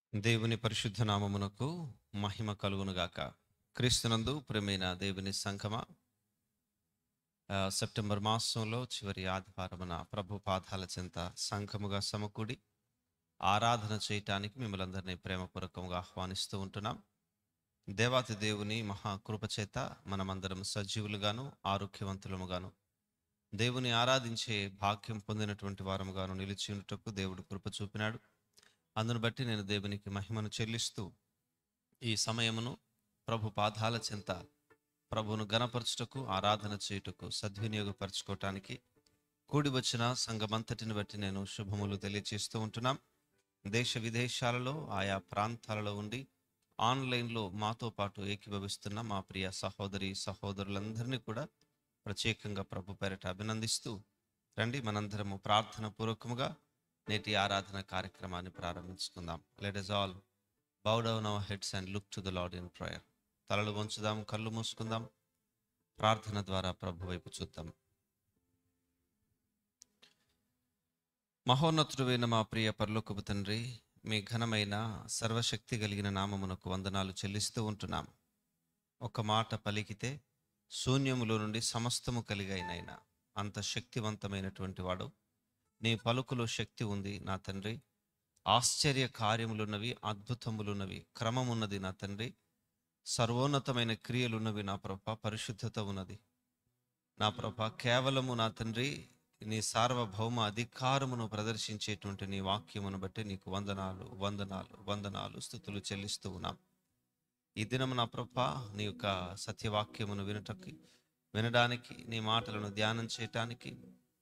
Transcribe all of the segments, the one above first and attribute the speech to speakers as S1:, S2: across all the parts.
S1: దేవుని పరిశుద్ధ నామమునకు మహిమ కలుగునుగాక క్రీస్తునందు ప్రేమైన దేవుని సంఘమా ఆ, సెప్టెంబర్ మాసంలో చివరి ఆదివారమున ప్రభు పాదాల చెంత సంఘముగా సమకూడి ఆరాధన చేయటానికి మిమ్మల్ని అందరినీ ప్రేమపూర్వకంగా ఆహ్వానిస్తూ ఉంటున్నాం దేవాతి దేవుని మహాకృప చేత మనమందరం సజీవులుగాను ఆరోగ్యవంతులముగాను దేవుని ఆరాధించే భాగ్యం పొందినటువంటి వారముగాను నిలిచి ఉండుటకు దేవుడు కృప చూపినాడు అందును బట్టి నేను దేవునికి మహిమను చెల్లిస్తూ ఈ సమయమును ప్రభు పాదాల చెంత ప్రభువును గణపరచుటకు ఆరాధన చేయుటకు సద్వినియోగపరచుకోవటానికి కూడి వచ్చిన సంఘమంతటిని బట్టి నేను శుభములు తెలియజేస్తూ ఉంటున్నాం దేశ విదేశాలలో ఆయా ప్రాంతాలలో ఉండి ఆన్లైన్లో మాతో పాటు ఏకీభవిస్తున్న మా ప్రియ సహోదరి సహోదరులందరినీ కూడా ప్రత్యేకంగా ప్రభు పేరట అభినందిస్తూ రండి మనందరము ప్రార్థన పూర్వకముగా నేటి ఆరాధన కార్యక్రమాన్ని ప్రారంభించుకుందాం let us all bow down our heads and look to the Lord in prayer తలలు వంచుదాం కళ్ళు మూసుకుందాం ప్రార్థన ద్వారా ప్రభు వైపు చూద్దాం మహోన్నతుడైన మా ప్రియ పరలోకపు తండ్రి మీ ఘనమైన సర్వశక్తి కలిగిన నామమునకు వందనాలు చెల్లిస్తూ ఉంటున్నాం ఒక మాట పలికితే శూన్యములో నుండి సమస్తము కలిగైనైనా అంత శక్తివంతమైనటువంటి వాడు నీ పలుకులో శక్తి ఉంది నా తండ్రి ఆశ్చర్య కార్యములున్నవి అద్భుతములున్నవి క్రమమున్నది నా తండ్రి సర్వోన్నతమైన క్రియలున్నవి నా ప్రభ పరిశుద్ధత ఉన్నది నా ప్రభ కేవలము నా తండ్రి నీ సార్వభౌమ అధికారమును ప్రదర్శించేటువంటి నీ వాక్యమును బట్టి నీకు వందనాలు వందనాలు వందనాలు స్థుతులు చెల్లిస్తూ ఉన్నాం ఈ దినం నా ప్రభ నీ యొక్క సత్యవాక్యమును వినటకి వినడానికి నీ మాటలను ధ్యానం చేయటానికి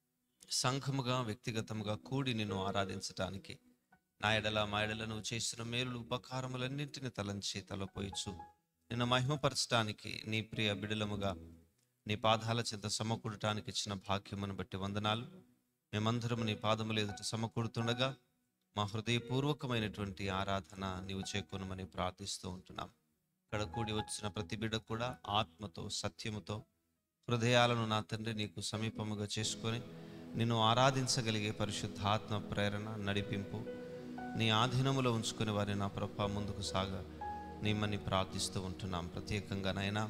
S1: సంఘముగా వ్యక్తిగతముగా కూడి నిన్ను ఆరాధించటానికి నా ఎడల మా ఎడల నువ్వు చేసిన మేలులు ఉపకారములన్నింటిని తలంచి తలపోయిచు నిన్ను మహిమపరచడానికి నీ ప్రియ బిడలముగా నీ పాదాల చెంత సమకూడటానికి ఇచ్చిన భాగ్యమును బట్టి వందనాలు మేమందరం నీ పాదములు ఎదుట సమకూడుతుండగా మా హృదయపూర్వకమైనటువంటి ఆరాధన నీవు చేకొనమని ప్రార్థిస్తూ ఉంటున్నాం ఇక్కడ కూడి వచ్చిన ప్రతి బిడ్డ కూడా ఆత్మతో సత్యముతో హృదయాలను నా తండ్రి నీకు సమీపముగా చేసుకొని నిన్ను ఆరాధించగలిగే పరిశుద్ధాత్మ ప్రేరణ నడిపింపు నీ ఆధీనములో ఉంచుకుని వారిని నా ప్రభ ముందుకు సాగ నీమని ప్రార్థిస్తూ ఉంటున్నాం ప్రత్యేకంగా నైనా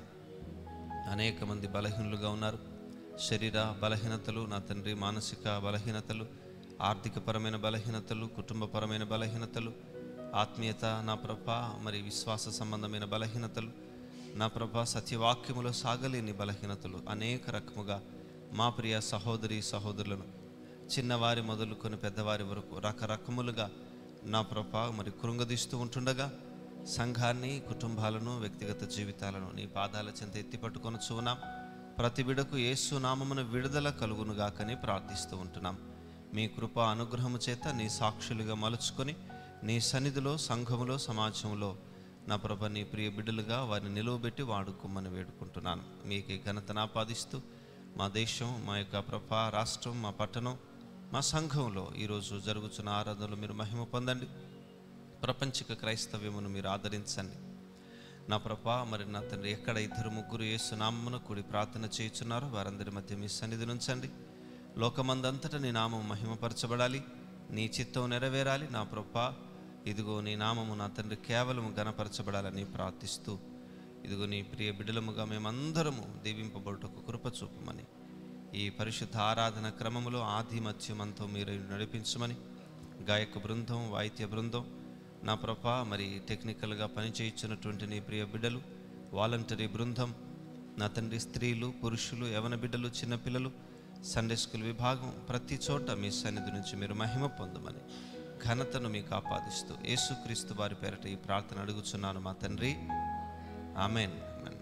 S1: అనేక మంది బలహీనులుగా ఉన్నారు శరీర బలహీనతలు నా తండ్రి మానసిక బలహీనతలు ఆర్థికపరమైన బలహీనతలు కుటుంబపరమైన బలహీనతలు ఆత్మీయత నా ప్రభ మరి విశ్వాస సంబంధమైన బలహీనతలు నా ప్రభ సత్యవాక్యములో సాగలేని బలహీనతలు అనేక రకముగా మా ప్రియ సహోదరి సహోదరులను చిన్నవారి మొదలుకొని పెద్దవారి వరకు రకరకములుగా నా ప్రభ మరి కృంగదీస్తూ ఉంటుండగా సంఘాన్ని కుటుంబాలను వ్యక్తిగత జీవితాలను నీ పాదాల చెంత ఎత్తి పట్టుకొని చూనాం ప్రతి బిడకు యేసు నామమున విడుదల కలుగునుగాకని ప్రార్థిస్తూ ఉంటున్నాం మీ కృప అనుగ్రహము చేత నీ సాక్షులుగా మలుచుకొని నీ సన్నిధిలో సంఘములో సమాజంలో నా ప్రభ నీ ప్రియ బిడ్డలుగా వారిని నిలువబెట్టి వాడుకోమని వేడుకుంటున్నాను మీకు ఈ ఘనతను ఆపాదిస్తూ మా దేశం మా యొక్క ప్రభ రాష్ట్రం మా పట్టణం మా సంఘంలో ఈరోజు జరుగుతున్న ఆరాధనలు మీరు మహిమ పొందండి ప్రపంచిక క్రైస్తవ్యమును మీరు ఆదరించండి నా ప్రభా మరి నా తండ్రి ఎక్కడ ఇద్దరు ముగ్గురు ఏసునామమున కూడి ప్రార్థన చేయుచున్నారో వారందరి మధ్య మీ సన్నిధి నుంచండి లోకమందంతటా నీ నామం మహిమపరచబడాలి నీ చిత్తం నెరవేరాలి నా ప్రభా ఇదిగో నీ నామము నా తండ్రి కేవలము గణపరచబడాలని ప్రార్థిస్తూ ఇదిగో నీ ప్రియ బిడ్డలముగా మేమందరము దీవింపబడుటకు కృప చూపమని ఈ పరిశుద్ధ ఆరాధన క్రమములో ఆది మధ్యమంతో మీరు నడిపించమని గాయక బృందం వాయిద్య బృందం నా ప్రభ మరి టెక్నికల్గా పనిచేయించినటువంటి నీ ప్రియ బిడ్డలు వాలంటరీ బృందం నా తండ్రి స్త్రీలు పురుషులు యవన బిడ్డలు చిన్నపిల్లలు సండే స్కూల్ విభాగం ప్రతి చోట మీ సన్నిధి నుంచి మీరు మహిమ పొందమని ఘనతను మీకు ఆపాదిస్తూ యేసుక్రీస్తు వారి పేరట ఈ ప్రార్థన అడుగుచున్నాను మా తండ్రి ఆమెన్ ఆమెన్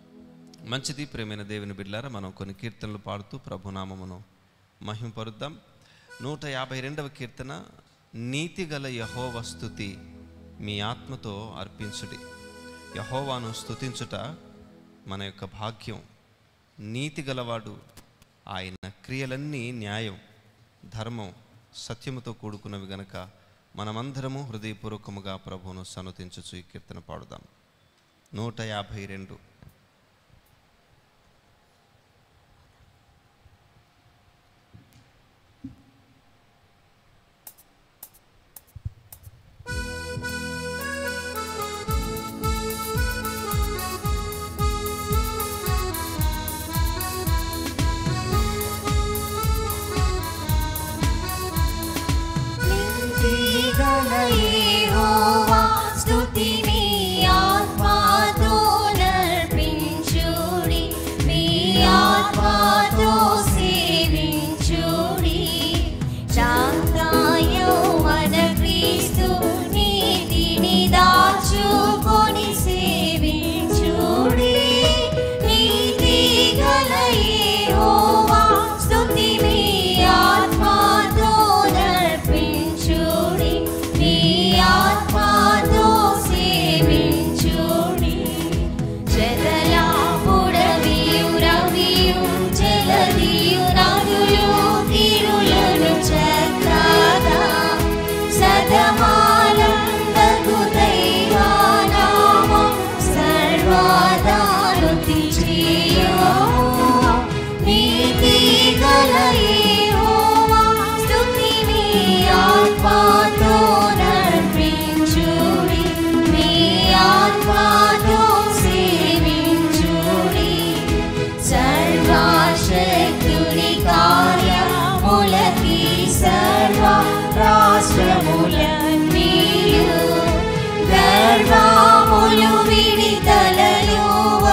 S1: మంచిది ప్రేమైన దేవుని బిడ్లారా మనం కొన్ని కీర్తనలు పాడుతూ ప్రభునామమును మహింపరుద్దాం నూట యాభై రెండవ కీర్తన నీతిగల యహోవ స్థుతి మీ ఆత్మతో అర్పించుడి యహోవాను స్తుతించుట మన యొక్క భాగ్యం నీతి గలవాడు ఆయన క్రియలన్నీ న్యాయం ధర్మం సత్యముతో కూడుకున్నవి గనక మనమందరము హృదయపూర్వకముగా ప్రభువును సనుతించుచు ఈ కీర్తన పాడుదాం నూట యాభై రెండు
S2: Thank దాచుకొని సేవించుడి నీతి గల యెహోవా స్తుతి మీ ఆత్మతో నర్పించుడి మీ ఆత్మతో సేవించుడి జగలా పుడమియు రవియు జలదియు నదులు తిరులను చక్కగా సదమాలందగు దైవానామం సర్వదానుతి చేయము నీతి గల యెహోవా స్తుతి మీ ఆత్మతో నర్పించుడి మీ ఆత్మతో సేవించుడి సర్వశక్తుని కార్యములకి సర్వ రాష్ట్రములన్నీయు గర్వములు విడితలలు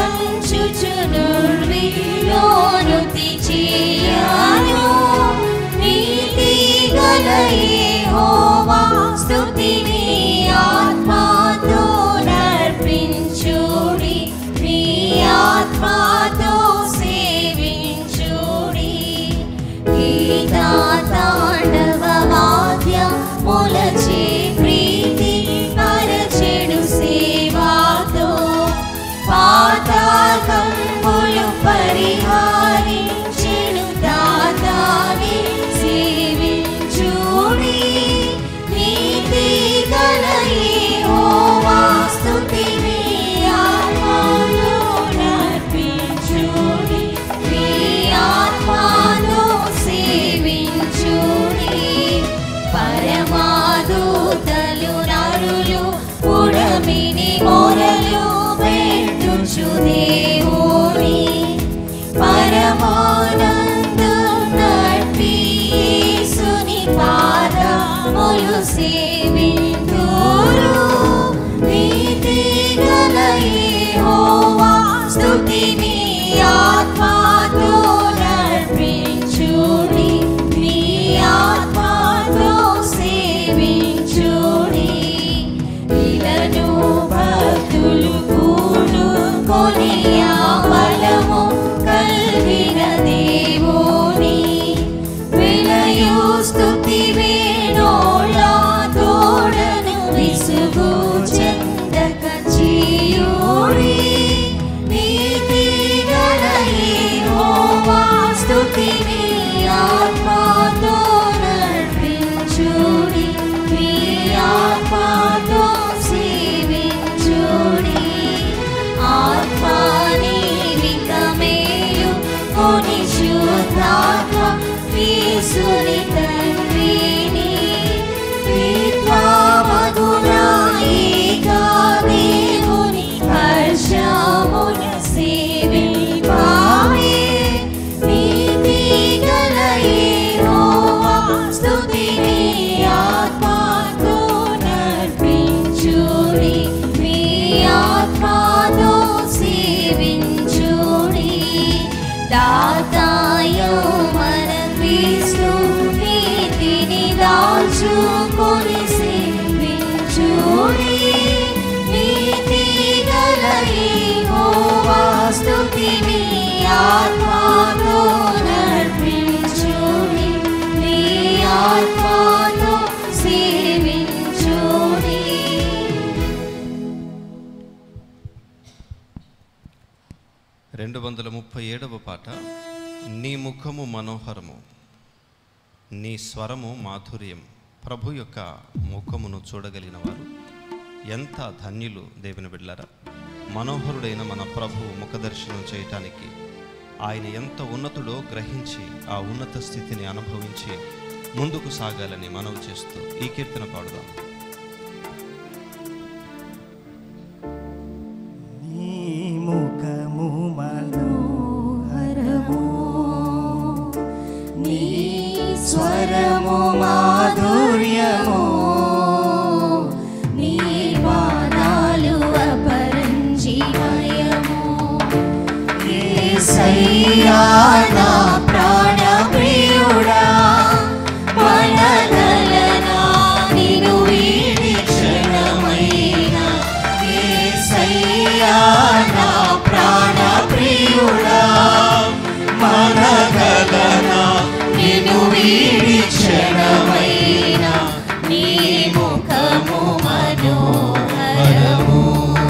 S2: వంచుచునుర్విలోనుతి చేయను నీతి గల యెహోవా స్తుతిని ఆత్మతో నర్పించుడి మీ ఆత్మతో సేవించుడి గీతా తాండవ వాద్య ములచే ప్రీతి పరచెడు సేవాతో పాతాకంబులు పరిహారించెడు దాతాని సేవించుడి నీతి గల యెహోవా స్తుతిని ఆత్మలో నర్పించుడి మీ ఆత్మలో సేవించుడి పరమాదూతలు నరులు పుడమిని మొరలు పెట్టుచు దేవుని పరమానందు నడిపి యేసుని పాదములు సేవింతురు నీతి గల యెహోవా స్తుతిని ఆత్మతో నర్పించుడి మీ ఆత్మతో సేవించుడి ఇలను భక్తులు కూడు కొనియా బలము కల్విన దేవుని విలయు స్తుతి వేణోళ తోడను విసుగు చెందక చీయుడి నీతి గల యెహోవా స్తుతిని ఆత్మతో నర్పించుడి మీ ఆత్మతో సేవించుడి ఆత్మానివికమేయు కొని శుద్ధాత్మ యేసుని తండ్రిని విద్వా మధురాయిగా దేవుని హర్షమున సేవింపావే నీతి గల యెహోవా స్తుతిని ఆత్మతో నర్పించుడి మీ ఆత్మతో సేవించుడి దాతాయో మన క్రీస్తు నీతిని దాల్చుకొని సేవించుడి నీతి గల యెహోవా స్తుతిని ఆత్మతో నర్పించుడి మీ ఆత్మతో సేవించుడి
S1: రెండు వందల ముప్పై ఏడవ పాట నీ ముఖము మనోహరము నీ స్వరము మాధుర్యం ప్రభు యొక్క ముఖమును చూడగలిగిన వారు ఎంత ధన్యులు దేవుని బిడ్డలారా మనోహరుడైన మన ప్రభు ముఖదర్శనం చేయటానికి ఆయన ఎంత ఉన్నతుడో గ్రహించి ఆ ఉన్నత స్థితిని అనుభవించి ముందుకు సాగాలని మనవి చేస్తూ ఈ కీర్తన పాడుదాం
S3: నీ ముఖము మనోహరము నీ స్వరము మాధుర్యము
S2: నీ పాదాలు అపరంజిమయము
S3: యేసయ్యా నా ప్రాణ ప్రియుడా
S2: మనగలనా నిను వీడి క్షణమైనా
S3: మనోహరము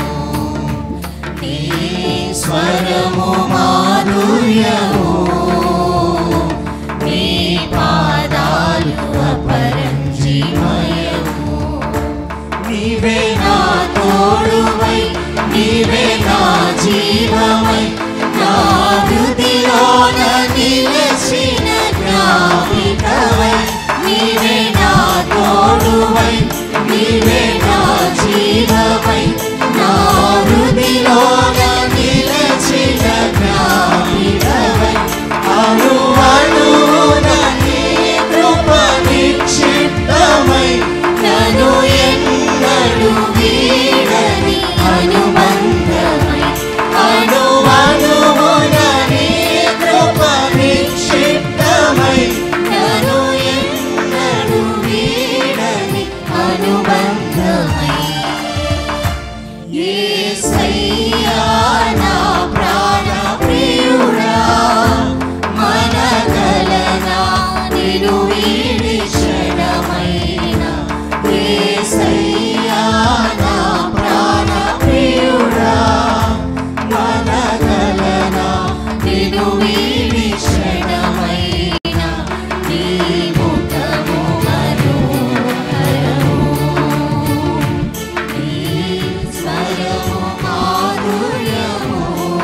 S3: నీ స్వరము మాధుర్యము నీ పాదాలు అపరంజిమయము నీవే నా తోడువై నీవే నా జీవమై నా హృదిలోన నిలచిన జ్ఞాపికవై నీవే నా తోడువై నీవే నా జీవమై నా హృదిలోన నిలచిన జ్ఞాపికవై అణు అణువున నీ కృప నిక్షిప్తమై నన్ను ఎన్నడు వీడని అనుబంధమై అణు అణువున నీ కృప నిక్షిప్తమై నన్ను ఎన్నడు వీడని అనుబంధమై యేసయ్యా నా ప్రాణ ప్రియుడా మనగలనా నిను వీడి క్షణమైన యేసయ్యా నా ప్రాణ ప్రియుడా మనగలనా నిను వీడి క్షణమైన నీ ముఖము మనోహరము నీ స్వరము మాధుర్యము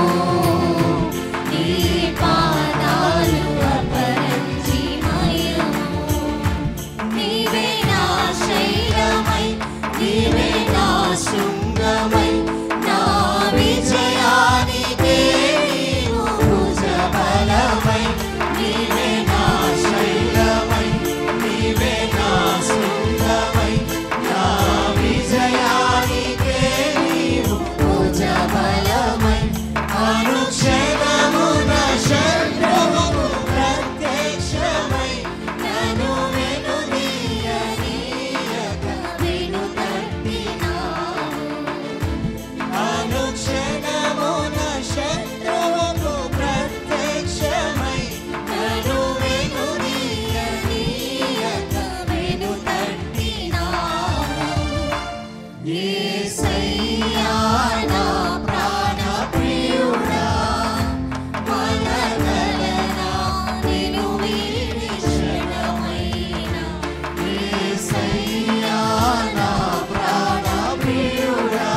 S3: నీ పాదాలు అపరంజిమయము నీవే నా శైలమై నీవే నా శృంగమై నా విజయానికే నీవు భుజబలమై నీవే నా శైలమై నీవే నా శృంగమై నా విజయానికే నీవు భుజబలమై అనుక్షణమున శత్రువుకు ప్రత్యక్షమై నన్ను వెనుదీయనీయక వెనుతట్టినావు. అనుక్షణమున శత్రువుకు ప్రత్యక్షమై నన్ను వెనుదీయనీయక వెనుతట్టినావు. యేసయ్యా నా ప్రాణ ప్రియుడా మనగలనా నిను వీడి క్షణమైన యేసయ్యా నా ప్రాణ ప్రియుడా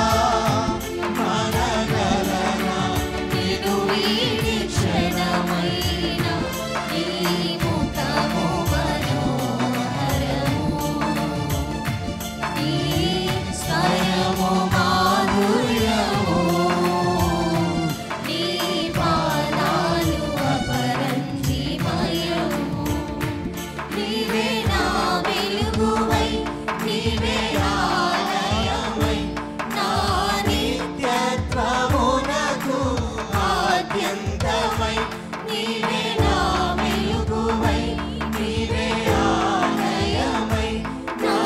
S3: మనగలనా నిను వీడి క్షణమైన నీ ముఖము మనోహరము నీ స్వరము మాధుర్యము నీ పాదాలు అపరంజిమయము నీవే నా వెలుగువై నీవే ఆలయమై నా నిత్యత్వమునకు ఆద్యంతమై నీవే నా వెలుగువై నీవే ఆలయమై నా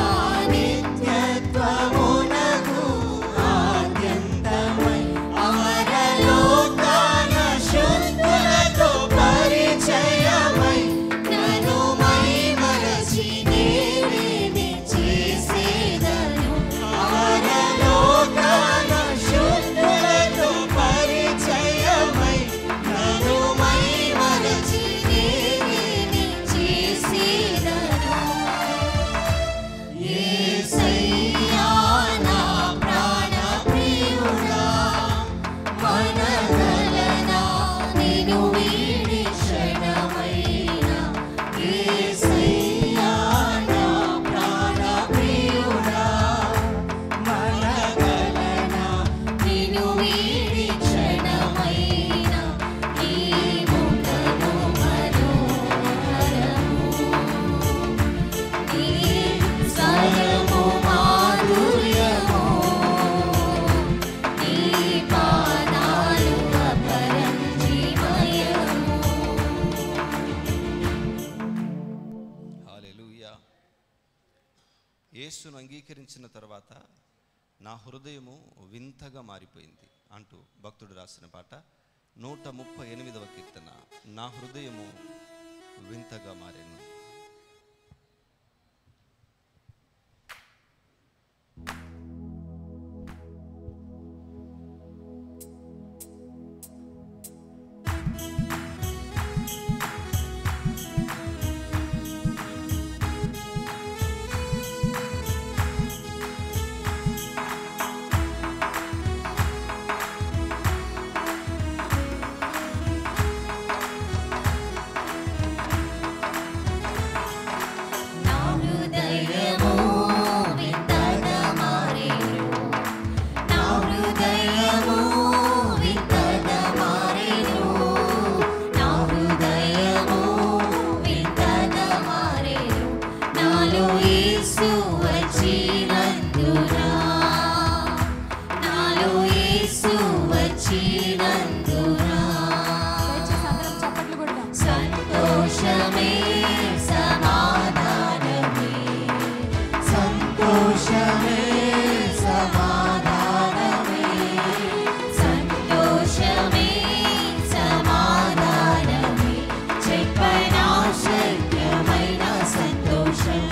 S3: నిత్యత్వమునకు ఆద్యంతమై అమరలోకాన శుద్ధులతో పరిచయమై నన్ను మైమరచి నేనేమి చేసేదను అమరలోకాన శుద్ధులతో పరిచయమై నన్ను మైమరచి నేనేమి చేసేదను యేసయ్యా నా ప్రాణ ప్రియుడా మనగలనా నిను వీడి క్షణమైన యేసయ్యా నా ప్రాణ ప్రియుడా మనగలనా నిను వీడి క్షణమైన నీ ముఖము మనోహరము నీ స్వరము మాధుర్యము నీ పాదాలు అపరంజిమయము
S1: హాలెలూయా యేసును అంగీకరించిన తర్వాత నా హృదయము వింతగా మారిపోయింది అంటూ భక్తుడు రాసిన పాట నూట ముప్పై ఎనిమిదవ కీర్తన నా హృదయము వింతగా మారెను
S2: పుట్టినందునా
S3: దయచేసి అందరం చప్పట్లు కొడదాం
S2: సంతోషమే సమాధానమే సంతోషమే సమాధానమే సంతోషమే సమాధానమే చెప్పనా శక్యమైన సంతోషం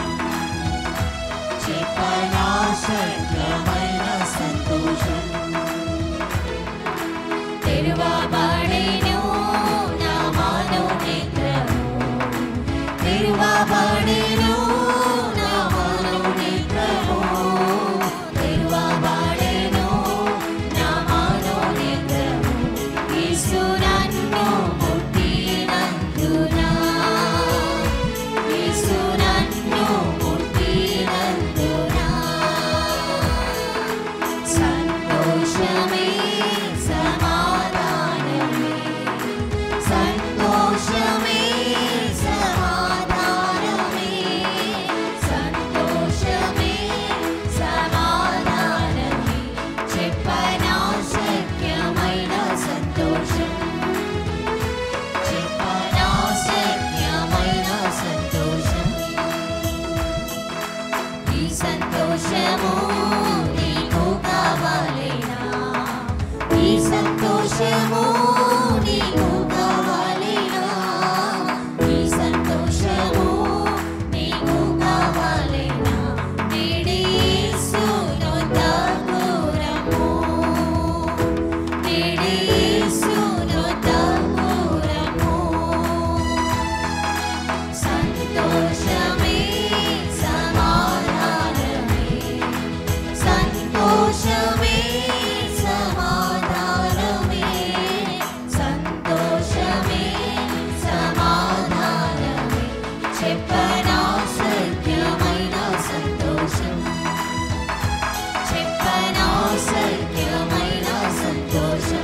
S2: చెప్పనా శక్యమైన సంతోషం తెరువబడెను నా మనోనేత్రము తెరువబడెను నా మనోనేత్రము తెరువబడెను నా మనోనేత్రము యేసు నన్ను ముట్టినందునా యేసు నన్ను ముట్టినందునా సంతోషమే సమాధానమే సంతోషమే సమాధానమే సంతోషమే సమాధానమే చెప్పనా శక్యమైన సంతోషం చెప్పనా శక్యమైన సంతోషం ఈ సంతోషము నీకు కావాలేనా ఈ సంతోషము నీకు కావాలేనా ఈ సంతోషము నీకు కావాలేనా నిడీసును తగురము నిడీసును తగురము సంతోషమే సమాధానమే సంతోషమే సమాధానమే సంతోషమే సమాధానమే చెప్పనా సత్యమైన సంతోషం చెప్పనా సత్యమైన సంతోషం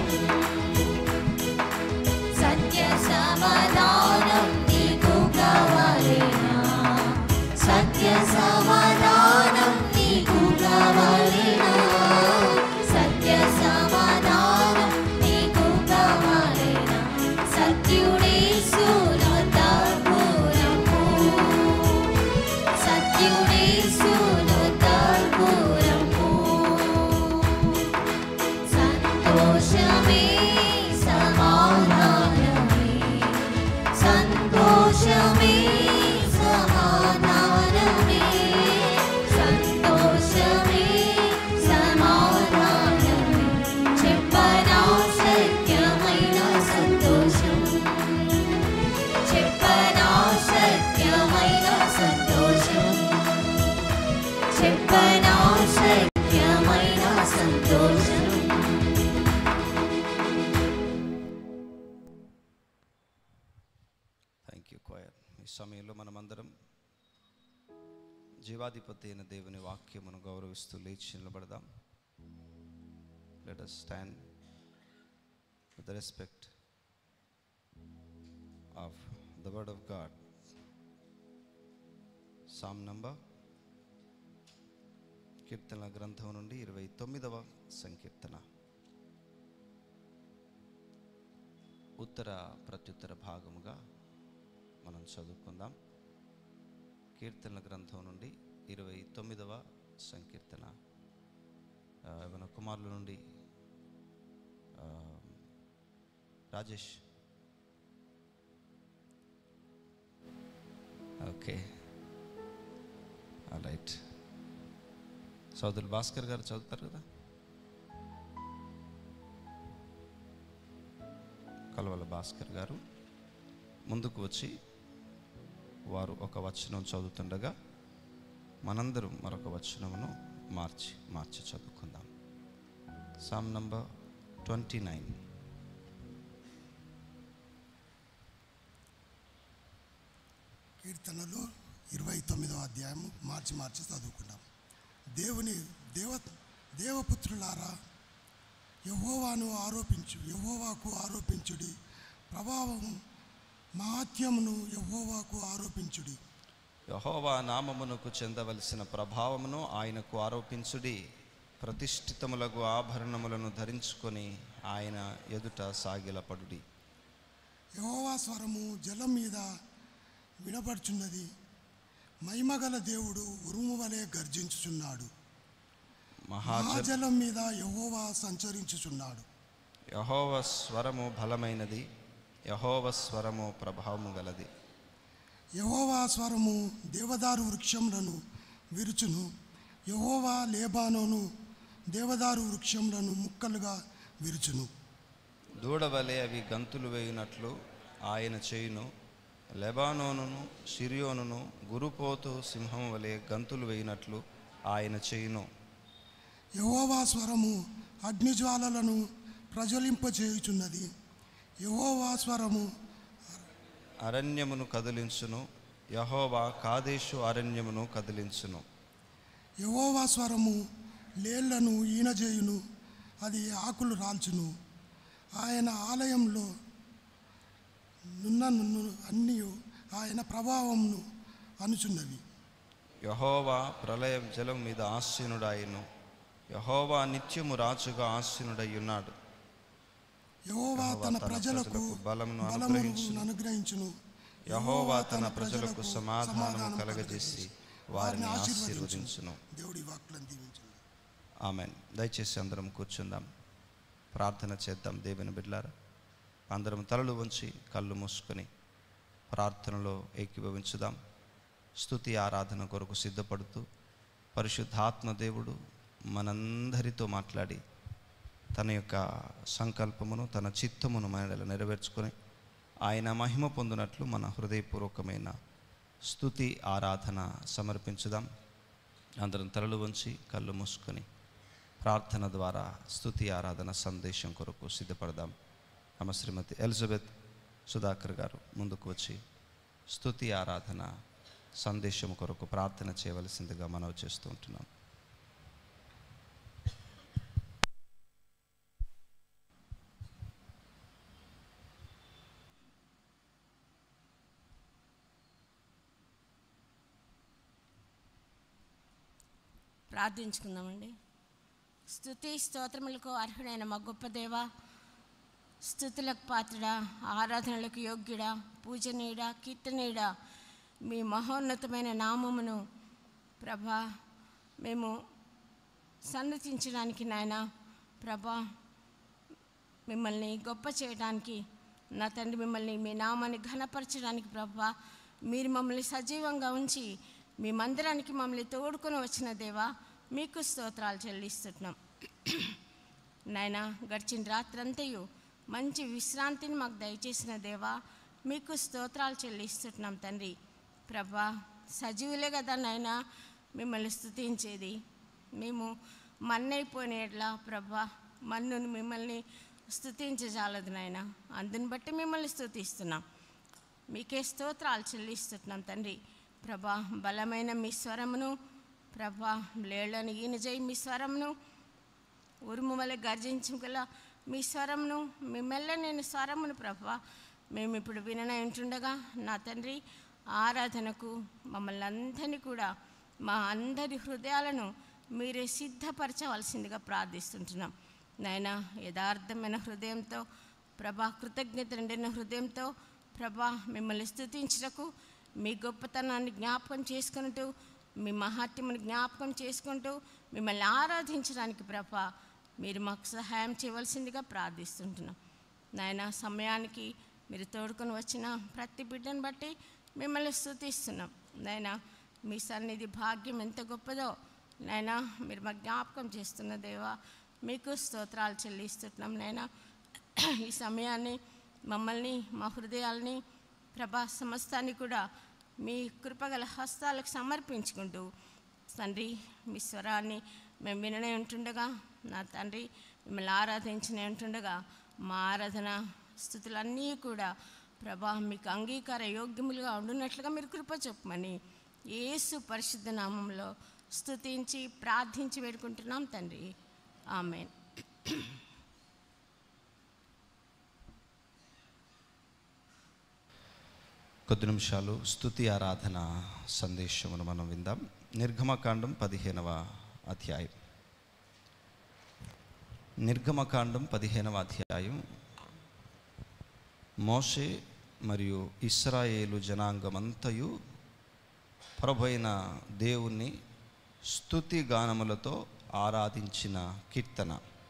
S2: సత్య సమాధానం నీకు కావాలేనా సత్య సమాధానం నీకు కావాలేనా సత్య సమాధానం నీకు కావాలేనా సత్యుడేసును తగురము సత్యుడేసును తగురము సంతోషమే సమాధానమే సంతోషమే సమాధానమే సంతోషమే సమాధానమే చెప్పనా సత్యమైన సంతోషం చెప్పనా సత్యమైన సంతోషం చెప్పనా సత్యమైన సంతోషం
S1: థ్యాంక్ యూ క్వయర్ ఈ సమయంలో మనమందరం జీవాధిపతి అయిన దేవుని వాక్యమును గౌరవిస్తూ లేచి నిలబడదాం let us stand with respect of the word of God psalm number కీర్తనల గ్రంథం నుండి ఇరవై తొమ్మిదవ సంకీర్తన ఉత్తర ప్రత్యుత్తర భాగముగా మనం చదువుకుందాం కీర్తనల గ్రంథం నుండి ఇరవై తొమ్మిదవ సంకీర్తన ఆ, మన కుమారుల నుండి ఆ, రాజేష్ ఓకే రైట్ సోదరులు భాస్కర్ గారు చదువుతారు కదా కలవల భాస్కర్ గారు ముందుకు వచ్చి వారు ఒక వచనం చదువుతుండగా మనందరం మరొక వచనమును మార్చి మార్చి చదువుకుందాం సామ్ నంబర్ ట్వంటీ నైన్
S4: కీర్తనలు ఇరవై తొమ్మిదవ అధ్యాయము మార్చి మార్చి చదువుకుంటాం దేవుని దేవ దేవపుత్రులారా యహోవాను ఆరోపించు యహోవాకు ఆరోపించుడి ప్రభావము మహాత్యమును యహోవాకు ఆరోపించుడి
S1: యహోవా నామమునకు చెందవలసిన ప్రభావమును ఆయనకు ఆరోపించుడి ప్రతిష్ఠితములకు ఆభరణములను ధరించుకొని ఆయన ఎదుట సాగిలపడుడి
S4: యహోవా స్వరము జలం మీద వినపడుచున్నది మహిమగల దేవుడు ఉరుము వలె గర్జించుచున్నాడు
S1: మహాజ
S4: మహాజలం మీద యహోవా సంచరించుచున్నాడు
S1: యహోవ స్వరము బలమైనది యహోవ స్వరము ప్రభావము గలది
S4: యహోవా స్వరము దేవదారు వృక్షములను విరుచును యహోవా లేబానోను దేవదారు వృక్షములను ముక్కలుగా విరుచును
S1: దూడవలే అవి గంతులు వేయునట్లు ఆయన చేయును లెబానోనును సిరియోనును గురుపోతు సింహం వలె గంతులు వేయినట్లు ఆయన చేయును
S4: యహోవా స్వరము అగ్నిజ్వాలలను ప్రజ్వలింపచేయుచున్నది యహోవా స్వరము
S1: అరణ్యమును కదిలించును యహోవా కాదేశు అరణ్యమును కదిలించును
S4: యహోవా స్వరము లేళ్లను ఈనజేయును అది ఆకులు రాల్చును ఆయన ఆలయంలో నున్న నున్ను అన్నీ ఆయన ప్రభావంను అనుచున్నవి
S1: యహోవా ప్రళయ జలం మీద ఆసీనుడాయను యహోవా నిత్యము రాజుగా ఆసీనుడై ఉన్నాడు
S4: యహోవా తన ప్రజలకు
S1: బలమును
S4: బలమును
S1: అనుగ్రహించును.
S4: అనుగ్రహించును
S1: యహోవా తన ప్రజలకు సమాధానము కలగజేసి వారిని ఆశీర్వదించును
S4: దేవుడి వాక్కులను దీవించును
S1: ఆమెన్ దయచేసి అందరం కూర్చుందాం ప్రార్థన చేద్దాం దేవుని బిడ్లారా అందరం తలలు వంచి కళ్ళు మూసుకొని ప్రార్థనలో ఏకీభవించుదాం స్తుతి ఆరాధన కొరకు సిద్ధపడుతూ పరిశుద్ధాత్మ దేవుడు మనందరితో మాట్లాడి తన యొక్క సంకల్పమును తన చిత్తమును మన నెరవేర్చుకొని ఆయన మహిమ పొందినట్లు మన హృదయపూర్వకమైన స్తుతి ఆరాధన సమర్పించుదాం అందరం తలలు వంచి కళ్ళు మూసుకొని ప్రార్థన ద్వారా స్తుతి ఆరాధన సందేశం కొరకు సిద్ధపడదాం ఆమె శ్రీమతి ఎలిజబెత్ సుధాకర్ గారు ముందుకు వచ్చి స్తుతి ఆరాధన సందేశం కొరకు ప్రార్థన చేయవలసిందిగా మనవి చేస్తూ ఉంటున్నాం
S5: ప్రార్థించుకుందామండి స్థుతి స్తోత్రములకు అర్హుడైన మా గొప్ప దేవ స్థుతులకు పాత్రుడా ఆరాధనలకు యోగ్యుడా పూజనీయుడా కీర్తనీయుడా మీ మహోన్నతమైన నామమును ప్రభా మేము సన్నతించడానికి నాయన ప్రభా మిమ్మల్ని గొప్ప చేయడానికి నా తండ్రి మిమ్మల్ని మీ నామాన్ని ఘనపరచడానికి ప్రభా మీరు మమ్మల్ని సజీవంగా ఉంచి మీ మందిరానికి మమ్మల్ని తోడుకొని వచ్చిన దేవా మీకు స్తోత్రాలు చెల్లిస్తున్నాం నాయన గడిచిన రాత్రంతయు మంచి విశ్రాంతిని మాకు దయచేసిన దేవా మీకు స్తోత్రాలు చెల్లిస్తున్నాం తండ్రి ప్రభా సజీవులే కదా నాయన మిమ్మల్ని స్తుతించేది మేము మన్నైపోయిన ఎడ్లా ప్రభా మన్నును మిమ్మల్ని స్తుతించజాలదు నాయన అందుని బట్టి మిమ్మల్ని స్తుతిస్తున్నాం మీకే స్తోత్రాలు చెల్లిస్తున్నాం తండ్రి ప్రభా బలమైన మీ స్వరమును ప్రభా లేళ్లను ఈనజై మీ స్వరమును ఉరుము వలె గర్జించగల మీ స్వరమును మీ మెల్లనేని స్వరమును ప్రభా మేము ఇప్పుడు విననై ఉంటుండగా నా తండ్రి ఆరాధనకు మమ్మల్ని అందరినీ కూడా మా అందరి హృదయాలను మీరే సిద్ధపరచవలసిందిగా ప్రార్థిస్తుంటున్నాం నాయన యథార్థమైన హృదయంతో ప్రభా కృతజ్ఞత నిండిన హృదయంతో ప్రభా మిమ్మల్ని స్తుతించటకు మీ గొప్పతనాన్ని జ్ఞాపకం చేసుకుంటూ మీ మహాత్మ్యమును జ్ఞాపకం చేసుకుంటూ మిమ్మల్ని ఆరాధించడానికి ప్రభా మీరు మాకు సహాయం చేయవలసిందిగా ప్రార్థిస్తుంటున్నాం నాయన సమయానికి మీరు తోడుకొని వచ్చిన ప్రతి బిడ్డను బట్టి మిమ్మల్ని స్తుతిస్తున్నాం నాయన మీ సన్నిధి భాగ్యం ఎంత గొప్పదో నాయన మీరు మా జ్ఞాపకం చేస్తున్న దేవా మీకు స్తోత్రాలు చెల్లిస్తున్నాం నాయన ఈ సమయాన్ని మమ్మల్ని మా హృదయాల్ని ప్రభా సమస్తాన్ని కూడా మీ కృపగల హస్తాలకు సమర్పించుకుంటూ తండ్రి మీ స్వరాన్ని మేము విననే ఉంటుండగా నా తండ్రి మిమ్మల్ని ఆరాధించనే ఉంటుండగా మా ఆరాధన స్థుతులన్నీ కూడా ప్రభా మీకు అంగీకార యోగ్యములుగా ఉండున్నట్లుగా మీరు కృప చెప్పమని యేసు పరిశుద్ధ నామంలో స్తుతించి ప్రార్థించి వేడుకుంటున్నాం తండ్రి ఆమెన్
S1: కొద్ది నిమిషాలు స్తుతి ఆరాధన సందేశమును మనం విందాం నిర్గమకాండం పదిహేనవ అధ్యాయం నిర్గమకాండం పదిహేనవ అధ్యాయం మోషే మరియు ఇస్రాయేలు జనాంగమంతయు ప్రభైన దేవుణ్ణి స్తుతి గానములతో ఆరాధించిన కీర్తన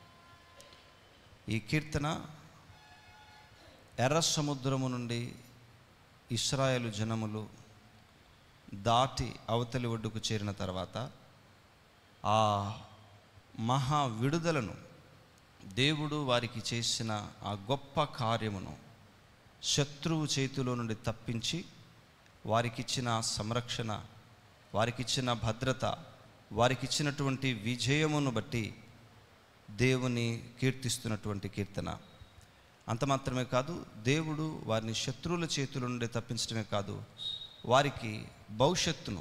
S1: ఈ కీర్తన ఎర్ర సముద్రము నుండి ఇస్రాయేలు జనములు దాటి అవతలి ఒడ్డుకు చేరిన తర్వాత ఆ మహా విడుదలను దేవుడు వారికి చేసిన ఆ గొప్ప కార్యమును శత్రువు చేతిలో నుండి తప్పించి వారికిచ్చిన సంరక్షణ వారికిచ్చిన భద్రత వారికిచ్చినటువంటి విజయమును బట్టి దేవుని కీర్తిస్తున్నటువంటి కీర్తన అంత మాత్రమే కాదు దేవుడు వారిని శత్రువుల చేతుల నుండి తప్పించడమే కాదు వారికి భవిష్యత్తును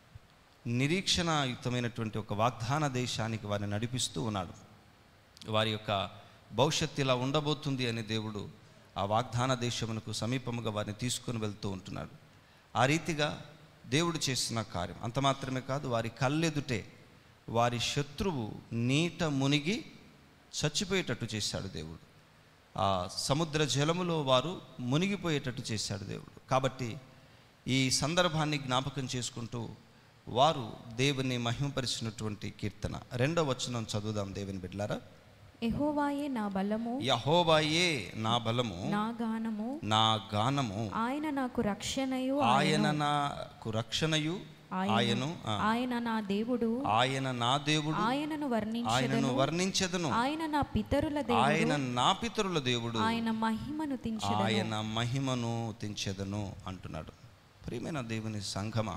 S1: నిరీక్షణయుక్తమైనటువంటి ఒక వాగ్దాన దేశానికి వారిని నడిపిస్తూ ఉన్నాడు వారి యొక్క భవిష్యత్తు ఇలా ఉండబోతుంది అని దేవుడు ఆ వాగ్దాన దేశమునకు సమీపముగా వారిని తీసుకొని వెళ్తూ ఉంటున్నాడు ఆ రీతిగా దేవుడు చేసిన కార్యం అంత మాత్రమే కాదు వారి కళ్ళెదుటే వారి శత్రువు నీట మునిగి చచ్చిపోయేటట్టు చేశాడు దేవుడు ఆ సముద్ర జలములో వారు మునిగిపోయేటట్టు చేశాడు దేవుడు కాబట్టి ఈ సందర్భాన్ని జ్ఞాపకం చేసుకుంటూ వారు దేవుని మహిమపరిచినటువంటి కీర్తన రెండో వచనం చదువుదాం దేవుని బిడ్లారా
S3: యెహోవాయే నా బలము
S1: యహోబాయే నా బలము
S3: నా గానము
S1: నా గానము
S3: ఆయన నాకు రక్షణయు
S1: ఆయన నాకు రక్షణయు ఆయను ఆ,
S3: ఆయన నా దేవుడు
S1: ఆయన నా దేవుడు
S3: ఆయనను
S1: ఆయనను
S3: వర్ణించెదను
S1: వర్ణించెదను
S3: ఆయన నా పితరుల దేవుడు
S1: ఆయన నా పితరుల దేవుడు
S3: ఆయన మహిమను తించెదను
S1: ఆయన మహిమను తెంచెదను అంటున్నాడు ప్రియమైన దేవుని సంఘమా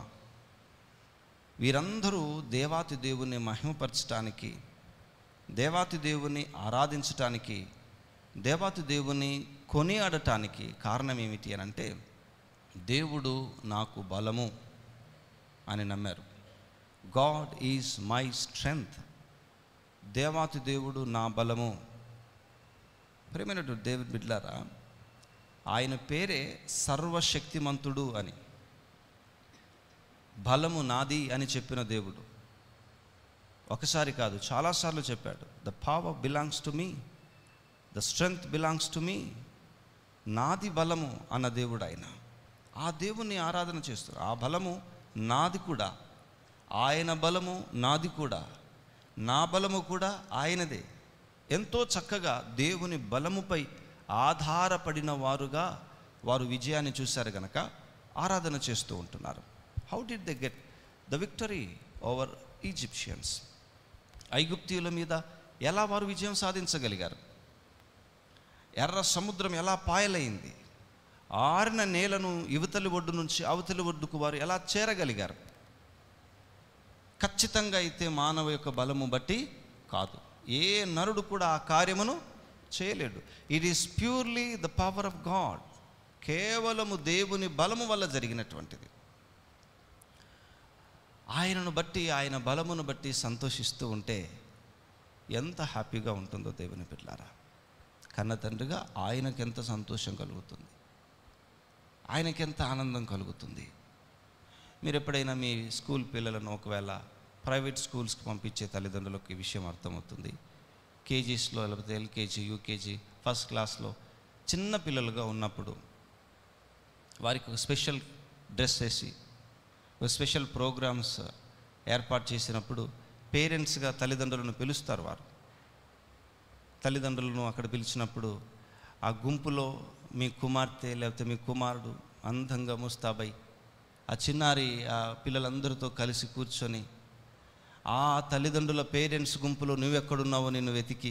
S1: వీరందరూ దేవాతి దేవుని మహిమపరచటానికి దేవాతి దేవుని ఆరాధించటానికి దేవాతి దేవుని కొనియాడటానికి కారణం ఏమిటి అని అంటే దేవుడు నాకు బలము అని నమ్మారు గాడ్ ఈజ్ మై స్ట్రెంగ్త్ దేవాతి దేవుడు నా బలము ప్రేమైనటువంటి దేవుడి బిడ్లారా ఆయన పేరే సర్వశక్తిమంతుడు అని బలము నాది అని చెప్పిన దేవుడు ఒకసారి కాదు చాలాసార్లు చెప్పాడు the power belongs to me the strength belongs to me నాది బలము అన్న దేవుడు ఆయన ఆ దేవుణ్ణి ఆరాధన చేస్తారు ఆ బలము నాది కూడా ఆయన బలము నాది కూడా నా బలము కూడా ఆయనదే ఎంతో చక్కగా దేవుని బలముపై ఆధారపడిన వారుగా వారు విజయాన్ని చూశారు గనక ఆరాధన చేస్తూ ఉంటున్నారు how did they get the victory over Egyptians ఐగుప్తీయుల మీద ఎలా వారు విజయం సాధించగలిగారు ఎర్ర సముద్రం ఎలా పాయలైంది ఆరిన నేలను యువతలి ఒడ్డు నుంచి అవతలి ఒడ్డుకు వారు ఎలా చేరగలిగారు ఖచ్చితంగా అయితే మానవ యొక్క బలము బట్టి కాదు ఏ నరుడు కూడా ఆ కార్యమును చేయలేడు it is purely the power of God కేవలము దేవుని బలము వల్ల జరిగినటువంటిది ఆయనను బట్టి ఆయన బలమును బట్టి సంతోషిస్తూ ఉంటే ఎంత హ్యాపీగా ఉంటుందో దేవుని పిల్లారా కన్న తండ్రిగా ఆయనకి ఎంత సంతోషం కలుగుతుంది ఆయనకి ఎంత ఆనందం కలుగుతుంది మీరు ఎప్పుడైనా మీ స్కూల్ పిల్లలను ఒకవేళ ప్రైవేట్ స్కూల్స్కి పంపించే తల్లిదండ్రులకు ఈ విషయం అర్థమవుతుంది కేజీస్లో లేకపోతే ఎల్కేజీ యూకేజీ ఫస్ట్ క్లాస్లో చిన్న పిల్లలుగా ఉన్నప్పుడు వారికి ఒక స్పెషల్ డ్రెస్ వేసి ఒక స్పెషల్ ప్రోగ్రామ్స్ ఏర్పాటు చేసినప్పుడు పేరెంట్స్గా తల్లిదండ్రులను పిలుస్తారు వారు తల్లిదండ్రులను అక్కడ పిలిచినప్పుడు ఆ గుంపులో మీ కుమార్తె లేకపోతే మీ కుమారుడు అందంగా ముస్తాబై ఆ చిన్నారి ఆ పిల్లలందరితో కలిసి కూర్చొని ఆ తల్లిదండ్రుల పేరెంట్స్ గుంపులో నువ్వెక్కడున్నావో నిన్ను వెతికి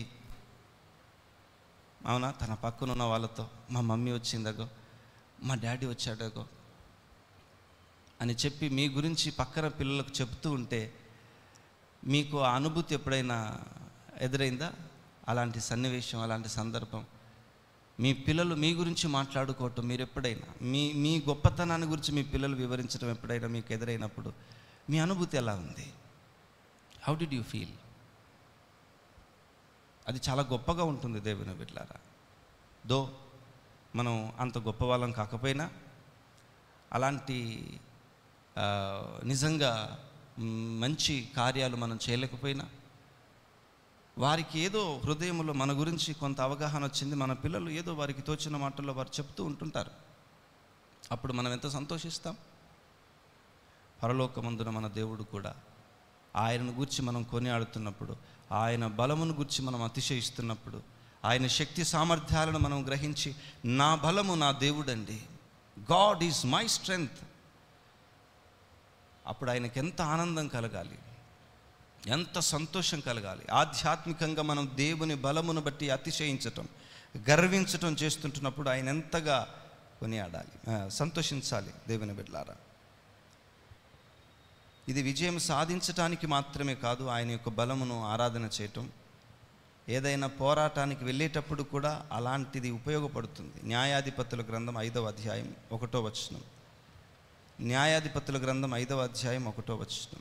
S1: అవునా తన పక్కన ఉన్న వాళ్ళతో మా మమ్మీ వచ్చిందగో మా డాడీ వచ్చాడగో అని చెప్పి మీ గురించి పక్కన పిల్లలకు చెప్తూ ఉంటే మీకు ఆ అనుభూతి ఎప్పుడైనా ఎదురైందా అలాంటి సన్నివేశం అలాంటి సందర్భం మీ పిల్లలు మీ గురించి మాట్లాడుకోవటం మీరు ఎప్పుడైనా మీ మీ గొప్పతనాన్ని గురించి మీ పిల్లలు వివరించడం ఎప్పుడైనా మీకు ఎదురైనప్పుడు మీ అనుభూతి ఎలా ఉంది హౌ డిడ్ యూ ఫీల్ అది చాలా గొప్పగా ఉంటుంది దేవుని బిడ్లారా దో మనం అంత గొప్ప వాళ్ళం కాకపోయినా అలాంటి ఆ, నిజంగా మ్, మంచి కార్యాలు మనం చేయలేకపోయినా వారికి ఏదో హృదయంలో మన గురించి కొంత అవగాహన వచ్చింది మన పిల్లలు ఏదో వారికి తోచిన మాటల్లో వారు చెప్తూ ఉంటుంటారు అప్పుడు మనం ఎంత సంతోషిస్తాం పరలోకమందున మన దేవుడు కూడా ఆయనను గురించి మనం కొనియాడుతున్నప్పుడు ఆయన బలమును గురించి మనం అతిశయిస్తున్నప్పుడు ఆయన శక్తి సామర్థ్యాలను మనం గ్రహించి నా బలము నా దేవుడండి గాడ్ ఈజ్ మై స్ట్రెంగ్త్ అప్పుడు ఆయనకి ఎంత ఆనందం కలగాలి ఎంత సంతోషం కలగాలి ఆధ్యాత్మికంగా మనం దేవుని బలమును బట్టి అతిశయించటం గర్వించటం చేస్తుంటున్నప్పుడు ఆయన ఎంతగా కొనియాడాలి ఆ, సంతోషించాలి దేవుని బిడ్డలారా ఇది విజయం సాధించటానికి మాత్రమే కాదు ఆయన యొక్క బలమును ఆరాధన చేయటం ఏదైనా పోరాటానికి వెళ్ళేటప్పుడు కూడా అలాంటిది ఉపయోగపడుతుంది న్యాయాధిపతుల గ్రంథం ఐదవ అధ్యాయం ఒకటో వచనం న్యాయాధిపతుల గ్రంథం ఐదవ అధ్యాయం ఒకటో వచనం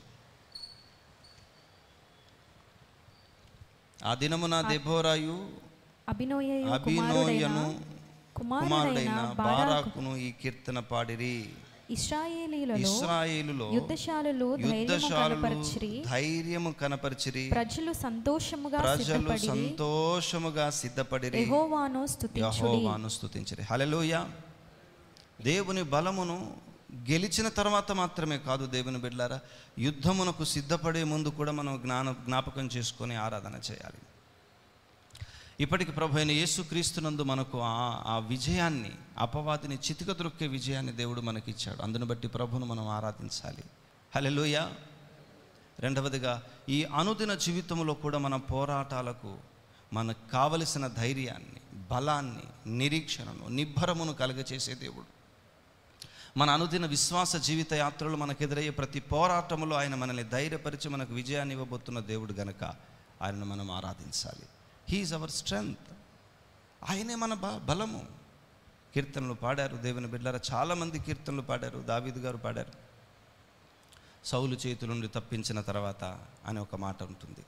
S1: ఆ దినమున దెబోరాయు
S3: అభినోయయు
S1: అభినోయను
S3: కుమారుడైన
S1: కుమారుడైన
S3: బారాకు
S1: బారాకును ఈ కీర్తన పాడిరి
S3: ఇస్రాయేలీలలో
S1: ఇస్రాయేలులో
S3: యుద్ధశాలలో ధైర్యము
S1: యుద్ధశాలలు
S3: కనపరిచిరి
S1: ధైర్యము కనపరిచిరి
S3: ప్రజలు సంతోషముగా
S1: ప్రజలు
S3: సిద్ధపడి
S1: సంతోషముగా సిద్ధపడిరి
S3: యెహోవాను స్తుతించుడి
S1: యహోవాను స్తుతించరి హల్లెలూయా దేవుని బలమును గెలిచిన తర్వాత మాత్రమే కాదు దేవుని బిడ్డలారా యుద్ధమునకు సిద్ధపడే ముందు కూడా మనం జ్ఞాన జ్ఞాపకం చేసుకొని ఆరాధన చేయాలి ఇప్పటికి ప్రభు అయిన యేసుక్రీస్తునందు మనకు ఆ ఆ విజయాన్ని అపవాదిని చితికదొక్కే విజయాన్ని దేవుడు మనకిచ్చాడు అందును బట్టి ప్రభును మనం ఆరాధించాలి హల్లెలూయా రెండవదిగా ఈ అనుదిన జీవితంలో కూడా మన పోరాటాలకు మనకు కావలసిన ధైర్యాన్ని బలాన్ని నిరీక్షణను నిబ్బరమును కలుగచేసే దేవుడు మన అనుదిన విశ్వాస జీవిత యాత్రలో మనకు ఎదురయ్యే ప్రతి పోరాటంలో ఆయన మనల్ని ధైర్యపరిచి మనకు విజయాన్ని ఇవ్వబోతున్న దేవుడు గనక ఆయనను మనం ఆరాధించాలి హీఈస్ అవర్ స్ట్రెంగ్త్ ఆయనే మన బ బలము కీర్తనలు పాడారు దేవుని బిడ్డారా చాలామంది కీర్తనలు పాడారు దావీదు గారు పాడారు సౌలు చేతుల నుండి తప్పించిన తర్వాత అని ఒక మాట ఉంటుంది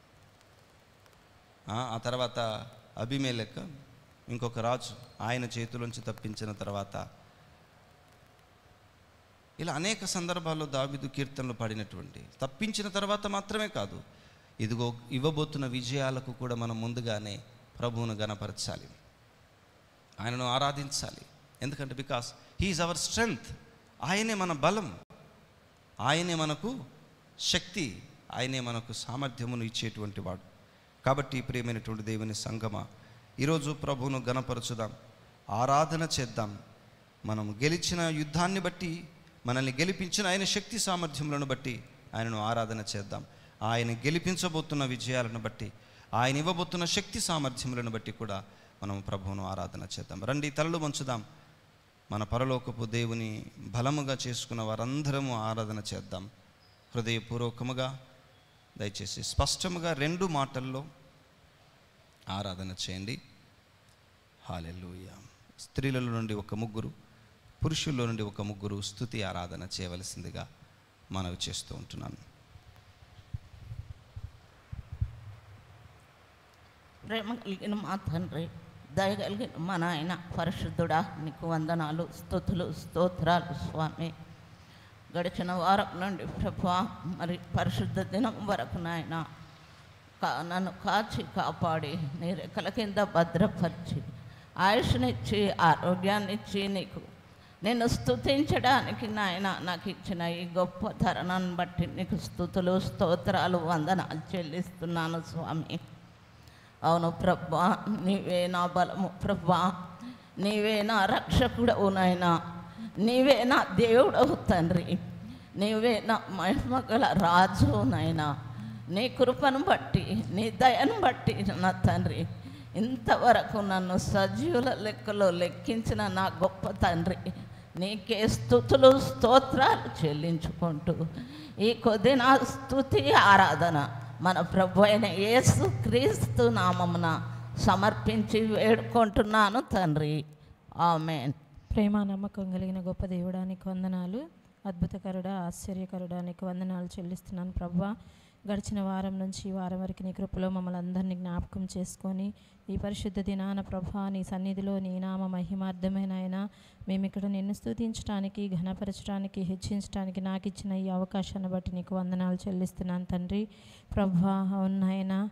S1: ఆ ఆ తర్వాత అభిమేలెక్క ఇంకొక రాజు ఆయన చేతులోంచి తప్పించిన తర్వాత ఇలా అనేక సందర్భాల్లో దావిదు కీర్తనలు పాడినటువంటి తప్పించిన తర్వాత మాత్రమే కాదు ఇదిగో ఇవ్వబోతున్న విజయాలకు కూడా మనం ముందుగానే ప్రభువును గనపరచాలి ఆయనను ఆరాధించాలి ఎందుకంటే బికాస్ హీఈస్ అవర్ స్ట్రెంగ్త్ ఆయనే మన బలం ఆయనే మనకు శక్తి ఆయనే మనకు సామర్థ్యమును ఇచ్చేటువంటి వాడు కాబట్టి ప్రియమైనటువంటి దేవుని సంగమ ఈరోజు ప్రభువును గణపరచుదాం ఆరాధన చేద్దాం మనం గెలిచిన యుద్ధాన్ని బట్టి మనల్ని గెలిపించిన ఆయన శక్తి సామర్థ్యములను బట్టి ఆయనను ఆరాధన చేద్దాం ఆయన గెలిపించబోతున్న విజయాలను బట్టి ఆయన ఇవ్వబోతున్న శక్తి సామర్థ్యములను బట్టి కూడా మనం ప్రభువును ఆరాధన చేద్దాం రండి తలలు వంచుదాం మన పరలోకపు దేవుని బలముగా చేసుకున్న వారందరము ఆరాధన చేద్దాం హృదయపూర్వకముగా దయచేసి స్పష్టముగా రెండు మాటల్లో ఆరాధన చేయండి హాలెలూయ స్త్రీలలో నుండి ఒక ముగ్గురు పురుషుల్లో నుండి ఒక ముగ్గురు స్తుతి ఆరాధన చేయవలసిందిగా మనవి చేస్తూ ఉంటున్నాను
S6: ప్రేమ కలిగిన మా తండ్రి దయ కలిగిన మా నాయన పరిశుద్ధుడా నీకు వందనాలు స్తుతులు స్తోత్రాలు స్వామి గడిచిన వారం నుండి ప్రభా మరి పరిశుద్ధ దినం వరకు నాయన కా నన్ను కాచి కాపాడి నీ రెక్కల కింద భద్రపరిచి ఆయుష్నిచ్చి ఆరోగ్యాన్నిచ్చి నీకు నేను స్తుతించడానికి నాయన నాకు ఇచ్చిన ఈ గొప్ప తరుణాన్ని బట్టి నీకు స్థుతులు స్తోత్రాలు వందనాలు చెల్లిస్తున్నాను స్వామి అవును ప్రభా నీవే నా బలము ప్రభా నీవే నా రక్షకుడవు నాయనా నీవే నా దేవుడవు తండ్రి నీవే నా మహిమగల రాజు నాయనా నీ కృపను బట్టి నీ దయను బట్టి నా తండ్రి ఇంతవరకు నన్ను సజీవుల లెక్కలో లెక్కించిన నా గొప్ప తండ్రి నీకే స్థుతులు స్తోత్రాలు చెల్లించుకుంటూ ఈ కొద్ది నా స్థుతి ఆరాధన మన ప్రభు అయిన యేసు క్రీస్తు నామమున సమర్పించి వేడుకుంటున్నాను తండ్రి ఆమెన్
S7: ప్రేమ నమ్మకం కలిగిన గొప్ప దేవుడానికి వందనాలు అద్భుతకరుడా ఆశ్చర్యకరుడా నీకు వందనాలు చెల్లిస్తున్నాను ప్రభా గడిచిన వారం నుంచి ఈ వారం వరకు నీ కృపలో మమ్మల్ని అందరినీ జ్ఞాపకం చేసుకొని ఈ పరిశుద్ధ దినాన ప్రభా నీ సన్నిధిలో నీ నామ మహిమార్థమైన ఆయన మేము ఇక్కడ నిన్ను స్తుతించడానికి ఘనపరచడానికి హెచ్చించడానికి నాకు ఇచ్చిన ఈ అవకాశాన్ని బట్టి నీకు వందనాలు చెల్లిస్తున్నాను తండ్రి ప్రభా అవునాయన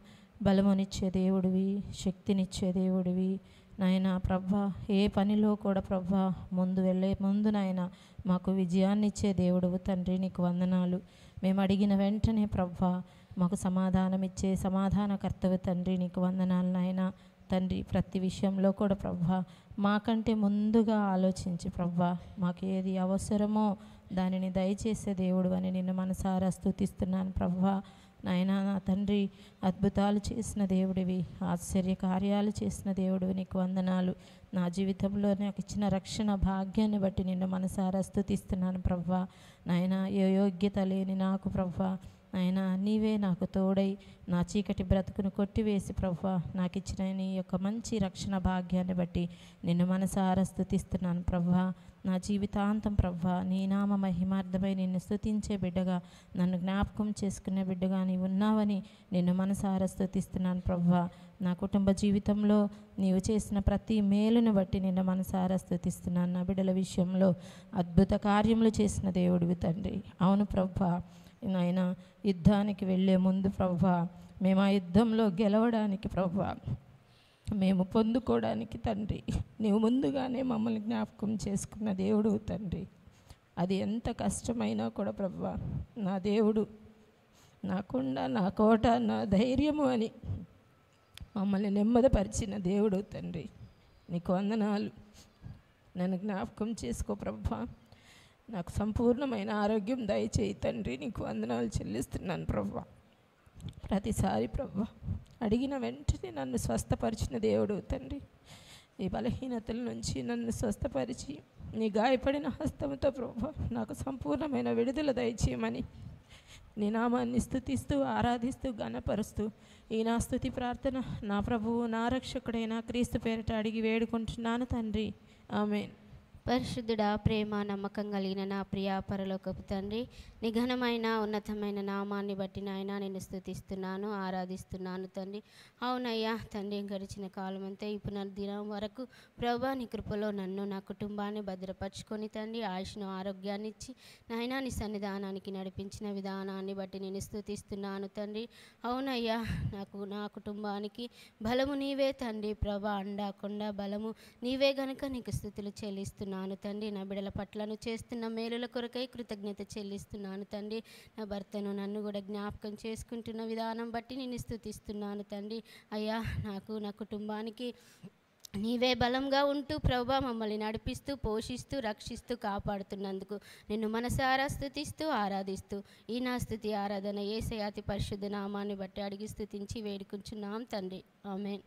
S7: బలమునిచ్చే దేవుడివి శక్తినిచ్చే దేవుడివి నాయన ప్రభా ఏ పనిలో కూడా ప్రభా ముందు వెళ్ళే ముందు నాయన మాకు విజయాన్ని ఇచ్చే దేవుడువు తండ్రి నీకు వందనాలు మేము అడిగిన వెంటనే ప్రభా మాకు సమాధానం ఇచ్చే సమాధానకర్తవు తండ్రి నీకు వందనాలు నాయన తండ్రి ప్రతి విషయంలో కూడా ప్రభా మాకంటే ముందుగా ఆలోచించి ప్రభా మాకు ఏది అవసరమో దానిని దయచేసే దేవుడు అని నిన్ను మనసారా స్థుతిస్తున్నాను ప్రభా నాయనా నా తండ్రి అద్భుతాలు చేసిన దేవుడివి ఆశ్చర్య కార్యాలు చేసిన దేవుడివి నీకు వందనాలు నా జీవితంలో నాకు ఇచ్చిన రక్షణ భాగ్యాన్ని బట్టి నిన్ను మనసారా స్థుతిస్తున్నాను ప్రభా నాయన ఏ యోగ్యత లేని నాకు ప్రభా నాయన నీవే నాకు తోడై నా చీకటి బ్రతుకును కొట్టివేసి ప్రభా నాకు ఇచ్చిన నీ యొక్క మంచి రక్షణ భాగ్యాన్ని బట్టి నిన్ను మనసారా స్థుతిస్తున్నాను ప్రభా నా జీవితాంతం ప్రభా నీ నామ మహిమార్థమై నిన్ను స్థుతించే బిడ్డగా నన్ను జ్ఞాపకం చేసుకునే బిడ్డగా నీ ఉన్నావని నిన్ను మనసారా స్థుతిస్తున్నాను ప్రభా నా కుటుంబ జీవితంలో నీవు చేసిన ప్రతి మేలును బట్టి నిన్ను మనసారా స్థుతిస్తున్నాను నా బిడ్డల విషయంలో అద్భుత కార్యములు చేసిన దేవుడివి తండ్రి అవును ప్రభా నాయన యుద్ధానికి వెళ్ళే ముందు ప్రభా మేము ఆ యుద్ధంలో గెలవడానికి ప్రభా మేము పొందుకోవడానికి తండ్రి నీవు ముందుగానే మమ్మల్ని జ్ఞాపకం చేసుకున్న దేవుడు తండ్రి అది ఎంత కష్టమైనా కూడా ప్రభా నా దేవుడు నాకుండా నా కోట నా ధైర్యము అని మమ్మల్ని నెమ్మదపరిచిన దేవుడు తండ్రి నీకు వందనాలు నన్ను జ్ఞాపకం చేసుకో ప్రభా నాకు సంపూర్ణమైన ఆరోగ్యం దయచేయి తండ్రి నీకు వందనాలు చెల్లిస్తున్నాను ప్రభా ప్రతిసారి ప్రభా అడిగిన వెంటనే నన్ను స్వస్థపరిచిన దేవుడు తండ్రి ఈ బలహీనతల నుంచి నన్ను స్వస్థపరిచి నీ గాయపడిన హస్తంతో ప్రభా నాకు సంపూర్ణమైన విడుదల దయచేయమని నీ నామాన్ని స్థుతిస్తూ ఆరాధిస్తూ గణపరుస్తూ ఈ నా స్థుతి ప్రార్థన నా ప్రభువు నా రక్షకుడైన క్రీస్తు పేరిట అడిగి వేడుకుంటున్నాను తండ్రి ఆమెన్
S8: పరిశుద్ధుడా ప్రేమ నమ్మకం కలిగిన నా ప్రియ పరలోకపు తండ్రి నిఘనమైన ఉన్నతమైన నామాన్ని బట్టి నాయన నేను స్థుతిస్తున్నాను ఆరాధిస్తున్నాను తండ్రి అవునయ్యా తండ్రి గడిచిన కాలం అంతా ఈ పునర్దినం వరకు ప్రభా నీ కృపలో నన్ను నా కుటుంబాన్ని భద్రపరుచుకొని తండ్రి ఆయుష్ను ఆరోగ్యాన్ని ఇచ్చి నాయనా నీ సన్నిధానానికి నడిపించిన విధానాన్ని బట్టి నేను స్థుతిస్తున్నాను తండ్రి అవునయ్యా నాకు నా కుటుంబానికి బలము నీవే తండ్రి ప్రభా అండాకుండా బలము నీవే గనుక నీకు స్థుతులు చెల్లిస్తున్నాను తండ్రి నా బిడల పట్లను చేస్తున్న మేలుల కొరకై కృతజ్ఞత చెల్లిస్తున్నాను తండ్రి నా భర్తను నన్ను కూడా జ్ఞాపకం చేసుకుంటున్న విధానం బట్టి నేను స్థుతిస్తున్నాను తండ్రి అయ్యా నాకు నా కుటుంబానికి నీవే బలంగా ఉంటూ ప్రభా మమ్మల్ని నడిపిస్తూ పోషిస్తూ రక్షిస్తూ కాపాడుతున్నందుకు నిన్ను మనసారా స్థుతిస్తూ ఆరాధిస్తూ ఈ నా స్థుతి ఆరాధన ఏసయాతి పరిశుద్ధ నామాన్ని బట్టి అడిగి స్థుతించి వేడుకుంటున్నాం తండ్రి ఆమెన్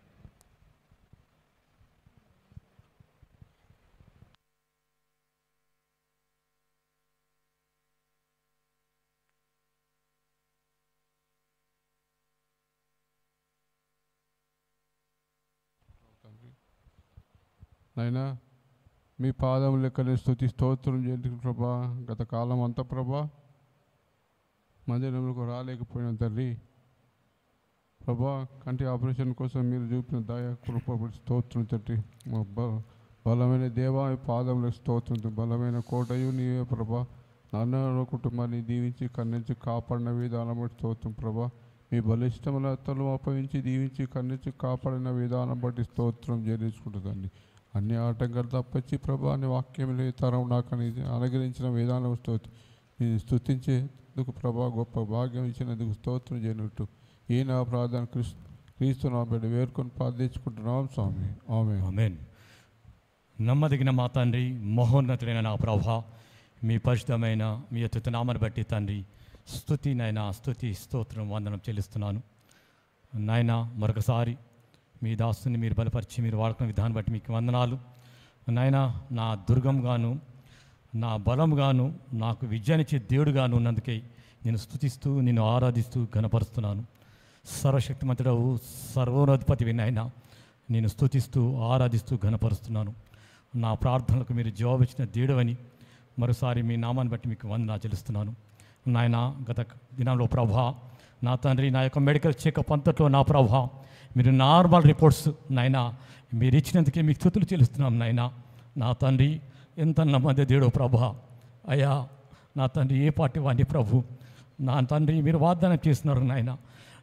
S9: నాయనా మీ పాదం లెక్కలే స్థుతి స్తోత్రం చేయండి ప్రభా గత కాలం అంతా ప్రభా మందిరంలోకి రాలేకపోయిన తల్లి ప్రభా కంటి ఆపరేషన్ కోసం మీరు చూపిన దయ కృప స్తోత్రం తండ్రి మా బ బలమైన దేవా మీ పాదంలో స్తోత్రం బలమైన కోటయు నీవే ప్రభా నాన్న కుటుంబాన్ని దీవించి కన్నించి కాపాడిన విధానం బట్టి స్తోత్రం ప్రభా మీ బలిష్టముల తలు అప్పగించి దీవించి కన్నించి కాపాడిన విధానం బట్టి స్తోత్రం చెల్లించుకుంటుందండి అన్ని ఆటంకాలు తప్పించి ప్రభా అని వాక్యం లే తరం నాకు అనేది అనుగ్రహించిన విధానం స్తోత్రం నేను స్తుతించేందుకు ప్రభా గొప్ప భాగ్యం ఇచ్చినందుకు స్తోత్రం చేయనట్టు ఈ నా ప్రార్థన క్రీస్తు క్రీస్తు నా బిడ్డ వేరుకొని ప్రార్థించుకుంటున్నాం స్వామి ఆమె
S10: ఆమెన్ నమ్మదగిన మా తండ్రి మహోన్నతుడైన నా ప్రభా మీ పరిశుద్ధమైన మీ అత్యుత నామను బట్టి తండ్రి స్థుతి నాయన స్థుతి స్తోత్రం వందనం చెల్లిస్తున్నాను నాయన మరొకసారి మీ దాస్తుని మీరు బలపరిచి మీరు వాడుకున్న విధానం బట్టి మీకు వందనాలు నాయన నా దుర్గంగాను నా బలంగాను నాకు విద్యనిచ్చే దేవుడుగాను ఉన్నందుకే నేను స్థుతిస్తూ నిన్ను ఆరాధిస్తూ ఘనపరుస్తున్నాను సర్వశక్తిమంతుడవు సర్వోన్నధిపతి వినాయన నేను స్థుతిస్తూ ఆరాధిస్తూ ఘనపరుస్తున్నాను నా ప్రార్థనలకు మీరు జవాబిచ్చిన దేవుడవని మరోసారి మీ నామాన్ని బట్టి మీకు వందనా చెల్లిస్తున్నాను నాయన గత దినంలో ప్రభా నా తండ్రి నా యొక్క మెడికల్ చెకప్ అంతట్లో నా ప్రభా మీరు నార్మల్ రిపోర్ట్స్ నాయన మీరు ఇచ్చినందుకే మీకు స్థుతులు చెల్లిస్తున్నాం నాయన నా తండ్రి ఎంత నమ్మదే దేవుడు ప్రభా అయ్యా నా తండ్రి ఏ పార్టీ వాడిని ప్రభు నా తండ్రి మీరు వాగ్దానం చేస్తున్నారు నాయన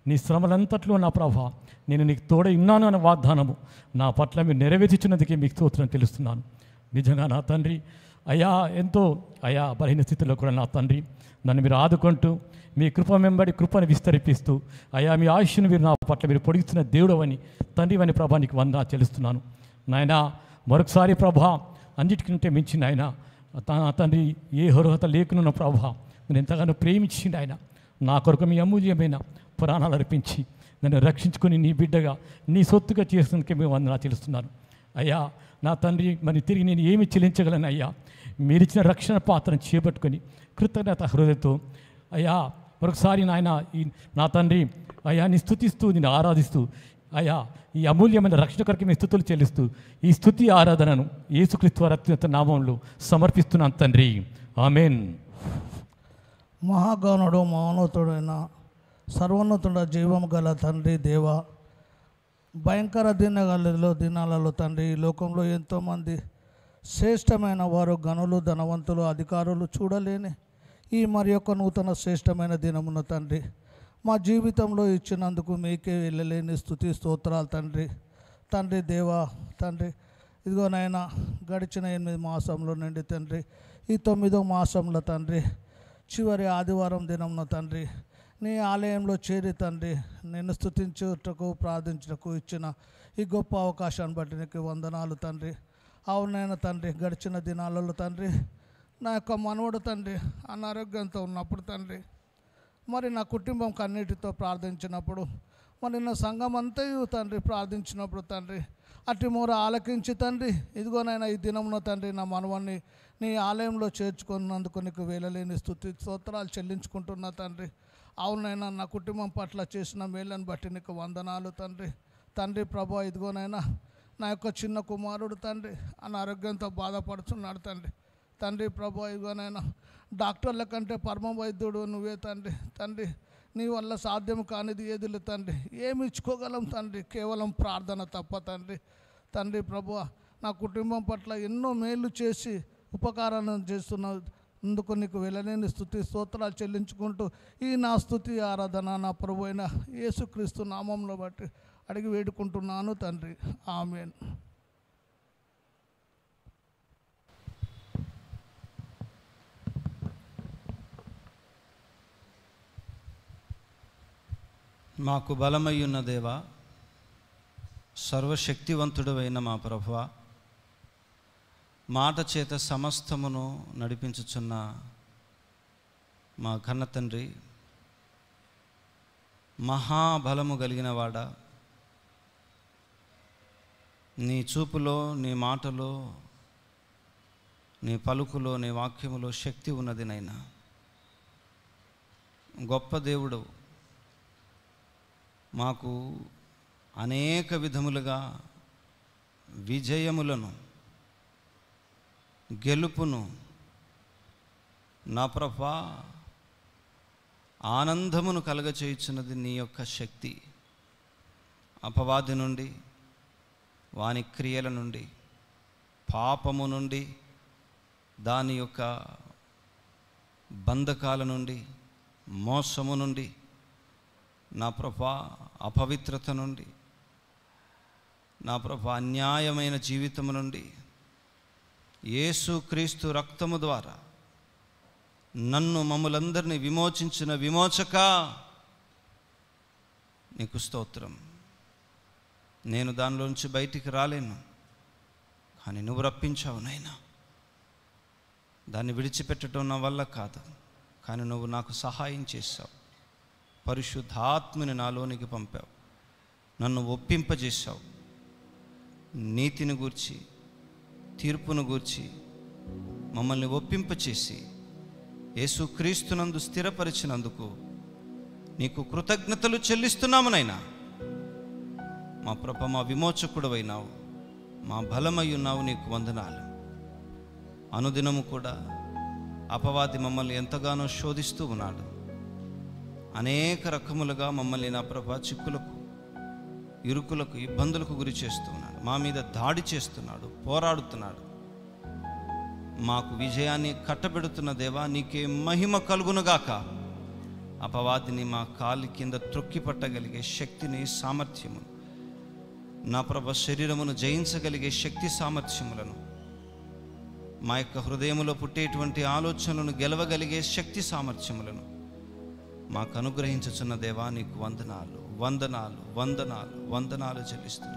S10: నీ శ్రమలంతట్లో నా ప్రభా నేను నీకు తోడ ఉన్నాను అనే వాగ్దానము నా పట్ల మీరు నెరవేర్చినందుకే మీకు స్తోత్రం తెలుస్తున్నాను నిజంగా నా తండ్రి అయా ఎంతో అయా బలహీన స్థితిలో కూడా నా తండ్రి నన్ను మీరు ఆదుకుంటూ మీ కృప వెంబడి కృపను విస్తరిపిస్తూ అయా మీ ఆయుష్ను మీరు నా పట్ల మీరు పొడిగిస్తున్న దేవుడు అని తండ్రి అని ప్రభా నీకు వందా చెల్లిస్తున్నాను నాయనా మరొకసారి ప్రభా అన్నిటికంటే మించి నాయన త- తండ్రి ఏ అర్హత లేకున్న ప్రభా నేను ఎంతగానో ప్రేమించింది ఆయన నా కొరకు మీ అమూల్యమైన పురాణాలు అర్పించి నన్ను రక్షించుకొని నీ బిడ్డగా నీ సొత్తుగా చేసినందుకే మేము వందనా తెలుస్తున్నాను అయ్యా నా తండ్రి మరి తిరిగి నేను ఏమి చెల్లించగలను అయ్యా మీరిచ్చిన రక్షణ పాత్రను చేపట్టుకొని కృతజ్ఞత హృదయతో అయ్యా మరొకసారి నాయన ఈ నా తండ్రి అయ్యా నీ స్థుతిస్తూ నేను ఆరాధిస్తూ అయ్యా ఈ అమూల్యమైన రక్షణ కొరకు మీ స్థుతులు చెల్లిస్తూ ఈ స్థుతి ఆరాధనను యేసుక్రీస్తు వారి అత్యున్నత నామంలో సమర్పిస్తున్నాను తండ్రి ఆమెన్
S11: మహాగణుడు మౌనతుడైన సర్వోన్నతుడ జీవము గల తండ్రి దేవ భయంకర దినగలలో దినాలలో తండ్రి ఈ లోకంలో ఎంతోమంది శ్రేష్టమైన వారు గనులు ధనవంతులు అధికారులు చూడలేని ఈ మరి యొక్క నూతన శ్రేష్టమైన దినమున తండ్రి మా జీవితంలో ఇచ్చినందుకు మీకే వెళ్ళలేని స్థుతి స్తోత్రాలు తండ్రి తండ్రి దేవా తండ్రి ఇదిగో నాయన గడిచిన ఎనిమిది మాసంలో నుండి తండ్రి ఈ తొమ్మిదో మాసంలో తండ్రి చివరి ఆదివారం దినంన తండ్రి నీ ఆలయంలో చేరి తండ్రి నిన్ను స్థుతించుటకు ప్రార్థించుటకు ఇచ్చిన ఈ గొప్ప అవకాశాన్ని బట్టి నీకు వందనాలు తండ్రి అవునైనా తండ్రి గడిచిన దినాలలో తండ్రి నా యొక్క మనవడు తండ్రి అనారోగ్యంతో ఉన్నప్పుడు తండ్రి మరి నా కుటుంబం కన్నీటితో ప్రార్థించినప్పుడు మరి నా సంఘం అంతయు తండ్రి ప్రార్థించినప్పుడు తండ్రి అట్టి మూర ఆలకించి తండ్రి ఇదిగోనైనా ఈ దినమున తండ్రి నా మనవాన్ని నీ ఆలయంలో చేర్చుకున్నందుకు నీకు వేలలేని స్థుతి స్తోత్రాలు చెల్లించుకుంటున్నా తండ్రి అవునైనా నా కుటుంబం పట్ల చేసిన మేళ్ళని బట్టి నీకు వందనాలు తండ్రి తండ్రి ప్రభా ఇదిగోనైనా నా యొక్క చిన్న కుమారుడు తండ్రి అనారోగ్యంతో బాధపడుతున్నాడు తండ్రి తండ్రి ప్రభా ఇదిగోనైనా డాక్టర్ల కంటే పరమ వైద్యుడు నువ్వే తండ్రి తండ్రి నీ వల్ల సాధ్యం కానిది ఏది లేదు తండ్రి ఏమి ఇచ్చుకోగలం తండ్రి కేవలం ప్రార్థన తప్ప తండ్రి తండ్రి ప్రభు నా కుటుంబం పట్ల ఎన్నో మేలు చేసి ఉపకారాన్ని చేస్తున్న అందుకు నీకు వెళ్ళలేని స్థుతి స్తోత్రాలు చెల్లించుకుంటూ ఈ నా స్థుతి ఆరాధన నా ప్రభు అయిన యేసుక్రీస్తు నామంలో బట్టి అడిగి వేడుకుంటున్నాను తండ్రి ఆమెన్
S1: మాకు బలమయ్యున్న దేవా సర్వశక్తివంతుడవైన మా ప్రభువ మాట చేత సమస్తమును నడిపించుచున్న మా కన్న తండ్రి మహాబలము కలిగిన వాడ నీ చూపులో నీ మాటలో నీ పలుకులో నీ వాక్యములో శక్తి ఉన్నది నైనా గొప్ప దేవుడు మాకు అనేక విధములుగా విజయములను గెలుపును నా ప్రభా ఆనందమును కలగచేయుచున్నది నీ యొక్క శక్తి అపవాది నుండి వాని క్రియల నుండి పాపము నుండి దాని యొక్క బంధకాల నుండి మోసము నుండి నా ప్రభా అపవిత్రత నుండి నా ప్రభా అన్యాయమైన జీవితము నుండి యేసుక్రీస్తు రక్తము ద్వారా నన్ను మమ్ములందరినీ విమోచించిన విమోచక నీకు స్తోత్రం నేను దానిలోంచి బయటికి రాలేను కానీ నువ్వు రప్పించావు నాయనా దాన్ని విడిచిపెట్టడం నా వల్ల కాదు కానీ నువ్వు నాకు సహాయం చేశావు పరిశుద్ధాత్మని నాలోనికి పంపావు నన్ను ఒప్పింపజేశావు నీతిని గూర్చి తీర్పును గూర్చి మమ్మల్ని ఒప్పింపచేసి యేసుక్రీస్తునందు స్థిరపరిచినందుకు నీకు కృతజ్ఞతలు చెల్లిస్తున్నాము నైనా మా ప్రభ మా విమోచకుడవైనావు మా బలమై ఉన్నావు నీకు వందనాలు అనుదినము కూడా అపవాది మమ్మల్ని ఎంతగానో శోధిస్తూ ఉన్నాడు అనేక రకములుగా మమ్మల్ని నా ప్రభా చిక్కులకు ఇరుకులకు ఇబ్బందులకు గురి చేస్తున్నాడు మా మీద దాడి చేస్తున్నాడు పోరాడుతున్నాడు మాకు విజయాన్ని కట్టబెడుతున్న దేవా నీకే మహిమ కలుగునుగాక అపవాదిని మా కాలి కింద త్రొక్కి పట్టగలిగే శక్తిని సామర్థ్యము నా ప్రభ శరీరమును జయించగలిగే శక్తి సామర్థ్యములను మా యొక్క హృదయములో పుట్టేటువంటి ఆలోచనలను గెలవగలిగే శక్తి సామర్థ్యములను మాకు అనుగ్రహించుచున్న దేవా నీకు వందనాలు వందనాలు వందనాలు వందనాలు చెల్లిస్తున్నాను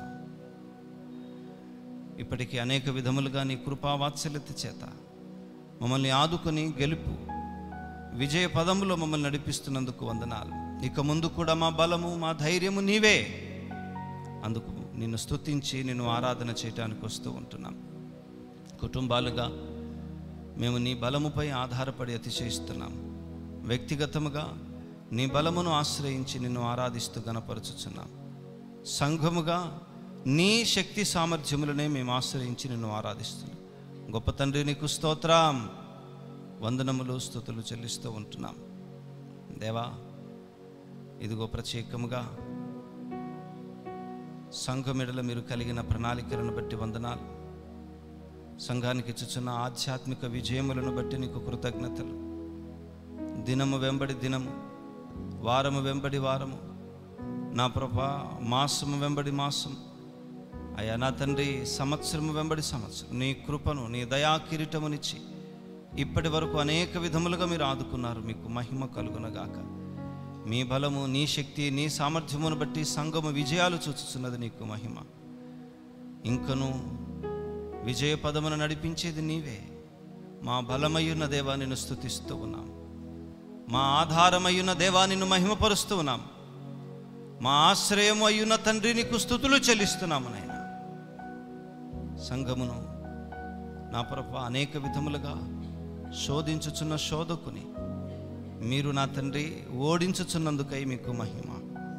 S1: ఇప్పటికీ అనేక విధములుగా నీ కృపావాత్సల్యత చేత మమ్మల్ని ఆదుకొని గెలుపు విజయ పదములో మమ్మల్ని నడిపిస్తున్నందుకు వందనాలు ఇక ముందు కూడా మా బలము మా ధైర్యము నీవే అందుకు నిన్ను స్తుతించి నిన్ను ఆరాధన చేయడానికి వస్తూ ఉంటున్నాం కుటుంబాలుగా మేము నీ బలముపై ఆధారపడి అతిశయిస్తున్నాం వ్యక్తిగతముగా నీ బలమును ఆశ్రయించి నిన్ను ఆరాధిస్తూ గనపరచుచున్నాం సంఘముగా నీ శక్తి సామర్థ్యములనే మేము ఆశ్రయించి నిన్ను ఆరాధిస్తున్నాం గొప్ప తండ్రి నీకు స్తోత్రం వందనములు స్థుతులు చెల్లిస్తూ ఉంటున్నాం దేవా ఇదిగో ప్రత్యేకముగా సంఘమెడల మీరు కలిగిన ప్రణాళికలను బట్టి వందనాలు సంఘానికి ఇచ్చుచున్న ఆధ్యాత్మిక విజయములను బట్టి నీకు కృతజ్ఞతలు దినము వెంబడి దినము వారము వెంబడి వారము నా ప్రభా మాసము వెంబడి మాసం అయ్యా నా తండ్రి సంవత్సరము వెంబడి సంవత్సరం నీ కృపను నీ దయా కిరీటమునిచ్చి ఇప్పటి వరకు అనేక విధములుగా మీరు ఆదుకున్నారు మీకు మహిమ కలుగునగాక మీ బలము నీ శక్తి నీ సామర్థ్యమును బట్టి సంఘము విజయాలు చూచుచున్నది నీకు మహిమ ఇంకను విజయ పదమును నడిపించేది నీవే మా బలమయ్యున్న దేవా నిన్ను స్థుతిస్తూ ఉన్నాం మా ఆధారమయ్యున్న దేవా నిన్ను మహిమపరుస్తూ ఉన్నాం మా ఆశ్రయము అయ్యున్న తండ్రి నీకు స్థుతులు చెల్లిస్తున్నాము నాయన సంఘమును నా ప్రభ అనేక విధములుగా శోధించుచున్న శోధకుని మీరు నా తండ్రి ఓడించుచున్నందుకై మీకు మహిమ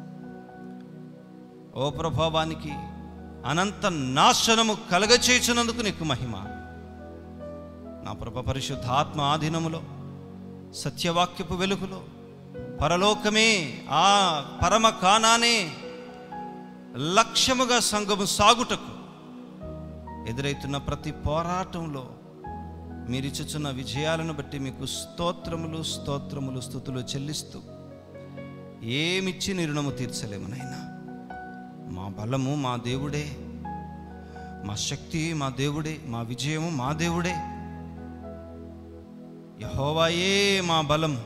S1: ఓ ప్రభావానికి అనంత నాశనము కలగచేయుచున్నందుకు నీకు మహిమ నా ప్రభ పరిశుద్ధాత్మ ఆధీనములో సత్యవాక్యపు వెలుగులో పరలోకమే ఆ పరమ కానానే లక్ష్యముగా సంఘము సాగుటకు ఎదురైతున్న ప్రతి పోరాటంలో మీరిచ్చుచున్న విజయాలను బట్టి మీకు స్తోత్రములు స్తోత్రములు స్థుతులు చెల్లిస్తూ ఏమిచ్చి నిర్ణము తీర్చలేము నాయనా మా బలము మా దేవుడే మా శక్తి మా దేవుడే మా విజయము మా దేవుడే యహోవాయే మా బలము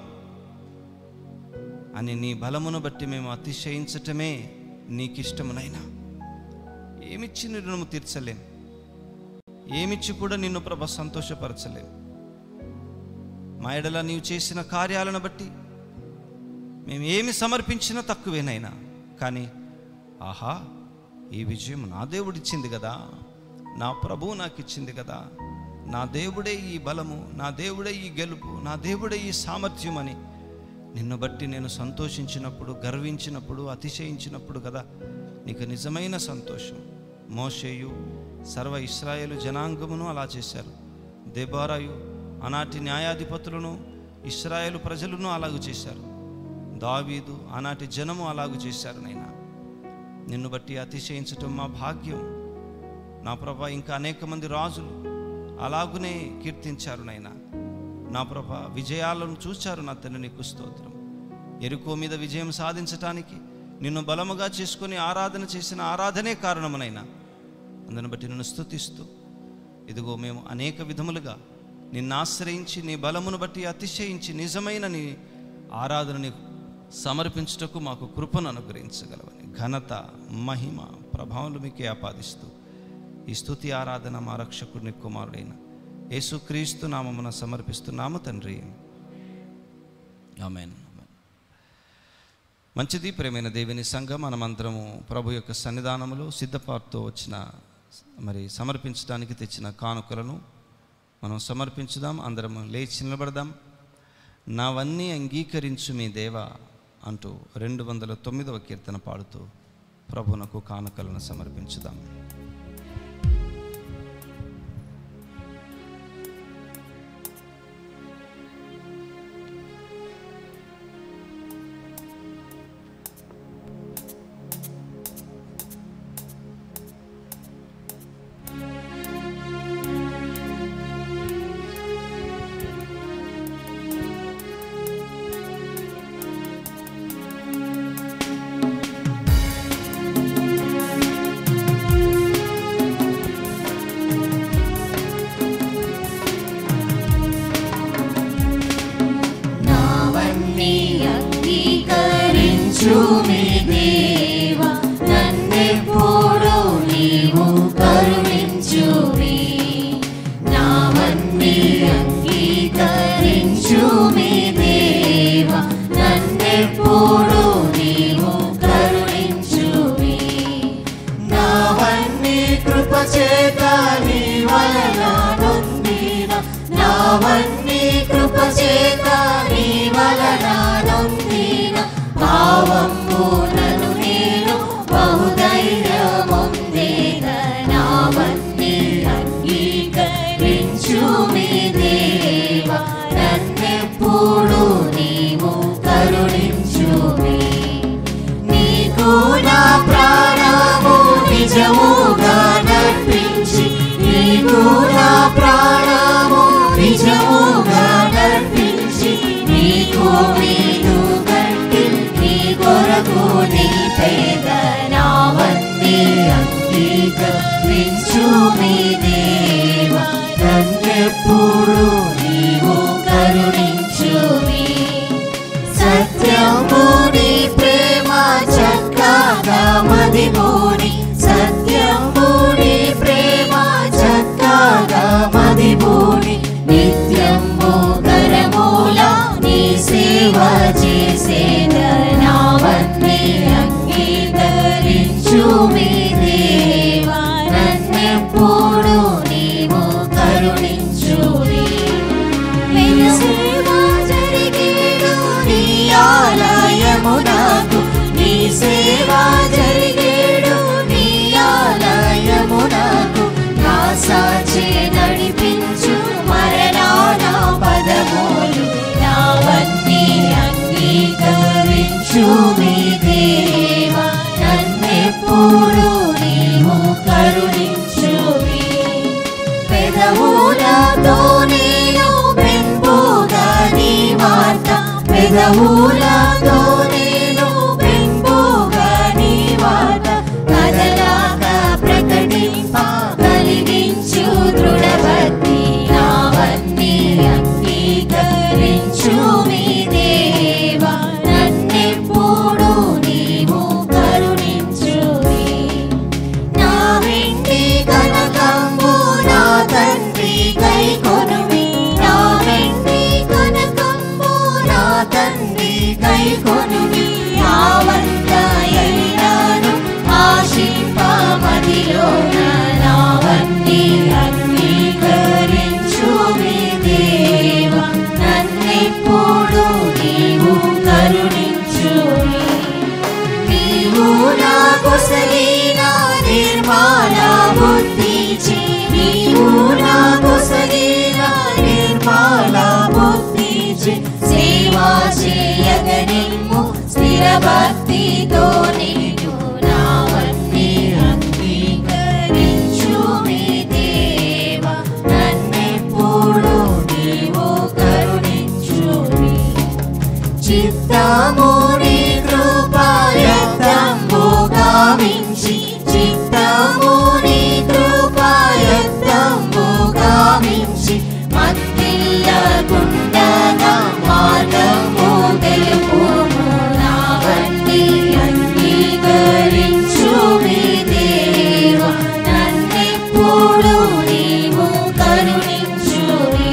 S1: అని నీ బలమును బట్టి మేము అతిశయించటమే నీకిష్టమునైనా ఏమిచ్చి నిర్ణము తీర్చలేం ఏమిచ్చి కూడా నిన్ను ప్రభ సంతోషపరచలేం మా ఎడల నీవు చేసిన కార్యాలను బట్టి మేము ఏమి సమర్పించినా తక్కువేనైనా కానీ ఆహా ఈ విజయం నా దేవుడిచ్చింది కదా నా ప్రభువు నాకు ఇచ్చింది కదా నా దేవుడే ఈ బలము నా దేవుడే ఈ గెలుపు నా దేవుడే ఈ సామర్థ్యం అని నిన్ను బట్టి నేను సంతోషించినప్పుడు గర్వించినప్పుడు అతిశయించినప్పుడు కదా నీకు నిజమైన సంతోషం మోషేయు సర్వ ఇస్రాయేలు జనాంగమును అలా చేశారు దెబారాయు ఆనాటి న్యాయాధిపతులను ఇస్రాయేలు ప్రజలను అలాగు చేశారు దావీదు ఆనాటి జనము అలాగు చేశారు నైనా నిన్ను బట్టి అతిశయించటం మా భాగ్యం నా ప్రభా ఇంకా అనేక మంది రాజులు అలాగునే కీర్తించారు నైనా నా ప్రభ విజయాలను చూచారు నా తండ్రి నీకు స్తోత్రం ఎరుకో మీద విజయం సాధించటానికి నిన్ను బలముగా చేసుకొని ఆరాధన చేసిన ఆరాధనే కారణమునైనా అందుని బట్టి నిన్ను స్తుతిస్తూ ఇదిగో మేము అనేక విధములుగా నిన్ను ఆశ్రయించి నీ బలమును బట్టి అతిశయించి నిజమైన నీ ఆరాధనని సమర్పించుటకు మాకు కృపను అనుగ్రహించగలవని ఘనత మహిమ ప్రభావాలు మీకే ఆపాదిస్తూ ఈ స్తుతి ఆరాధన మా రక్షకుడిని కుమారుడైన యేసుక్రీస్తు నామమున సమర్పిస్తున్నాము తండ్రి ఆమెన్ మంచిది ప్రేమైన దేవుని సంఘం మనమందరము ప్రభు యొక్క సన్నిధానములో సిద్ధపాటుతో వచ్చిన మరి సమర్పించడానికి తెచ్చిన కానుకలను మనం సమర్పించుదాం అందరం లేచి నిలబడదాం నావన్నీ అంగీకరించు మీ దేవ అంటూ రెండు వందల తొమ్మిదవ కీర్తన పాడుతూ ప్రభునకు కానుకలను సమర్పించుదాం
S2: Thank చేత నీ వలన నొందిన నావన్నీ కృప చేత నీ వలన నొందిన భావములను నేను బహుధైర్యమొందేన నావన్నీ అంగీకరించు మీ దేవ నన్నెప్పుడు నీవు కరుణించుమి నీకు నా ప్రాణము నిజముగా నర్పించి నీకు నా ప్రాణము నిజముగా నర్పించి నీకు మీదు కట్టి నీ కొరకు నీ పేద నావన్నీ అంగీకరించు మీ దేవ నన్నెప్పుడు నీవు కరుణించుమి సత్యముని ప్రేమ చక్కగా మదిమోని సత్యముని ప్రేమ చక్కగా మదిమోని నిత్యము గరమూల నీ సేవ చేసేద నావన్నీ అంగీకరించు మీ దేవ నన్నెప్పుడు నీవు కరుణించువి నీ సేవ జరిగేడు నీ ఆలయము నాకు నీ సేవ జరిగేడు నీ ఆలయము నాకు నా సాచే నడిపించు మరణాన పదములు నావన్నీ అంగీకరించు మీ దేవ నన్నెప్పుడు నీవు కరుణించువి పెదవులతో నేను పెంపుగా నీ వార్త పెదవులతో నేను పెంపుగా నీ వార్త కదలాక ప్రకటింప కలిగించు దృఢభక్తి నావన్నీ అంగీకరించు మీ దేవ నన్నెప్పుడు నీవు కరుణించువి నా వెండి కనకంబు నా తండ్రి కై కొనుమి నా వెండి కనకంబు నా తండ్రి కై కొనుమి యావంతయైనాను ఆశింప మదిలోన నావన్నీ అంగీకరించు మీ దేవ నన్నెప్పుడు నీవు కరుణించువి నీవు నా కొసగిన నిర్మాణ బుద్ధిచి నీవు నా కొసగిన నిర్మాణ బుద్ధిచి సేవా చేయగనిమ్ము స్థిర భక్తితో నేను నావన్నీ అంగీకరించు మీ దేవ నన్నెప్పుడు నీవు కరుణించువి చిత్తముని కృపయత్తంబు గావించి చిత్తముని కృపయత్తంబు గావించి మత్తిల్లగుండగా మార్గము తెలుపుము నావన్నీ అంగీకరించు మీ దేవ నన్నెప్పుడు నీవు కరుణించువి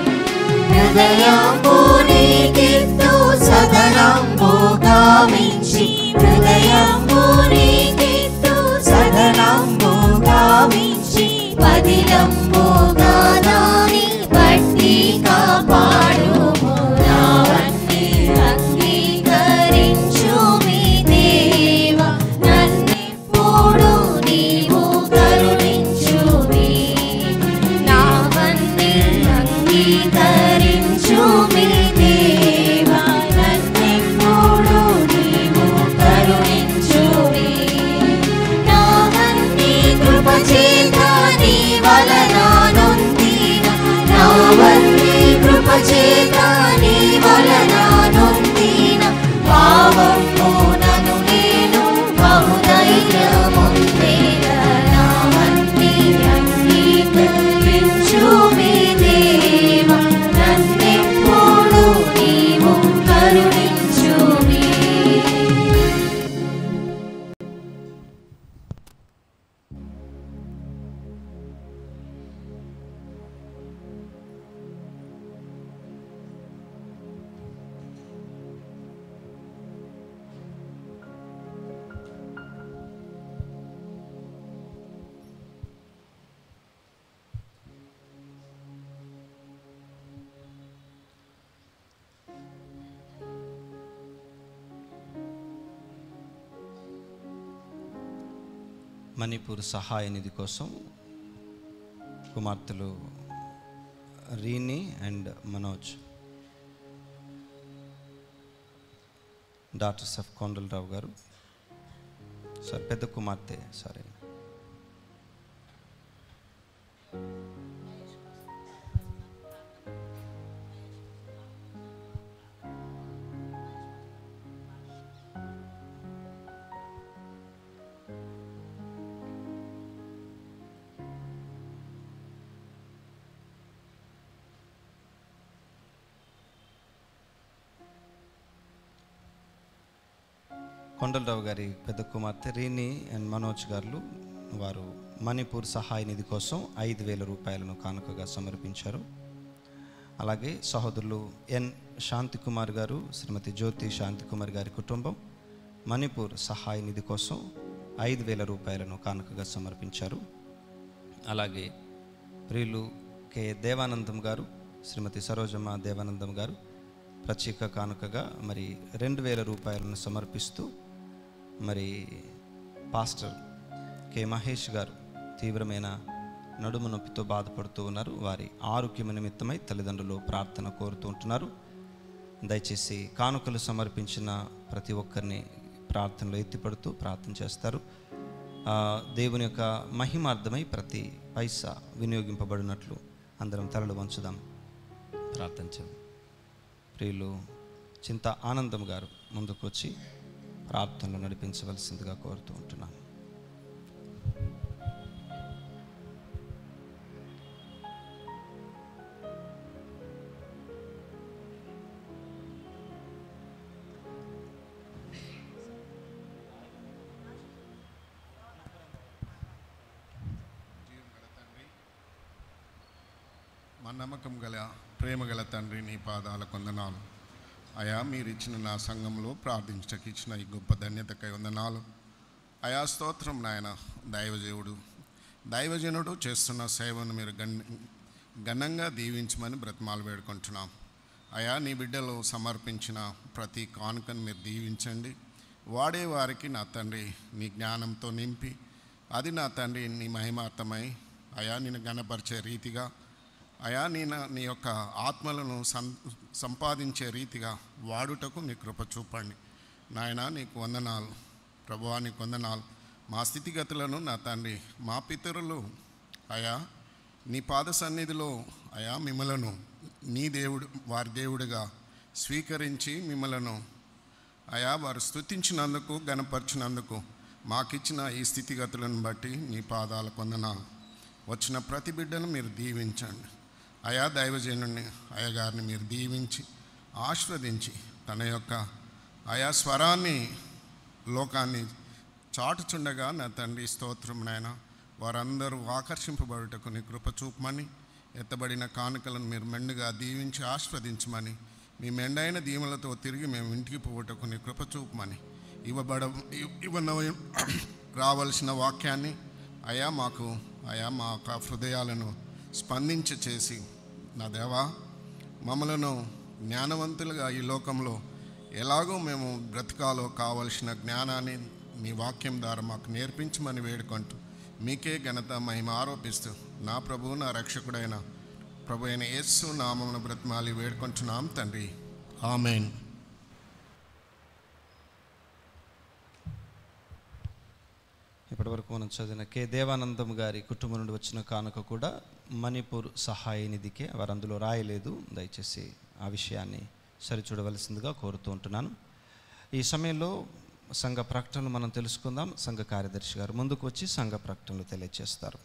S2: హృదయంబునికిత్తు సదనంబు గావించి హృదయంబునికిత్తు సదనంబు గావించి పదిలంబు గానాని బట్టి కాపాడుము నావన్నీ అంగీకరించు మీ దేవ నన్నెప్పుడు నీవు కరుణించువి నావన్నీ అంగీకరించు మీ దేవ నన్నెప్పుడు నీవు కరుణించువి నావన్నీ కృప చేత నీ వలన నొందిన నావన్నీ కృప చేత నీ వలన నొందిన పావము నను నేను బహుధైర్యముందేన నావన్నీ అంగీకరించు మీ దేవ నన్నెప్పుడు నీవు కరుణించువి
S1: మణిపూర్ సహాయ నిధి కోసం కుమార్తెలు రీని and Manoj doctors of Kondalarao గారు సార్ పెద్ద కుమార్తె సారీ కొండలరావు గారి పెద్ద కుమార్తె రీని అండ్ మనోజ్ గారు వారు మణిపూర్ సహాయ నిధి కోసం ఐదు వేల రూపాయలను కానుకగా సమర్పించారు అలాగే సహోదరులు ఎన్ శాంతి కుమార్ గారు శ్రీమతి జ్యోతి శాంతి కుమార్ గారి కుటుంబం మణిపూర్ సహాయ నిధి కోసం ఐదు వేల రూపాయలను కానుకగా సమర్పించారు అలాగే ప్రియులు కె దేవానందం గారు శ్రీమతి సరోజమ్మ దేవానందం గారు ప్రత్యేక కానుకగా మరి రెండు వేల రూపాయలను సమర్పిస్తూ మరి పాస్టర్ కె మహేష్ గారు తీవ్రమైన నడుము నొప్పితో బాధపడుతూ ఉన్నారు వారి ఆరోగ్యం నిమిత్తమై తల్లిదండ్రులు ప్రార్థన కోరుతూ ఉంటున్నారు దయచేసి కానుకలు సమర్పించిన ప్రతి ఒక్కరిని ప్రార్థనలో ఎత్తిపడుతూ ప్రార్థన చేస్తారు ఆ, దేవుని యొక్క మహిమార్థమై ప్రతి పైసా వినియోగింపబడినట్లు అందరం తలలు వంచుదాం ప్రార్థన చేద్దాం ప్రియులు చింత ఆనందం గారు ముందుకు వచ్చి ప్రార్థనలు నడిపించవలసిందిగా కోరుతూ ఉంటున్నాను
S12: మా నమ్మకం గల ప్రేమ గల తండ్రి నీ పాదాల కొందనాలు అయా మీరు ఇచ్చిన నా సంఘంలో ప్రార్థించటకు ఇచ్చిన ఈ గొప్ప ధన్యతకై వందనాలు అయా స్తోత్రం నాయన దైవజీవుడు దైవజనుడు చేస్తున్న సేవను మీరు గన్ ఘనంగా దీవించమని బ్రతిమాలు వేడుకుంటున్నాం అయా నీ బిడ్డలు సమర్పించిన ప్రతి కానుకను మీరు దీవించండి వాడే వారికి నా తండ్రి నీ జ్ఞానంతో నింపి అది నా తండ్రి నీ మహిమార్థమై అయా నేను గణపరిచే రీతిగా అయా నీ నా- నీ యొక్క ఆత్మలను సం సంపాదించే రీతిగా వాడుటకు నీ కృప చూపండి నాయన నీకు వందనాలు ప్రభువా నీకు వందనాలు మా స్థితిగతులను నా తండ్రి మా పితరులు అయా నీ పాద సన్నిధిలో అయా మిమ్మలను నీ దేవుడు వారి దేవుడిగా స్వీకరించి మిమ్మలను అయా వారు స్తుతించినందుకు గణపరిచినందుకు మాకిచ్చిన ఈ స్థితిగతులను బట్టి నీ పాదాల కొందనాలు వచ్చిన ప్రతి బిడ్డను మీరు దీవించండి అయా దైవజనుని అయ్యగారిని మీరు దీవించి ఆస్వాదించి తన యొక్క ఆయా స్వరాన్ని లోకాన్ని చాటుచుండగా నా తండ్రి స్తోత్రం నాయన వారందరూ ఆకర్షింపబడుటకు నీ కృప చూపమని ఎత్తబడిన కానుకలను మీరు మెండుగా దీవించి ఆస్వాదించమని మీ మెండైన దీవులతో తిరిగి మేము ఇంటికి పోవటకు నీ కృప చూపమని ఇవ్వబడ ఇవ్- ఇవ్వన రావలసిన వాక్యాన్ని అయా మాకు అయా మా యొక్క హృదయాలను స్పందించ చేసి నా దేవా మమ్మలను జ్ఞానవంతులుగా ఈ లోకంలో ఎలాగో మేము బ్రతకాలో కావలసిన జ్ఞానాన్ని నీ వాక్యం ద్వారా మాకు నేర్పించమని వేడుకుంటూ మీకే ఘనత మహిమ ఆరోపిస్తూ నా ప్రభు నా రక్షకుడైన ప్రభు అయిన యేసు నామమును బ్రతిమాలి వేడుకుంటున్నాం తండ్రి ఆమెన్
S1: ఇప్పటివరకు మనం చదివిన కె దేవానందం గారి కుటుంబం నుండి వచ్చిన కానుక కూడా మణిపూర్ సహాయ నిధికే వారు అందులో రాయలేదు దయచేసి ఆ విషయాన్ని సరిచూడవలసిందిగా కోరుతూ ఉంటున్నాను ఈ సమయంలో సంఘ ప్రకటనలు మనం తెలుసుకుందాం సంఘ కార్యదర్శి గారు ముందుకు వచ్చి సంఘ ప్రకటనలు తెలియజేస్తారు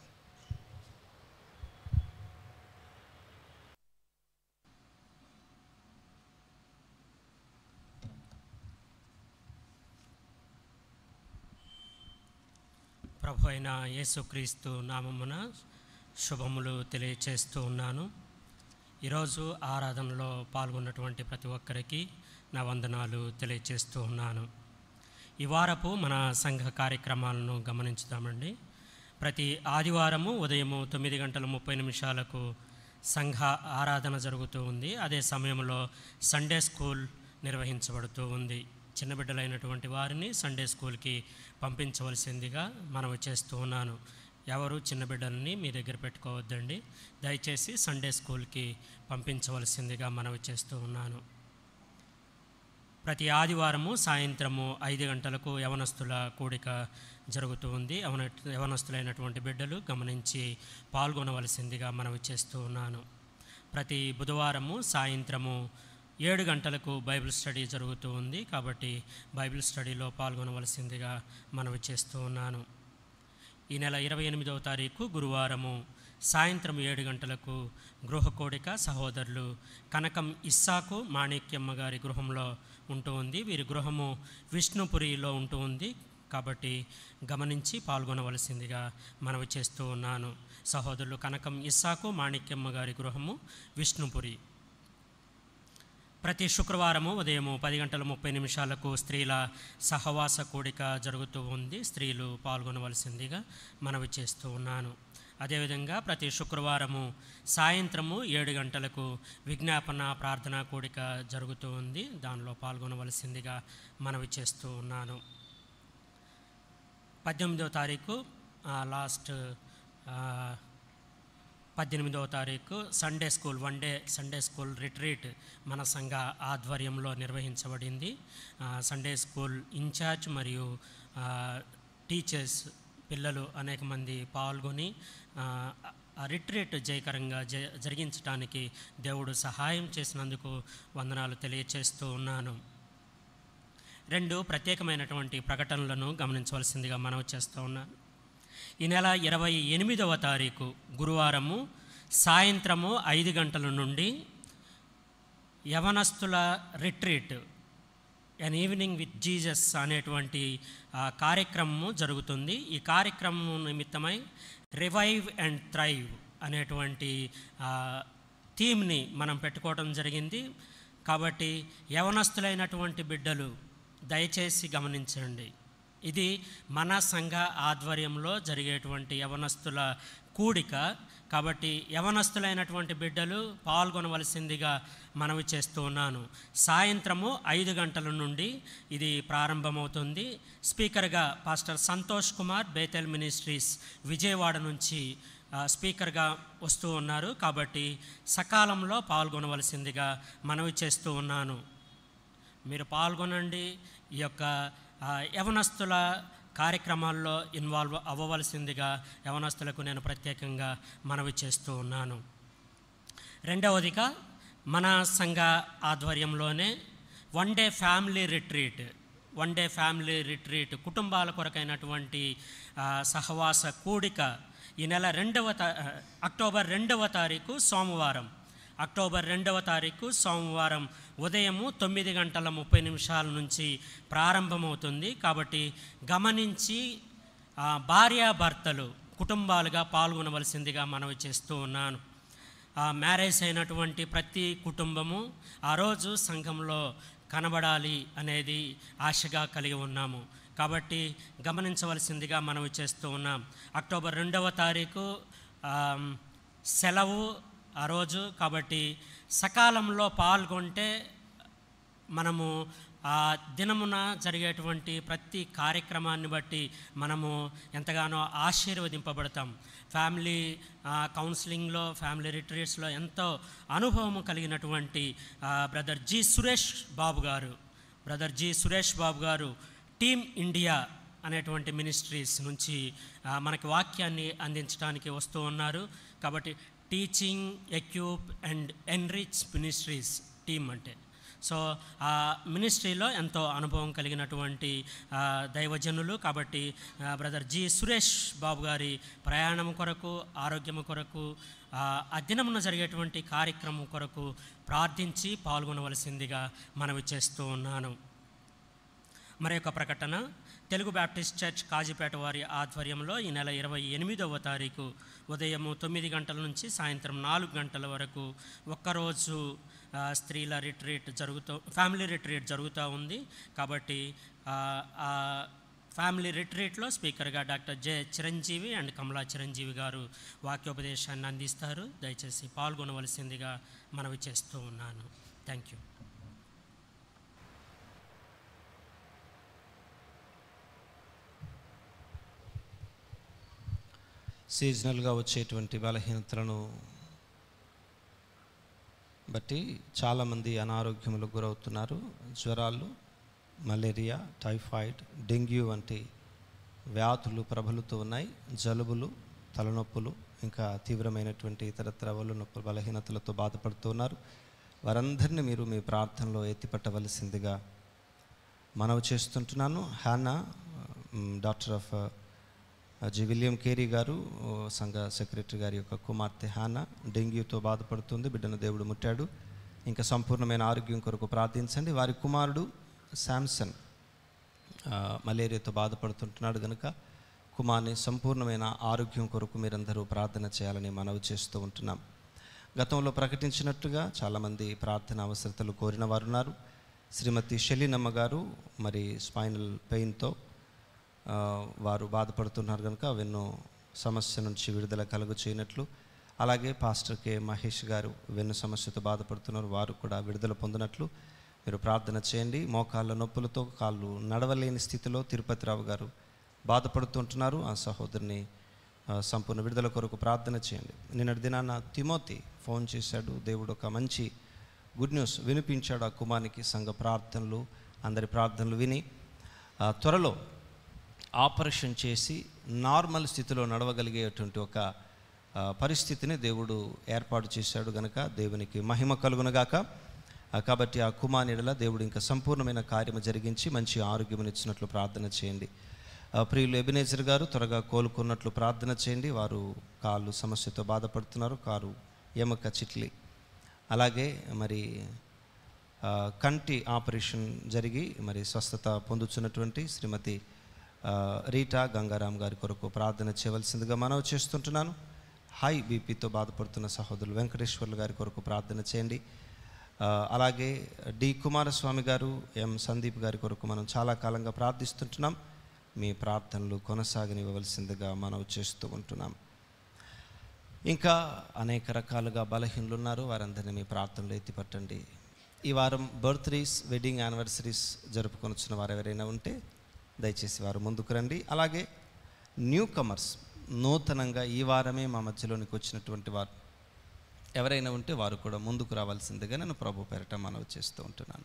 S13: ప్రభు అయిన యేసుక్రీస్తు నామమున శుభములు తెలియచేస్తూ ఉన్నాను ఈరోజు ఆరాధనలో పాల్గొన్నటువంటి ప్రతి ఒక్కరికి నా వందనాలు తెలియచేస్తూ ఉన్నాను ఈ వారపు మన సంఘ కార్యక్రమాలను గమనించుదామండి ప్రతి ఆదివారము ఉదయము తొమ్మిది గంటల ముప్పై నిమిషాలకు సంఘ ఆరాధన జరుగుతూ ఉంది అదే సమయంలో సండే స్కూల్ నిర్వహించబడుతూ ఉంది చిన్న బిడ్డలైనటువంటి వారిని సండే స్కూల్కి పంపించవలసిందిగా మనవి చేస్తూ ఉన్నాను ఎవరు చిన్న బిడ్డలని మీ దగ్గర పెట్టుకోవద్దండి దయచేసి సండే స్కూల్కి పంపించవలసిందిగా మనవి చేస్తూ ఉన్నాను ప్రతి ఆదివారము సాయంత్రము ఐదు గంటలకు యవనస్తుల కూడిక జరుగుతూ ఉంది యవన యవనస్తులైనటువంటి బిడ్డలు గమనించి పాల్గొనవలసిందిగా మనవి చేస్తూ ఉన్నాను ప్రతి బుధవారము సాయంత్రము ఏడు గంటలకు బైబిల్ స్టడీ జరుగుతూ ఉంది కాబట్టి బైబిల్ స్టడీలో పాల్గొనవలసిందిగా మనవి చేస్తూ ఉన్నాను ఈ నెల ఇరవై ఎనిమిదవ తారీఖు గురువారము సాయంత్రం ఏడు గంటలకు గృహ కోడిక సహోదరులు కనకం ఇస్సాకు మాణిక్యమ్మ గారి గృహంలో ఉంటూ ఉంది వీరి గృహము విష్ణుపురిలో ఉంటూ ఉంది కాబట్టి గమనించి పాల్గొనవలసిందిగా మనవి చేస్తూ ఉన్నాను సహోదరులు కనకం ఇస్సాకు మాణిక్యమ్మ గారి గృహము విష్ణుపురి ప్రతి శుక్రవారము ఉదయము పది గంటల ముప్పై నిమిషాలకు స్త్రీల సహవాస కూడిక జరుగుతూ ఉంది స్త్రీలు పాల్గొనవలసిందిగా మనవి చేస్తూ ఉన్నాను అదేవిధంగా ప్రతి శుక్రవారము సాయంత్రము ఏడు గంటలకు విజ్ఞాపన ప్రార్థనా కూడిక జరుగుతూ ఉంది దానిలో పాల్గొనవలసిందిగా మనవి చేస్తూ ఉన్నాను పద్దెనిమిదవ తారీఖు ఆ, లాస్ట్ ఆ, పద్దెనిమిదవ తారీఖు Sunday school one day Sunday school retreat మన సంఘ ఆధ్వర్యంలో నిర్వహించబడింది ఆ, సండే స్కూల్ ఇన్ఛార్జ్ మరియు ఆ, టీచర్స్ పిల్లలు అనేక మంది పాల్గొని ఆ, ఆ రిట్రీట్ జయకరంగా జ జరిగించడానికి దేవుడు సహాయం చేసినందుకు వందనాలు తెలియచేస్తూ ఉన్నాను రెండు ప్రత్యేకమైనటువంటి ప్రకటనలను గమనించవలసిందిగా మనవి చేస్తూ ఉన్నాను ఈ నెల ఇరవై ఎనిమిదవ తారీఖు గురువారము సాయంత్రము ఐదు గంటల నుండి యవనస్తుల retreat an evening with Jesus అనేటువంటి ఆ, కార్యక్రమము జరుగుతుంది ఈ కార్యక్రమం నిమిత్తమై రివైవ్ అండ్ థ్రైవ్ అనేటువంటి ఆ, థీమ్ని మనం పెట్టుకోవడం జరిగింది కాబట్టి యవనస్తులైనటువంటి బిడ్డలు దయచేసి గమనించండి ఇది మన సంఘ ఆధ్వర్యంలో జరిగేటువంటి యవనస్తుల కూడిక కాబట్టి యవనస్తులైనటువంటి బిడ్డలు పాల్గొనవలసిందిగా మనవి చేస్తూ ఉన్నాను సాయంత్రము ఐదు గంటల నుండి ఇది ప్రారంభమవుతుంది స్పీకర్గా pastor Santosh Kumar Bethel ministries Vijayawada నుంచి ఆ, స్పీకర్గా వస్తూ ఉన్నారు కాబట్టి సకాలంలో పాల్గొనవలసిందిగా మనవి చేస్తూ ఉన్నాను మీరు పాల్గొనండి ఈ యొక్క ఆ, యవనస్తుల కార్యక్రమాల్లో ఇన్వాల్వ్ అవ్వవలసిందిగా యవనస్తులకు నేను ప్రత్యేకంగా మనవి చేస్తూ ఉన్నాను రెండవదిగా మన సంఘ ఆధ్వర్యంలోనే one day family retreat one day family retreat కుటుంబాల కొరకైనటువంటి ఆ, సహవాస కూడిక ఈ నెల రెండవ తా అక్టోబర్ రెండవ తారీఖు సోమవారం అక్టోబర్ రెండవ తారీఖు సోమవారం ఉదయము తొమ్మిది గంటల ముప్పై నిమిషాల నుంచి ప్రారంభమవుతుంది కాబట్టి గమనించి ఆ, భార్యాభర్తలు కుటుంబాలుగా పాల్గొనవలసిందిగా మనవి చేస్తూ ఉన్నాను ఆ మ్యారేజ్ అయినటువంటి ప్రతి కుటుంబము ఆ రోజు సంఘంలో కనబడాలి అనేది ఆశగా కలిగి ఉన్నాము కాబట్టి గమనించవలసిందిగా మనవి చేస్తూ ఉన్నాం అక్టోబర్ రెండవ తారీఖు ఆమ్, సెలవు ఆ రోజు కాబట్టి సకాలంలో పాల్గొంటే మనము ఆ దినమున జరిగేటువంటి ప్రతి కార్యక్రమాన్ని బట్టి మనము ఎంతగానో ఆశీర్వదింపబడతాం ఫ్యామిలీ ఆ, కౌన్సిలింగ్లో ఫ్యామిలీ రిట్రీట్స్లో ఎంతో అనుభవం కలిగినటువంటి ఆ, బ్రదర్ జి సురేష్ బాబు గారు బ్రదర్ జి సురేష్ బాబు గారు టీమ్ ఇండియా అనేటువంటి మినిస్ట్రీస్ నుంచి ఆ, మనకి వాక్యాన్ని అందించడానికి వస్తూ ఉన్నారు కాబట్టి teaching equip and enrich ministries team అంటే సో ఆ మినిస్ట్రీలో ఎంతో అనుభవం కలిగినటువంటి ఆ, దైవజనులు కాబట్టి ఆ, బ్రదర్ జి సురేష్ బాబు గారి ప్రయాణం కొరకు ఆరోగ్యం కొరకు ఆ, ఆ దినమున జరిగేటువంటి కార్యక్రమం కొరకు ప్రార్థించి పాల్గొనవలసిందిగా మనవి చేస్తూ ఉన్నాను మరి యొక్క ప్రకటన తెలుగు బ్యాప్టిస్ట్ చర్చ్ కాజీపేట వారి ఆధ్వర్యంలో ఈ నెల ఇరవై ఎనిమిదవ తారీఖు ఉదయం తొమ్మిది గంటల నుంచి సాయంత్రం నాలుగు గంటల వరకు ఒక్కరోజు ఆ, స్త్రీల రిట్రీట్ జరుగుతూ ఫ్యామిలీ రిట్రీట్ జరుగుతూ ఉంది కాబట్టి ఆ, ఆ ఫ్యామిలీ రిట్రీట్లో స్పీకర్గా doctor J Chiranjeevi and Kamala Chiranjeevi గారు వాక్యోపదేశాన్ని అందిస్తారు దయచేసి పాల్గొనవలసిందిగా మనవి చేస్తూ ఉన్నాను థ్యాంక్ యూ
S1: సీజనల్గా వచ్చేటువంటి బలహీనతలను బట్టి చాలామంది అనారోగ్యములకు గురవుతున్నారు జ్వరాలు మలేరియా టైఫాయిడ్ డెంగ్యూ వంటి వ్యాధులు ప్రబలుతూ ఉన్నాయి జలుబులు తలనొప్పులు ఇంకా తీవ్రమైనటువంటి ఇతరత్ర ఒళ్ళు నొప్పులు బలహీనతలతో బాధపడుతున్నారు వారందరినీ మీరు మీ ప్రార్థనలో ఎత్తిపట్టవలసిందిగా మనవి చేస్తుంటున్నాను Hannah doctor of G William Carey గారు ఓ సంఘ సెక్రటరీ గారి యొక్క కుమార్తె హానా డెంగ్యూతో బాధపడుతుంది బిడ్డను దేవుడు ముట్టాడు ఇంకా సంపూర్ణమైన ఆరోగ్యం కొరకు ప్రార్థించండి వారి కుమారుడు శాంసన్ ఆ, మలేరియాతో బాధపడుతుంటున్నాడు కనుక కుమార్ని సంపూర్ణమైన ఆరోగ్యం కొరకు మీరందరూ ప్రార్థన చేయాలని మనవి చేస్తూ ఉంటున్నాం గతంలో ప్రకటించినట్టుగా చాలామంది ప్రార్థన అవసరతలు కోరిన వారు ఉన్నారు శ్రీమతి షెలినమ్మ గారు మరి స్పైనల్ పెయిన్తో ఆ, వారు బాధపడుతున్నారు కనుక వెన్నో సమస్య నుంచి విడుదల కలుగు చేయనట్లు అలాగే పాస్టర్ కె మహేష్ గారు వెన్ను సమస్యతో బాధపడుతున్నారు వారు కూడా విడుదల పొందినట్లు మీరు ప్రార్థన చేయండి మోకాళ్ళ నొప్పులతో కాళ్ళు నడవలేని స్థితిలో తిరుపతిరావు గారు బాధపడుతుంటున్నారు ఆ సహోదరుని ఆ, సంపూర్ణ విడుదల కొరకు ప్రార్థన చేయండి నిన్నటి దినాన తిమోతి ఫోన్ చేశాడు దేవుడు ఒక మంచి గుడ్ న్యూస్ వినిపించాడు ఆ కుమారికి సంఘ ప్రార్థనలు అందరి ప్రార్థనలు విని ఆ, త్వరలో ఆపరేషన్ చేసి నార్మల్ స్థితిలో నడవగలిగేటువంటి ఒక ఆ, పరిస్థితిని దేవుడు ఏర్పాటు చేశాడు గనుక దేవునికి మహిమ కలుగునగాక ఆ, కాబట్టి ఆ కుమారుడిలా దేవుడు ఇంకా సంపూర్ణమైన కార్యము జరిగించి మంచి ఆరోగ్యమునిచ్చినట్లు ప్రార్థన చేయండి ఆ, ప్రియులు ఎబినేజర్ గారు త్వరగా కోలుకున్నట్లు ప్రార్థన చేయండి వారు కాళ్ళు సమస్యతో బాధపడుతున్నారు కారు ఎముక చిట్లి అలాగే మరి ఆ, కంటి ఆపరేషన్ జరిగి మరి స్వస్థత పొందుతున్నటువంటి శ్రీమతి ఆ, రీటా గంగారాం గారి కొరకు ప్రార్థన చేయవలసిందిగా మనవి చేస్తుంటున్నాను హై బీపీతో బాధపడుతున్న సహోదరులు వెంకటేశ్వర్లు గారి కొరకు ప్రార్థన చేయండి ఆ, అలాగే డి కుమారస్వామి గారు ఎం సందీప్ గారి కొరకు మనం చాలా కాలంగా ప్రార్థిస్తుంటున్నాం మీ ప్రార్థనలు కొనసాగనివ్వవలసిందిగా మనవి చేస్తూ ఉంటున్నాం ఇంకా అనేక రకాలుగా బలహీనలు ఉన్నారు వారందరినీ మీ ప్రార్థనలు ఎత్తిపట్టండి ఈ వారం బర్త్డేస్ వెడ్డింగ్ యానివర్సరీస్ జరుపుకొనిచ్చిన వారు ఎవరైనా ఉంటే దయచేసి వారు ముందుకు రండి అలాగే న్యూ కమర్స్ నూతనంగా ఈ వారమే మా మధ్యలోనికి వచ్చినటువంటి వారు ఎవరైనా ఉంటే వారు కూడా ముందుకు రావాల్సిందిగా నేను ప్రభు పేరట మనవి చేస్తూ ఉంటున్నాను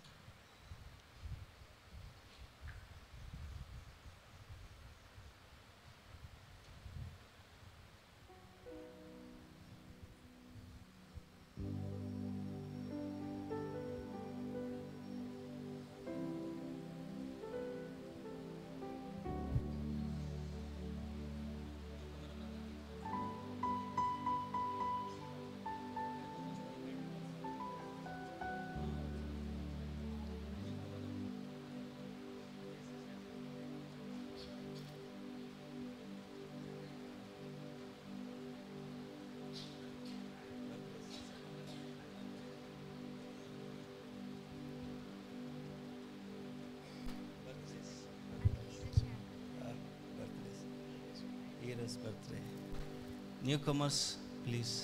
S1: ఈరోజు బర్త్డే న్యూ కమర్స్ ప్లీజ్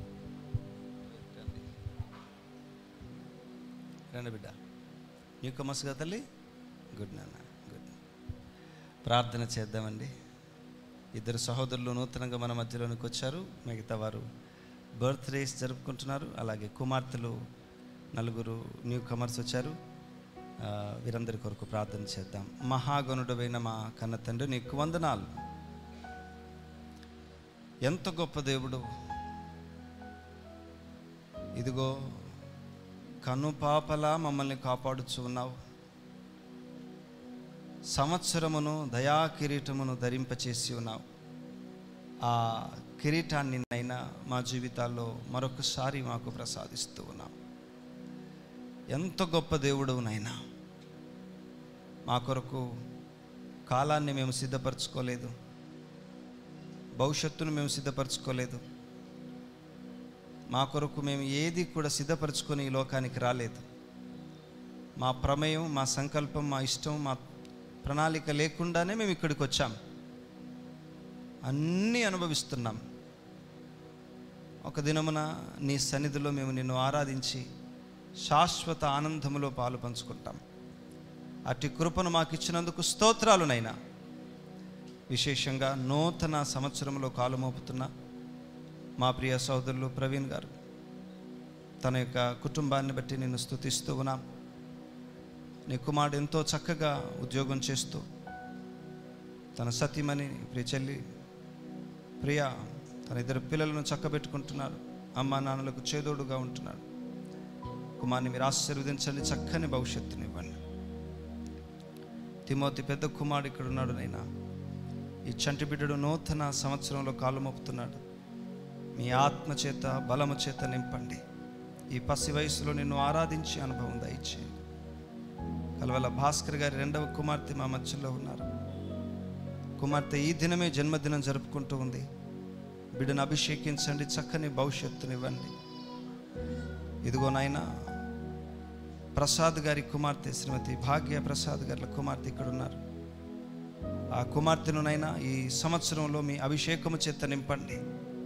S1: రండి బిడ్డ న్యూ కమర్స్ కదా తల్లి గుడ్ నాన్న గుడ్ ప్రార్థన చేద్దామండి ఇద్దరు సహోదరులు నూతనంగా మన మధ్యలోనికి వచ్చారు మిగతా వారు బర్త్డేస్ జరుపుకుంటున్నారు అలాగే కుమార్తెలు నలుగురు న్యూ కమర్స్ వచ్చారు ఆ, వీరందరి కొరకు ప్రార్థన చేద్దాం మహాగణుడమైన మా కన్న తండ్రి నీకు వందనాలు ఎంత గొప్ప దేవుడు ఇదిగో కనుపాపలా మమ్మల్ని కాపాడుచు ఉన్నావు సంవత్సరమును దయా కిరీటమును ధరింపచేసి ఉన్నావు ఆ కిరీటాన్ని నైనా మా జీవితాల్లో మరొకసారి మాకు ప్రసాదిస్తూ ఉన్నావు ఎంత గొప్ప దేవుడు నైనా మా కొరకు కాలాన్ని మేము సిద్ధపరచుకోలేదు భవిష్యత్తును మేము సిద్ధపరచుకోలేదు మా కొరకు మేము ఏది కూడా సిద్ధపరచుకొని ఈ లోకానికి రాలేదు మా ప్రమేయం మా సంకల్పం మా ఇష్టం మా ప్రణాళిక లేకుండానే మేము ఇక్కడికి వచ్చాం అన్నీ అనుభవిస్తున్నాం ఒక దినమున నీ సన్నిధిలో మేము నిన్ను ఆరాధించి శాశ్వత ఆనందములో పాలు పంచుకుంటాం అట్టి కృపను మాకు ఇచ్చినందుకు స్తోత్రాలునైనా విశేషంగా నూతన సంవత్సరంలో కాలు మోపుతున్న మా ప్రియ సోదరులు ప్రవీణ్ గారు తన యొక్క కుటుంబాన్ని బట్టి నిన్ను స్తుతిస్తూ ఉన్నాం నీ కుమారుడు ఎంతో చక్కగా ఉద్యోగం చేస్తూ తన సతీమణి ప్రియ చెల్లి ప్రియ తన ఇద్దరు పిల్లలను చక్కబెట్టుకుంటున్నాడు అమ్మా నాన్నలకు చేదోడుగా ఉంటున్నాడు కుమార్ని మీరు ఆశీర్వదించండి చక్కని భవిష్యత్తునివ్వండి తిమోతి పెద్ద కుమారుడు ఇక్కడ ఉన్నాడు నైనా ఈ చంటి బిడ్డడు నూతన సంవత్సరంలో కాలు మోపుతున్నాడు మీ ఆత్మ చేత బలము చేత నింపండి ఈ పసి వయసులో నిన్ను ఆరాధించే అనుభవం దయచేయండి కలవల భాస్కర్ గారి రెండవ కుమార్తె మా మధ్యలో ఉన్నారు కుమార్తె ఈ దినమే జన్మదినం జరుపుకుంటూ ఉంది బిడ్డను అభిషేకించండి చక్కని భవిష్యత్తునివ్వండి ఇదిగో నాయన ప్రసాద్ గారి కుమార్తె శ్రీమతి భాగ్య ప్రసాద్ గారి కుమార్తె ఇక్కడ ఉన్నారు ఆ కుమార్తెను నైనా ఈ సంవత్సరంలో మీ అభిషేకము చేత నింపండి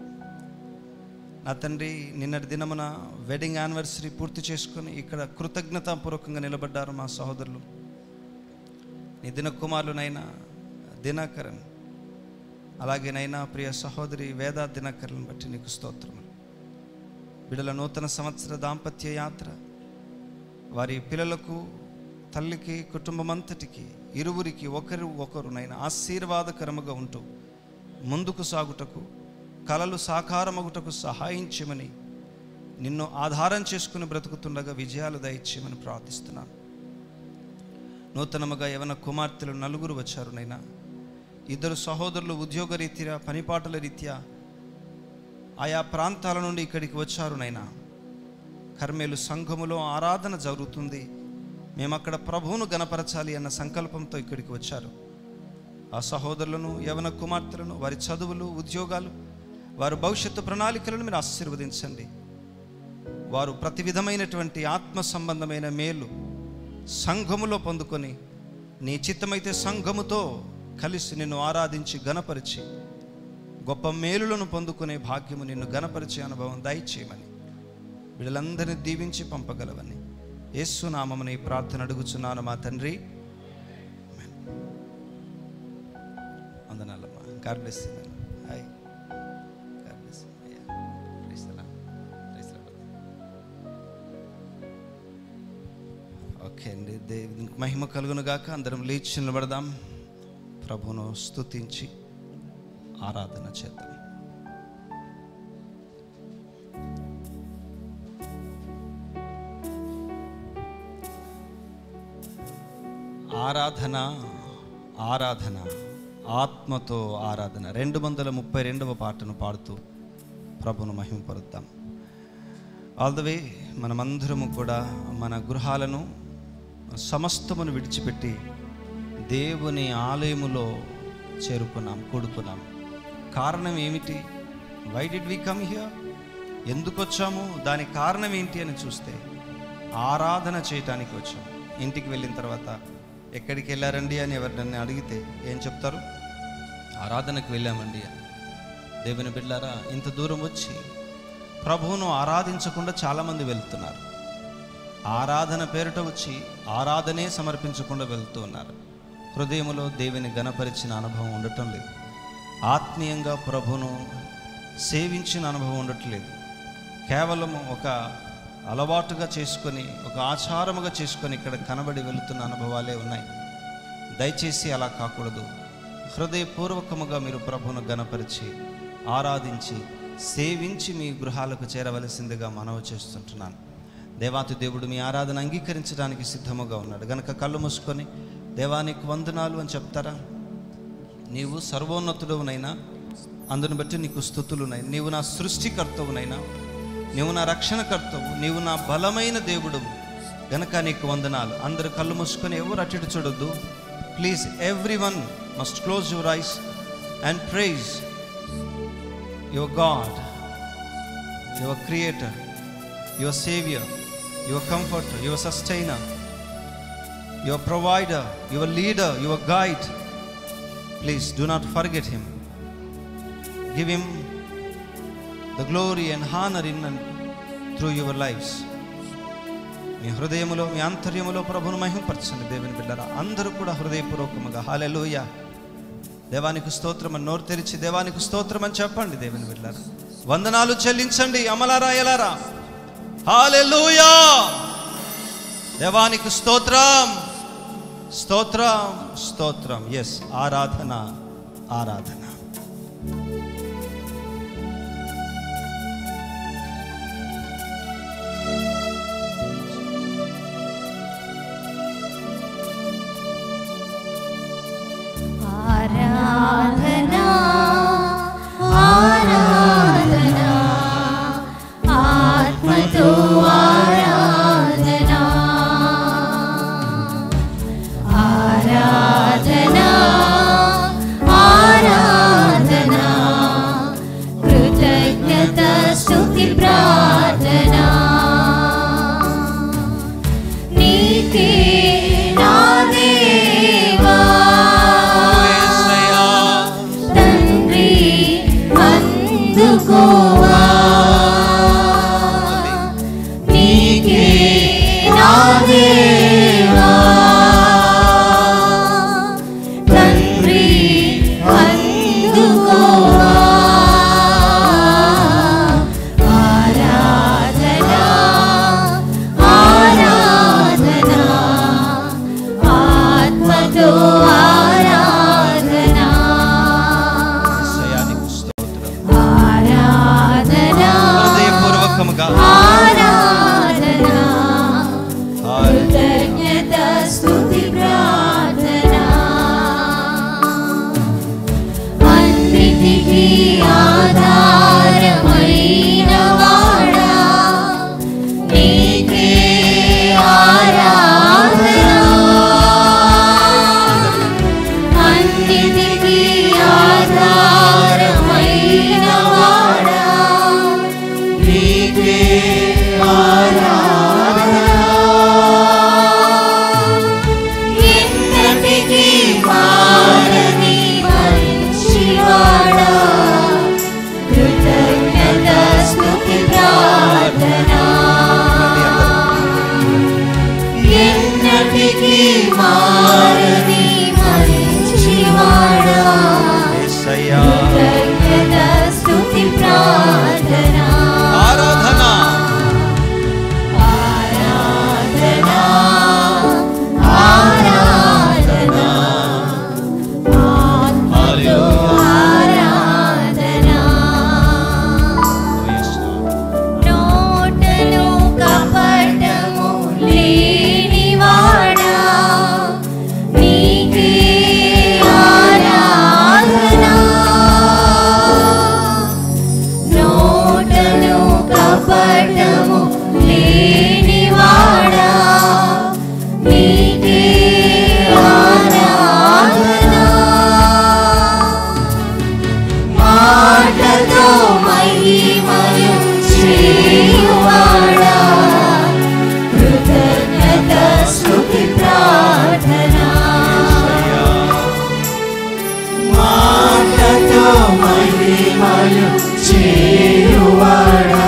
S1: నా తండ్రి నిన్నటి దినమున వెడ్డింగ్ యానివర్సరీ పూర్తి చేసుకొని ఇక్కడ కృతజ్ఞతాపూర్వకంగా నిలబడ్డారు మా సహోదరులు నీ దిన కుమారులనైనా దినకరన్ అలాగే నైనా ప్రియ సహోదరి వేద దినకరన్ బట్టి నీకు స్తోత్రములు బిడల నూతన సంవత్సర దాంపత్య యాత్ర వారి పిల్లలకు తల్లికి కుటుంబం అంతటికి ఇరువురికి ఒకరు ఒకరునైనా ఆశీర్వాదకరముగా ఉంటూ ముందుకు సాగుటకు కలలు సాకారమగుటకు సహాయం చేయమని నిన్ను ఆధారం చేసుకుని బ్రతుకుతుండగా విజయాలు దయచేయమని ప్రార్థిస్తున్నాను నూతనముగా యవన కుమార్తెలు నలుగురు వచ్చారు నైనా ఇద్దరు సహోదరులు ఉద్యోగ రీత్యా పనిపాటల రీత్యా ఆయా ప్రాంతాల నుండి ఇక్కడికి వచ్చారు నైనా కర్మేలు సంఘములో ఆరాధన జరుగుతుంది మేము అక్కడ ప్రభువును గనపరచాలి అన్న సంకల్పంతో ఇక్కడికి వచ్చారు ఆ సహోదరులను యవన కుమార్తెలను వారి చదువులు ఉద్యోగాలు వారి భవిష్యత్తు ప్రణాళికలను మీరు ఆశీర్వదించండి వారు ప్రతి విధమైనటువంటి ఆత్మ సంబంధమైన మేలు సంఘములో పొందుకొని నీ చిత్తమైతే సంఘముతో కలిసి నిన్ను ఆరాధించి గనపరిచి గొప్ప మేలులను పొందుకునే భాగ్యము నిన్ను గనపరిచే అనుభవం దయచేయమని వీళ్ళందరినీ దీవించి పంపగలవని యేసునామముని ఈ ప్రార్థన అడుగుచున్నాను మా తండ్రి వందనాలమ్మా God bless hi God bless అయ్యా praise the Lord praise the Lord okay అండి దేవునికి మహిమ కలుగును గాక అందరం లేచి నిలబడదాం ప్రభును స్తుతించి ఆరాధన చేద్దాం ఆరాధన ఆరాధన ఆత్మతో ఆరాధన రెండు వందల ముప్పై రెండవ పాటను పాడుతూ ప్రభును మహిమపరుద్దాం ఆల్ ద వే మనమందరము కూడా మన గృహాలను సమస్తమును విడిచిపెట్టి దేవుని ఆలయములో చేరుకున్నాం కూడుకున్నాం కారణం ఏమిటి why did we come here ఎందుకు వచ్చాము దాని కారణం ఏంటి అని చూస్తే ఆరాధన చేయటానికి వచ్చాము ఇంటికి వెళ్ళిన తర్వాత ఎక్కడికి వెళ్ళారండి అని ఎవరినన్నా అడిగితే ఏం చెప్తారు ఆరాధనకు వెళ్ళామండి అని. దేవుని బిడ్డారా ఇంత దూరం వచ్చి ప్రభువును ఆరాధించకుండా చాలామంది వెళ్తున్నారు ఆరాధన పేరిట వచ్చి ఆరాధనే సమర్పించకుండా వెళ్తూ ఉన్నారు హృదయములో దేవుని గణపరిచిన అనుభవం ఉండటం లేదు ఆత్మీయంగా ప్రభును సేవించిన అనుభవం ఉండట్లేదు కేవలం ఒక అలవాటుగా చేసుకొని ఒక ఆచారముగా చేసుకొని ఇక్కడ కనబడి వెళుతున్న అనుభవాలే ఉన్నాయి దయచేసి అలా కాకూడదు హృదయపూర్వకముగా మీరు ప్రభును గణపరిచి ఆరాధించి సేవించి మీ గృహాలకు చేరవలసిందిగా మనవి చేస్తుంటున్నాను దేవాతి దేవుడు మీ ఆరాధన అంగీకరించడానికి సిద్ధముగా ఉన్నాడు గనక కళ్ళు మూసుకొని దేవానికి వందనాలు అని చెప్తారా నీవు సర్వోన్నతుడవునైనా అందుని బట్టి నీకు స్థుతులున్నాయి నీవు నా సృష్టికర్తవునైనా నీవు నా రక్షణకర్తవు నీవు నా బలమైన దేవుడు గనక నీకు వందనాలు అందరు కళ్ళు మూసుకొని ఎవరు అటు ఇటు చూడొద్దు please every one must close your eyes and praise your God your creator your saviour your comforter your sustainer your provider your leader your guide please do not forget him give him the glory and honour in and through your lives మీ హృదయములో మీ ఆంతర్యములో ప్రభును మహిమపరచండి దేవుని బిడ్డరా అందరూ కూడా హృదయపూర్వకముగా hallelujah దేవానికి స్తోత్రం అని నోరు తెరిచి దేవానికి స్తోత్రం అని చెప్పండి దేవుని బిడ్డలారా వందనాలు చెల్లించండి అమలారా ఎలారా హాలెలూయా దేవానికి స్తోత్రం స్తోత్రం స్తోత్రం ఎస్ ఆరాధన ఆరాధన
S2: ఆరాధనా ఆరాధనా ఆత్మతో ఆరాధనా ఆరాధనా ఆరాధనా కృతజ్ఞత స్తుతి ప్రార్థనా నీకే నా దేవా తండ్రి అందుకోవా నీకే నా దేవా తండ్రి అందుకోవా ఆరాధనా ఆరాధనా ఆత్మతో ఆరాధనా
S1: యేసయ్యానికి స్తోత్రం
S2: ఆరాధనా
S1: హృదయపూర్వకముగా
S2: ఆరాధనా కృతజ్ఞత స్తుతి ప్రార్థనా అన్నిటికీ ఆధారమైన వాడా నీకే ఆరాధనా అన్నిటికీ ఆధారమైన వాడా నీకే ఎన్నటికీ మారని మంచివాడా కృతజ్ఞత స్తుతి ప్రార్థనా ఎన్నటికీ మారని మంచివాడా
S1: యేసయ్యా
S2: కృతజ్ఞత స్తుతి ప్రార్థనా
S1: ఆరాధన
S2: ఆరాధనా ఆరాధనా ఆత్మతో ఆరాధనా నోటలో కపటము లేనివాడా నీకే ఆరాధనా నోటలో కపటము లేనివాడా నీకే ఆరాధనా మాటతో మహిమయు చేయువాడా కృతజ్ఞత స్తుతి ప్రార్థనా మాటతో మహిమయు చేయువాడా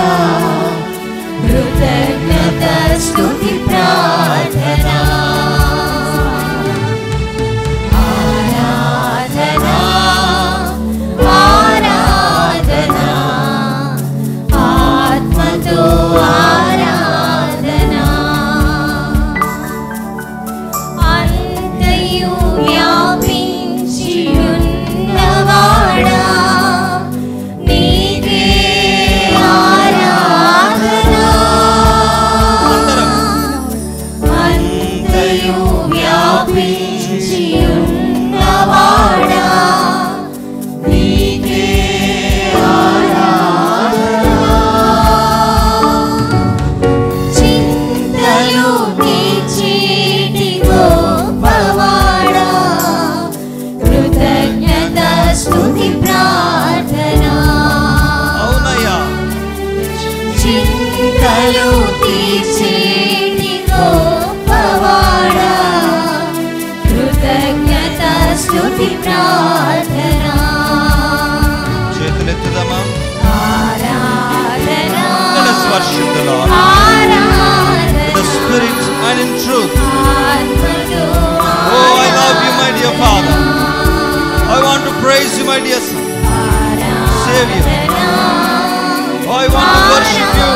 S2: కృతజ్ఞత స్తుతి ప్రార్థనా ఆరాధనా ఆరాధనా ఆత్మతో ఆరాధనా అంతయు వ్యాపించియున్నవాడా నీకే ఆరాధనా అంతయు వ్యాపించియున్నవాడా నీకే చింతలు తీర్చేటి గోపవాడా కృతజ్ఞత స్తుతి ప్రార్థనా
S1: అవునయ్యా
S2: చింతలు తీర్చేటి గోపవాడా కృతజ్ఞత స్తుతి ప్రార్థనా
S1: చేతులెత్తుదామా
S2: ఆరాధనా
S1: Let us worship the Lord with the spirit and in truth. Oh, I love you, my dear Father. I want to praise you, my dear son. Savior. Oh, I want to worship you.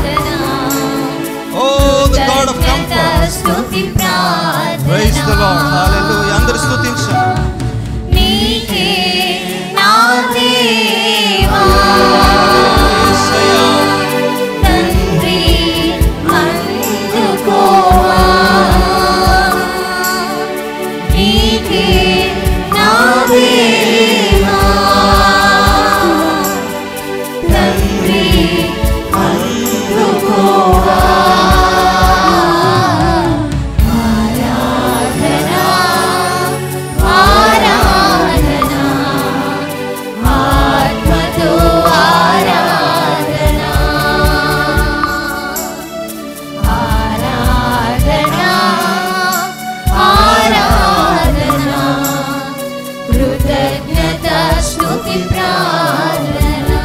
S1: Oh, the God of comfort.
S2: స్తుతి ప్రార్థన
S1: Praise the Lord. Hallelujah. అందరు స్తుతించండి
S2: నీకే నా దేవా తండ్రి అందుకోవా నీకే నా దేవా తండ్రి అందుకోవా ఆరాధనా ఆరాధనా ఆత్మతో ఆరాధనా ఆరాధనా ఆరాధనా కృతజ్ఞత స్తుతి ప్రార్థనా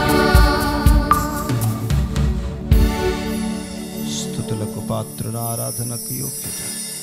S1: స్థుతులకు పాత్రుల ఆరాధనకు యోగ్యుడ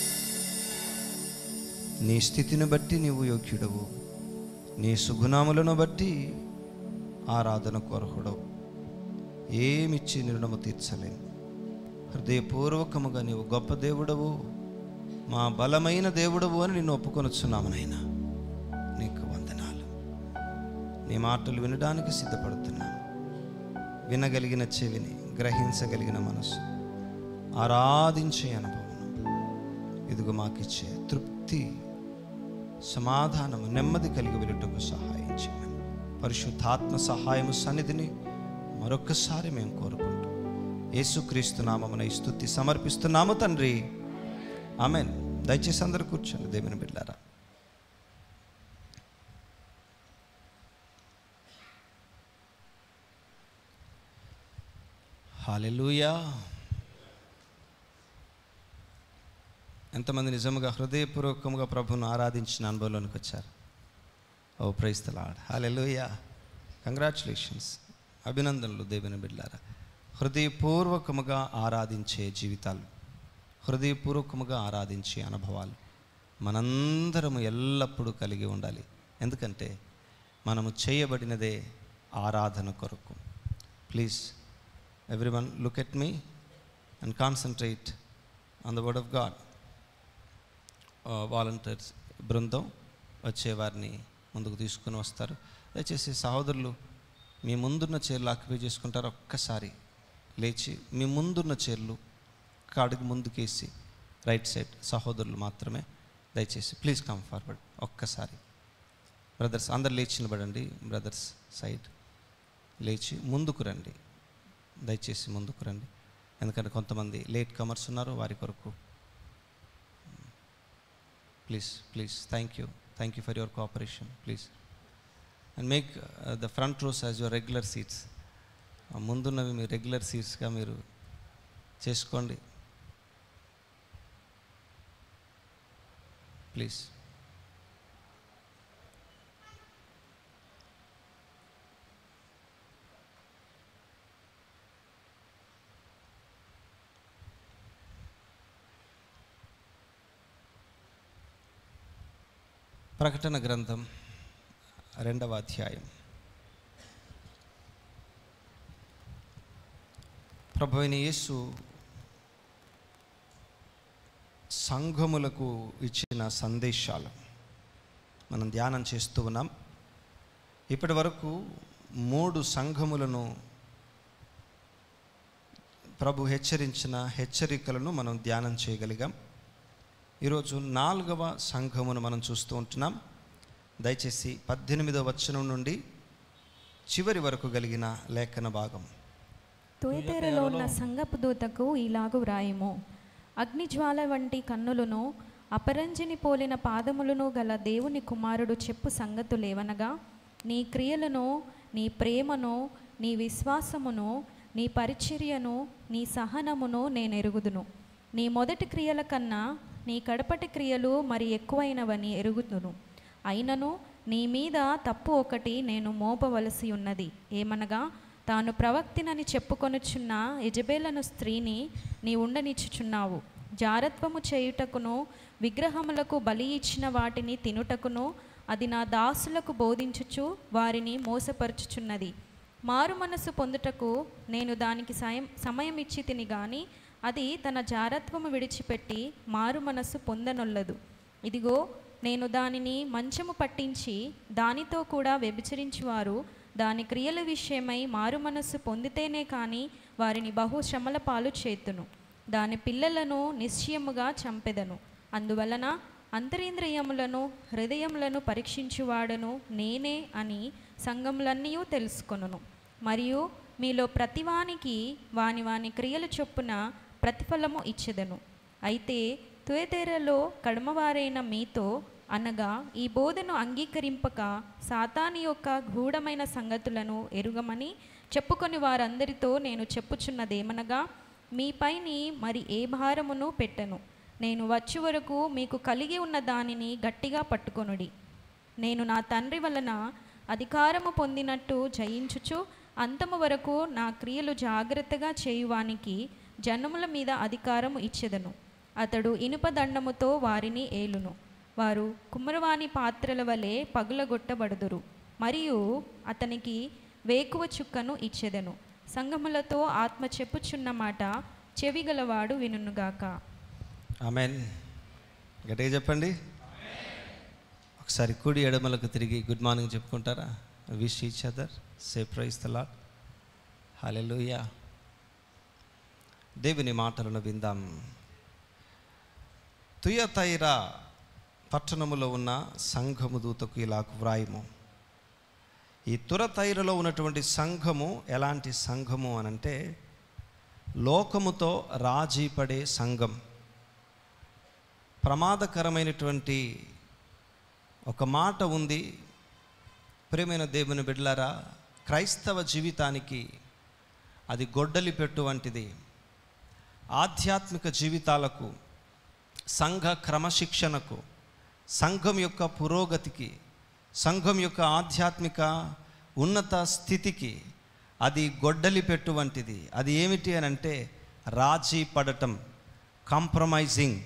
S1: నీ స్థితిని బట్టి నీవు యోగ్యుడవు నీ సుగుణాములను బట్టి ఆరాధన కొరకుడవు ఏమిచ్చి నిర్ణము తీర్చలేను హృదయపూర్వకముగా నీవు గొప్ప దేవుడవు మా బలమైన దేవుడవు అని నిన్ను ఒప్పుకొనొచ్చున్నాము నాయనా నీకు వందనాలు నీ మాటలు వినడానికి సిద్ధపడుతున్నాము వినగలిగిన చెవిని గ్రహించగలిగిన మనసు ఆరాధించే అనుభవం ఇదిగో మాకిచ్చే తృప్తి సమాధానము నెమ్మది కలిగి వెళ్ళటకు సహాయం చేయమని పరిశుద్ధాత్మ సహాయము సన్నిధిని మరొక్కసారి మేము కోరుకుంటూ యేసుక్రీస్తు నామమున ఈ స్తుతి సమర్పిస్తున్నాము తండ్రి ఆమెన్ దయచేసి అందరూ కూర్చోండి దేవుని బిడ్డారా హాలెలూయా ఎంతమంది నిజముగా హృదయపూర్వకంగా ప్రభును ఆరాధించిన అనుభవంలోనికి వచ్చారు oh praise Lord hallelujah congratulations అభినందనలు దేవుని బిడ్డారా హృదయపూర్వకముగా ఆరాధించే జీవితాలు హృదయపూర్వకముగా ఆరాధించే అనుభవాలు మనందరము ఎల్లప్పుడూ కలిగి ఉండాలి ఎందుకంటే మనము చేయబడినదే ఆరాధన కొరకు please everyone look at me and concentrate on the word of God volunteers బృందం వచ్చేవారిని ముందుకు తీసుకుని వస్తారు దయచేసి సహోదరులు మీ ముందున్న చైర్లు ఆక్యుపై చేసుకుంటారు ఒక్కసారి లేచి మీ ముందున్న చైర్లు కాడికి ముందుకేసి రైట్ సైడ్ సహోదరులు మాత్రమే దయచేసి ప్లీజ్ కమ్ ఫార్వర్డ్ ఒక్కసారి బ్రదర్స్ అందరు లేచి నిలబడండి బ్రదర్స్ సైడ్ లేచి ముందుకు రండి దయచేసి ముందుకు రండి ఎందుకంటే కొంతమంది లేట్ కమర్స్ ఉన్నారు వారి కొరకు please please thank you thank you for your cooperation please and make the front rows as your regular seats ముందున్నవి మీ రెగ్యులర్ సీట్స్గా మీరు చేసుకోండి ప్లీజ్ ప్రకటన గ్రంథం రెండవ అధ్యాయం ప్రభు అయిన యేసు సంఘములకు ఇచ్చిన సందేశాలు మనం ధ్యానం చేస్తూ ఉన్నాం ఇప్పటి వరకు మూడు సంఘములను ప్రభు హెచ్చరించిన హెచ్చరికలను మనం ధ్యానం చేయగలిగాం ఈరోజు నాలుగవ సంఘమును మనం చూస్తూ ఉంటున్నాం దయచేసి పద్దెనిమిదవ వచనం నుండి చివరి వరకు కలిగిన లేఖన భాగం
S3: తుయతేరలో ఉన్న సంగపు దూతకు ఇలాగు వ్రాయము అగ్నిజ్వాల వంటి కన్నులను అపరంజిని పోలిన పాదములను గల దేవుని కుమారుడు చెప్పు సంగతులేవనగా నీ క్రియలను నీ ప్రేమను నీ విశ్వాసమును నీ పరిచర్యను నీ సహనమును నేను ఎరుగుదును నీ మొదటి క్రియల కన్నా నీ కడపటి క్రియలు మరి ఎక్కువైనవని ఎరుగుదును అయినను నీ మీద తప్పు ఒకటి నేను మోపవలసి ఉన్నది ఏమనగా తాను ప్రవక్తినని చెప్పుకొనుచున్న యజబేలను స్త్రీని నీ ఉండనిచ్చుచున్నావు జారత్వము చేయుటకును విగ్రహములకు బలి ఇచ్చిన వాటిని తినుటకును అది నా దాసులకు బోధించుచు వారిని మోసపరుచుచున్నది మారు మనస్సు పొందుటకు నేను దానికి సాయం సమయం ఇచ్చి తిని గాని అది తన జారత్వము విడిచిపెట్టి మారు మనస్సు పొందనొల్లదు ఇదిగో నేను దానిని మంచము పట్టించి దానితో కూడా వ్యభిచరించువారు దాని క్రియల విషయమై మారు మనస్సు పొందితేనే కానీ వారిని బహు శ్రమల పాలు చేతును దాని పిల్లలను నిశ్చయముగా చంపెదను అందువలన అంతరింద్రియములను హృదయములను పరీక్షించువాడను నేనే అని సంఘములన్నీ తెలుసుకొనును మరియు మీలో ప్రతివానికి వాని వాని క్రియల చొప్పున ప్రతిఫలము ఇచ్చెదను అయితే తుయతెరలో కడమవారైన మీతో అనగా ఈ బోధను అంగీకరింపక సాతాని యొక్క గూఢమైన సంగతులను ఎరుగమని చెప్పుకొని వారందరితో నేను చెప్పుచున్నదేమనగా మీపైని మరి ఏ భారమును పెట్టను నేను వచ్చే వరకు మీకు కలిగి ఉన్న దానిని గట్టిగా పట్టుకొనుడి నేను నా తండ్రి వలన అధికారము పొందినట్టు జయించుచు అంతము వరకు నా క్రియలు జాగ్రత్తగా చేయువానికి జనముల మీద అధికారము ఇచ్చెదను అతడు ఇనుప దండముతో వారిని ఏలును వారు కుమ్మరవాణి పాత్రల వలె పగులగొట్టబడుదురు మరియు అతనికి వేకువ చుక్కను ఇచ్చెదను సంగములతో ఆత్మ చెప్పుచున్న మాట చెవిగలవాడు వినుగాక
S1: ఆమెన్ గట్టిగా చెప్పండి ఒకసారి కుడి ఎడమలకు తిరిగి గుడ్ మార్నింగ్ చెప్పుకుంటారా wish each other say praise the Lord hallelujah దేవుని మాటలను విందాం తుయతైరా పట్టణములో ఉన్న సంఘము దూతకు ఇలాకు వ్రాయము ఈ తురతైరలో ఉన్నటువంటి సంఘము ఎలాంటి సంఘము అనంటే లోకముతో రాజీ పడే సంఘం ప్రమాదకరమైనటువంటి ఒక మాట ఉంది ప్రేమైన దేవుని బిడ్డలారా క్రైస్తవ జీవితానికి అది గొడ్డలి పెట్టు వంటిది ఆధ్యాత్మిక జీవితాలకు సంఘ క్రమశిక్షణకు సంఘం యొక్క పురోగతికి సంఘం యొక్క ఆధ్యాత్మిక ఉన్నత స్థితికి అది గొడ్డలి పెట్టు వంటిది అది ఏమిటి అని అంటే రాజీ పడటం కాంప్రమైజింగ్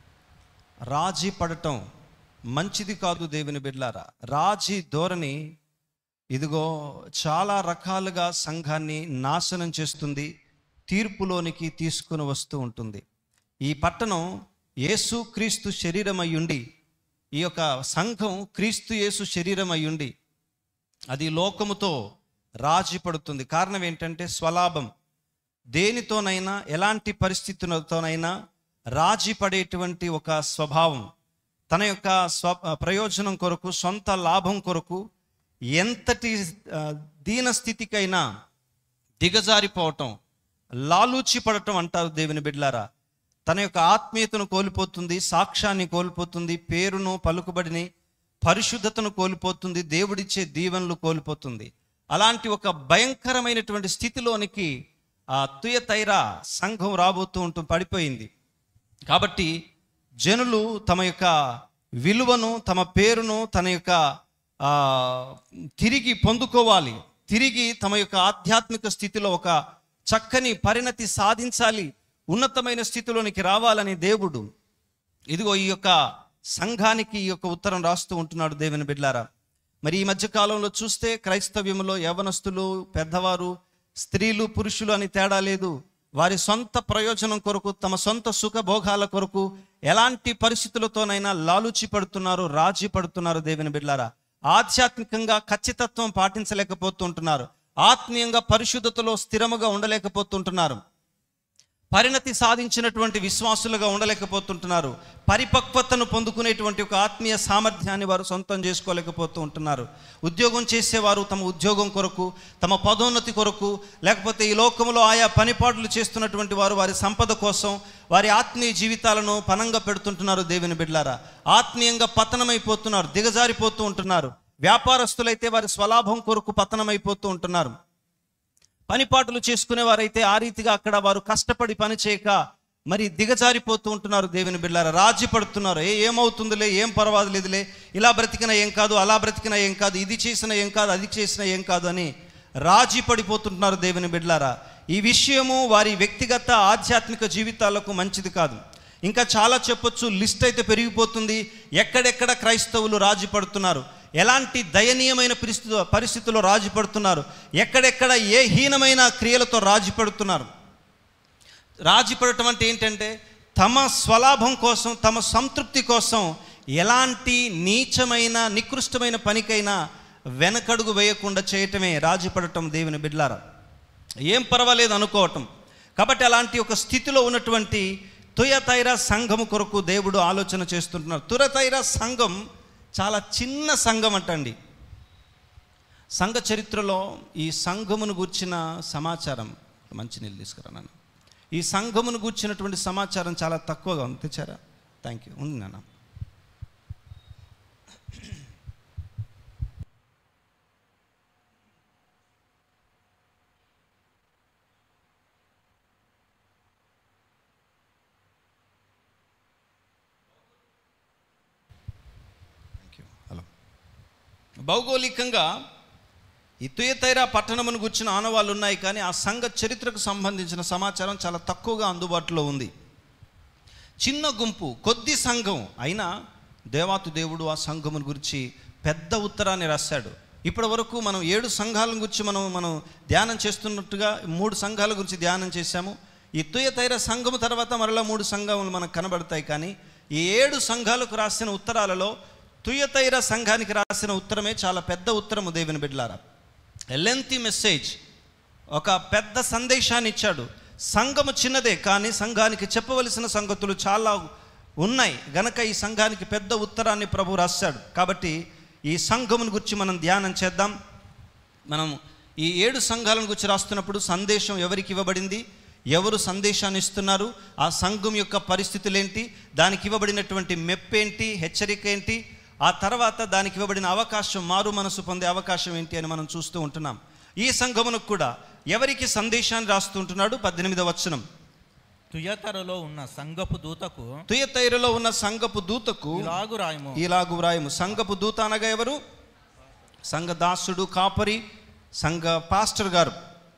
S1: రాజీ పడటం మంచిది కాదు దేవుని బిడ్లారా రాజీ ధోరణి ఇదిగో చాలా రకాలుగా సంఘాన్ని నాశనం చేస్తుంది తీర్పులోనికి తీసుకుని వస్తూ ఉంటుంది ఈ పట్టణం యేసు క్రీస్తు శరీరమయ్యుండి ఈ యొక్క సంఘం క్రీస్తు యేసు శరీరమయ్యుండి అది లోకముతో రాజీ పడుతుంది కారణం ఏంటంటే స్వలాభం దేనితోనైనా ఎలాంటి పరిస్థితులతోనైనా రాజీ పడేటువంటి ఒక స్వభావం తన యొక్క స్వ ప్రయోజనం కొరకు సొంత లాభం కొరకు ఎంతటి ఆ, దీన స్థితికైనా దిగజారిపోవటం లాలూచి పడటం అంటారు దేవుని బిడ్లారా తన యొక్క ఆత్మీయతను కోల్పోతుంది సాక్ష్యాన్ని కోల్పోతుంది పేరును పలుకుబడిని పరిశుద్ధతను కోల్పోతుంది దేవుడిచ్చే దీవెనలు కోల్పోతుంది అలాంటి ఒక భయంకరమైనటువంటి స్థితిలోనికి ఆ తుయతైరా సంఘం రాబోతూ ఉంటూ పడిపోయింది కాబట్టి జనులు తమ యొక్క విలువను తమ పేరును తన యొక్క ఆ, తిరిగి పొందుకోవాలి తిరిగి తమ యొక్క ఆధ్యాత్మిక స్థితిలో ఒక చక్కని పరిణతి సాధించాలి ఉన్నతమైన స్థితిలోనికి రావాలని దేవుడు ఇదిగో ఈ యొక్క సంఘానికి ఈ యొక్క ఉత్తరం రాస్తూ ఉంటున్నాడు దేవుని బిడ్లారా మరి ఈ మధ్య కాలంలో చూస్తే క్రైస్తవ్యంలో యవనస్తులు పెద్దవారు స్త్రీలు పురుషులు అని తేడా లేదు వారి సొంత ప్రయోజనం కొరకు తమ సొంత సుఖ భోగాల కొరకు ఎలాంటి పరిస్థితులతోనైనా లాలూచి పడుతున్నారు రాజీ పడుతున్నారు దేవుని బిడ్లారా ఆధ్యాత్మికంగా ఖచ్చితత్వం పాటించలేకపోతుంటున్నారు ఆత్మీయంగా పరిశుద్ధతలో స్థిరముగా ఉండలేకపోతుంటున్నారు పరిణతి సాధించినటువంటి విశ్వాసులుగా ఉండలేకపోతుంటున్నారు పరిపక్వతను పొందుకునేటువంటి ఒక ఆత్మీయ సామర్థ్యాన్ని వారు సొంతం చేసుకోలేకపోతూ ఉంటున్నారు ఉద్యోగం చేసేవారు తమ ఉద్యోగం కొరకు తమ పదోన్నతి కొరకు లేకపోతే ఈ లోకంలో ఆయా పనిపాట్లు చేస్తున్నటువంటి వారు వారి సంపద కోసం వారి ఆత్మీయ జీవితాలను పనంగా పెడుతుంటున్నారు దేవుని బిడ్లారా ఆత్మీయంగా పతనమైపోతున్నారు దిగజారిపోతూ ఉంటున్నారు వ్యాపారస్తులైతే వారి స్వలాభం కొరకు పతనమైపోతూ ఉంటున్నారు పనిపాటులు చేసుకునేవారైతే ఆ రీతిగా అక్కడ వారు కష్టపడి పని చేయక మరి దిగజారిపోతూ ఉంటున్నారు దేవుని బిడ్డారా రాజీ పడుతున్నారు ఏ ఏమవుతుందిలే ఏం పర్వాలేదులే ఇలా బ్రతికినా ఏం కాదు అలా బ్రతికినా ఏం కాదు ఇది చేసినా ఏం కాదు అది చేసినా ఏం కాదు అని రాజీ పడిపోతుంటున్నారు దేవుని బిడ్లారా ఈ విషయము వారి వ్యక్తిగత ఆధ్యాత్మిక జీవితాలకు మంచిది కాదు ఇంకా చాలా చెప్పొచ్చు లిస్ట్ అయితే పెరిగిపోతుంది ఎక్కడెక్కడ క్రైస్తవులు రాజీ పడుతున్నారు ఎలాంటి దయనీయమైన పరిస్థితి పరిస్థితుల్లో రాజీ పడుతున్నారు ఎక్కడెక్కడ ఏ హీనమైన క్రియలతో రాజీ పడుతున్నారు రాజీ పడటం అంటే ఏంటంటే తమ స్వలాభం కోసం తమ సంతృప్తి కోసం ఎలాంటి నీచమైన నికృష్టమైన పనికైనా వెనకడుగు వేయకుండా చేయటమే రాజీ పడటం దేవుని బిడ్లారా ఏం పర్వాలేదు అనుకోవటం కాబట్టి అలాంటి ఒక స్థితిలో ఉన్నటువంటి తుయతైర సంఘము కొరకు దేవుడు ఆలోచన చేస్తుంటున్నారు తురతైర సంఘం చాలా చిన్న సంఘం అంటండి సంఘ చరిత్రలో ఈ సంఘమును గూర్చిన సమాచారం మంచి నీళ్ళు తీసుకురా నాన్న ఈ సంఘమును గూర్చినటువంటి సమాచారం చాలా తక్కువగా ఉంది తెచ్చారా థ్యాంక్ యూ ఉంది నాన్న భౌగోళికంగా ఈ తుయతైరా పట్టణమును గుర్చిన ఆనవాళ్ళు ఉన్నాయి కానీ ఆ సంఘ చరిత్రకు సంబంధించిన సమాచారం చాలా తక్కువగా అందుబాటులో ఉంది చిన్న గుంపు కొద్ది సంఘం అయినా దేవాతు దేవుడు ఆ సంఘమును గురించి పెద్ద ఉత్తరాన్ని రాశాడు ఇప్పటి వరకు మనం ఏడు సంఘాల గురించి మనం మనం ధ్యానం చేస్తున్నట్టుగా మూడు సంఘాల గురించి ధ్యానం చేశాము ఈ తుయతైర సంఘము తర్వాత మరలా మూడు సంఘములు మనకు కనబడతాయి కానీ ఈ ఏడు సంఘాలకు రాసిన ఉత్తరాలలో తుయతైర సంఘానికి రాసిన ఉత్తరమే చాలా పెద్ద ఉత్తరము దేవుని బిడ్లారా లెంతీ మెసేజ్ ఒక పెద్ద సందేశాన్ని ఇచ్చాడు సంఘము చిన్నదే కానీ సంఘానికి చెప్పవలసిన సంగతులు చాలా ఉన్నాయి గనక ఈ సంఘానికి పెద్ద ఉత్తరాన్ని ప్రభు రాశాడు కాబట్టి ఈ సంఘమును గురించి మనం ధ్యానం చేద్దాం మనం ఈ ఏడు సంఘాలను గురించి రాస్తున్నప్పుడు సందేశం ఎవరికి ఇవ్వబడింది ఎవరు సందేశాన్ని ఇస్తున్నారు ఆ సంఘం యొక్క పరిస్థితులు ఏంటి దానికి ఇవ్వబడినటువంటి మెప్పేంటి హెచ్చరిక ఏంటి ఆ తర్వాత దానికి ఇవ్వబడిన అవకాశం మారు మనసు పొందే అవకాశం ఏంటి అని మనం చూస్తూ ఉంటున్నాం ఈ సంఘమునకు కూడా ఎవరికి సందేశాన్ని రాస్తుంటున్నాడు పద్దెనిమిదవ వచనం
S14: తుయతరలో ఉన్న సంగపు దూతకు
S1: తుయతైరులో ఉన్న సంఘపు దూతకు
S14: ఇలాగు రాయము
S1: ఇలాగు వ్రాయము సంఘపు దూత అనగా ఎవరు సంఘ దాసుడు కాపరి సంఘ పాస్టర్ గారు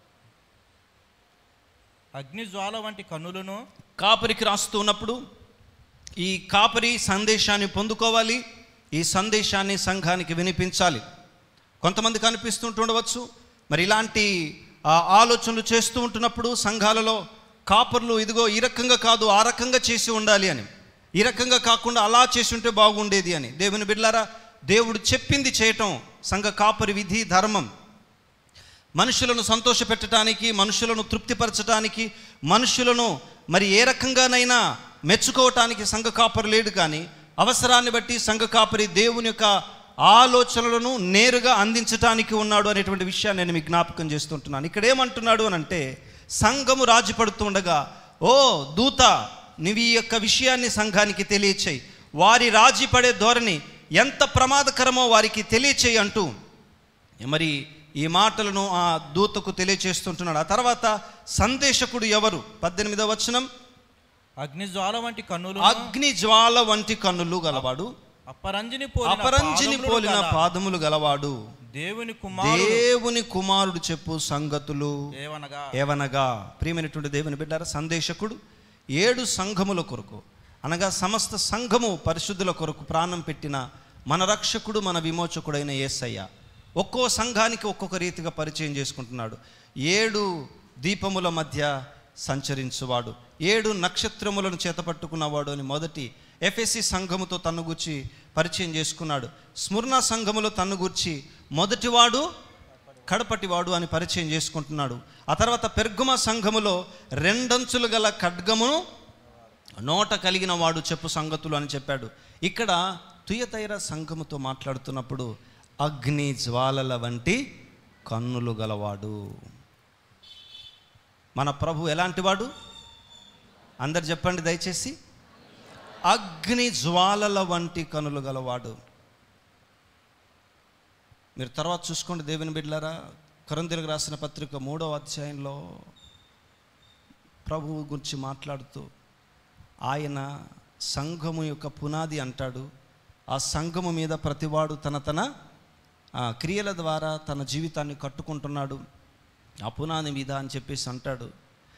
S14: అగ్నిజ్వాల వంటి కన్నులను
S1: కాపరికి రాస్తూ ఉన్నప్పుడు ఈ కాపరి సందేశాన్ని పొందుకోవాలి ఈ సందేశాన్ని సంఘానికి వినిపించాలి కొంతమంది కనిపిస్తుంటుండవచ్చు మరి ఇలాంటి ఆ, ఆలోచనలు చేస్తూ ఉంటున్నప్పుడు సంఘాలలో కాపర్లు ఇదిగో ఈ రకంగా కాదు ఆ రకంగా చేసి ఉండాలి అని ఈ రకంగా కాకుండా అలా చేసి ఉంటే బాగుండేది అని దేవుని బిడ్లారా దేవుడు చెప్పింది చేయటం సంఘ కాపరి విధి ధర్మం మనుషులను సంతోషపెట్టడానికి మనుషులను తృప్తిపరచడానికి మనుషులను మరి ఏ రకంగానైనా మెచ్చుకోవటానికి సంఘ కాపరి లేడు కానీ అవసరాన్ని బట్టి సంఘ కాపరి దేవుని యొక్క ఆలోచనలను నేరుగా అందించటానికి ఉన్నాడు అనేటువంటి విషయాన్ని నేను మీకు జ్ఞాపకం చేస్తుంటున్నాను ఇక్కడ ఏమంటున్నాడు అని అంటే సంఘము రాజీపడుతుండగా ఓ దూత నీవు ఈ యొక్క విషయాన్ని సంఘానికి తెలియచేయి వారి రాజీ పడే ధోరణి ఎంత ప్రమాదకరమో వారికి తెలియచేయి అంటూ మరి ఈ మాటలను ఆ దూతకు తెలియచేస్తుంటున్నాడు ఆ తర్వాత సందేశకుడు ఎవరు పద్దెనిమిదవ వచనం
S14: అగ్నిజ్వాల వంటి కన్నులు
S1: అగ్ని జ్వాల వంటి కన్నులు గలవాడు
S14: అపరంజిని పోలిన
S1: అపరంజిని
S14: పాదములు
S1: పోలిన
S14: గల
S1: పాదములు గలవాడు
S14: దేవుని కుమారుడు
S1: దేవుని కుమారుడు చెప్పు సంగతులు
S14: ఏవనగా
S1: ఏవనగా ప్రియమైనటువంటి దేవుని బిడ్డారా సందేశకుడు ఏడు సంఘముల కొరకు అనగా సమస్త సంఘము పరిశుద్ధుల కొరకు ప్రాణం పెట్టిన మన రక్షకుడు మన విమోచకుడైన యేసయ్య ఒక్కో సంఘానికి ఒక్కొక్క రీతిగా పరిచయం చేసుకుంటున్నాడు ఏడు దీపముల మధ్య సంచరించువాడు ఏడు నక్షత్రములను చేతపట్టుకున్నవాడు అని మొదటి ఎఫ్ఎస్సి సంఘముతో తన్ను గూర్చి పరిచయం చేసుకున్నాడు స్మరణ సంఘములో తన్ను గూర్చి మొదటివాడు కడపటివాడు అని పరిచయం చేసుకుంటున్నాడు ఆ తర్వాత పెర్గుమ సంఘములో రెండంచులు గల ఖడ్గమును నోట కలిగిన వాడు చెప్పు సంగతులు అని చెప్పాడు ఇక్కడ తుయతైర సంఘముతో మాట్లాడుతున్నప్పుడు అగ్ని జ్వాలల వంటి కన్నులు గలవాడు మన ప్రభు ఎలాంటివాడు అందరు చెప్పండి దయచేసి అగ్ని జ్వాలల వంటి కనులు గలవాడు మీరు తర్వాత చూసుకోండి దేవుని బిడ్డలారా కొరందీలకు రాసిన పత్రిక మూడవ అధ్యాయంలో ప్రభువు గురించి మాట్లాడుతూ ఆయన సంఘము యొక్క పునాది అంటాడు ఆ సంఘము మీద ప్రతివాడు తన తన ఆ, క్రియల ద్వారా తన జీవితాన్ని కట్టుకుంటున్నాడు ఆ పునాది మీద అని చెప్పేసి అంటాడు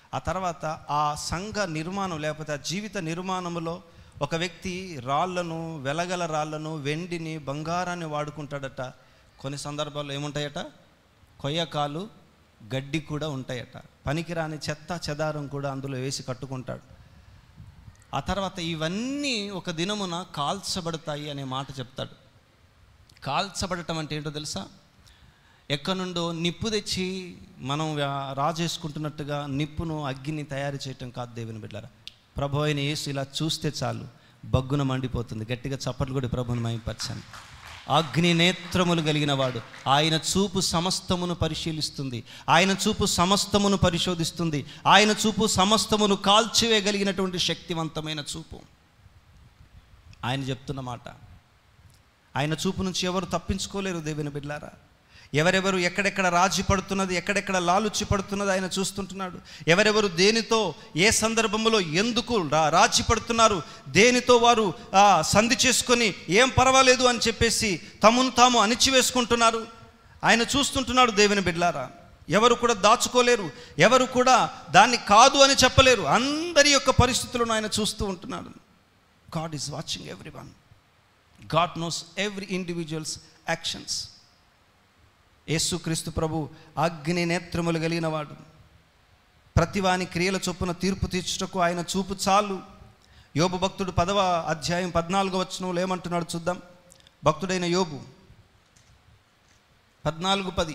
S1: ఆ తర్వాత ఆ సంఘ నిర్మాణం లేకపోతే ఆ జీవిత నిర్మాణంలో ఒక వ్యక్తి రాళ్లను వెలగల రాళ్లను వెండిని బంగారాన్ని వాడుకుంటాడట కొన్ని సందర్భాల్లో ఏముంటాయట కొయ్యకాలు గడ్డి కూడా ఉంటాయట పనికిరాని చెత్త చెదారం కూడా అందులో వేసి కట్టుకుంటాడు ఆ తర్వాత ఇవన్నీ ఒక దినమున కాల్చబడతాయి అనే మాట చెప్తాడు కాల్చబడటం అంటే ఏంటో తెలుసా ఎక్కడి నుండో నిప్పు తెచ్చి మనం వ్యా- రాజేసుకుంటున్నట్టుగా నిప్పును అగ్గిని తయారు చేయటం కాదు దేవుని బిడ్డారా ప్రభు అయిన యేసు ఇలా చూస్తే చాలు బగ్గున మండిపోతుంది గట్టిగా చప్పట్లు కూడా ప్రభుని మయంపరచండి అగ్ని నేత్రములు కలిగిన వాడు ఆయన చూపు సమస్తమును పరిశీలిస్తుంది ఆయన చూపు సమస్తమును పరిశోధిస్తుంది ఆయన చూపు సమస్తమును కాల్చివేయగలిగినటువంటి శక్తివంతమైన చూపు ఆయన చెప్తున్న మాట ఆయన చూపు నుంచి ఎవరు తప్పించుకోలేరు దేవుని బిడ్లారా ఎవరెవరు ఎక్కడెక్కడ రాజీ పడుతున్నది ఎక్కడెక్కడ లాలుచి పడుతున్నది ఆయన చూస్తుంటున్నాడు ఎవరెవరు దేనితో ఏ సందర్భంలో ఎందుకు రా రాజీ పడుతున్నారు దేనితో వారు ఆ, సంధి చేసుకొని ఏం పర్వాలేదు అని చెప్పేసి తమను తాము అణిచివేసుకుంటున్నారు ఆయన చూస్తుంటున్నాడు దేవుని బిడ్లారా ఎవరు కూడా దాచుకోలేరు ఎవరు కూడా దాన్ని కాదు అని చెప్పలేరు అందరి యొక్క పరిస్థితులను ఆయన చూస్తూ ఉంటున్నాడు God is watching every one God knows every individuals actions యేసుక్రీస్తు ప్రభు అగ్ని నేత్రములు కలిగిన వాడు ప్రతివాని క్రియల చొప్పున తీర్పు తీర్చుటకు ఆయన చూపు చాలు యోబు భక్తుడు పదవ అధ్యాయం పద్నాలుగో వచనంలో ఏమంటున్నాడు చూద్దాం భక్తుడైన యోబు పద్నాలుగు పది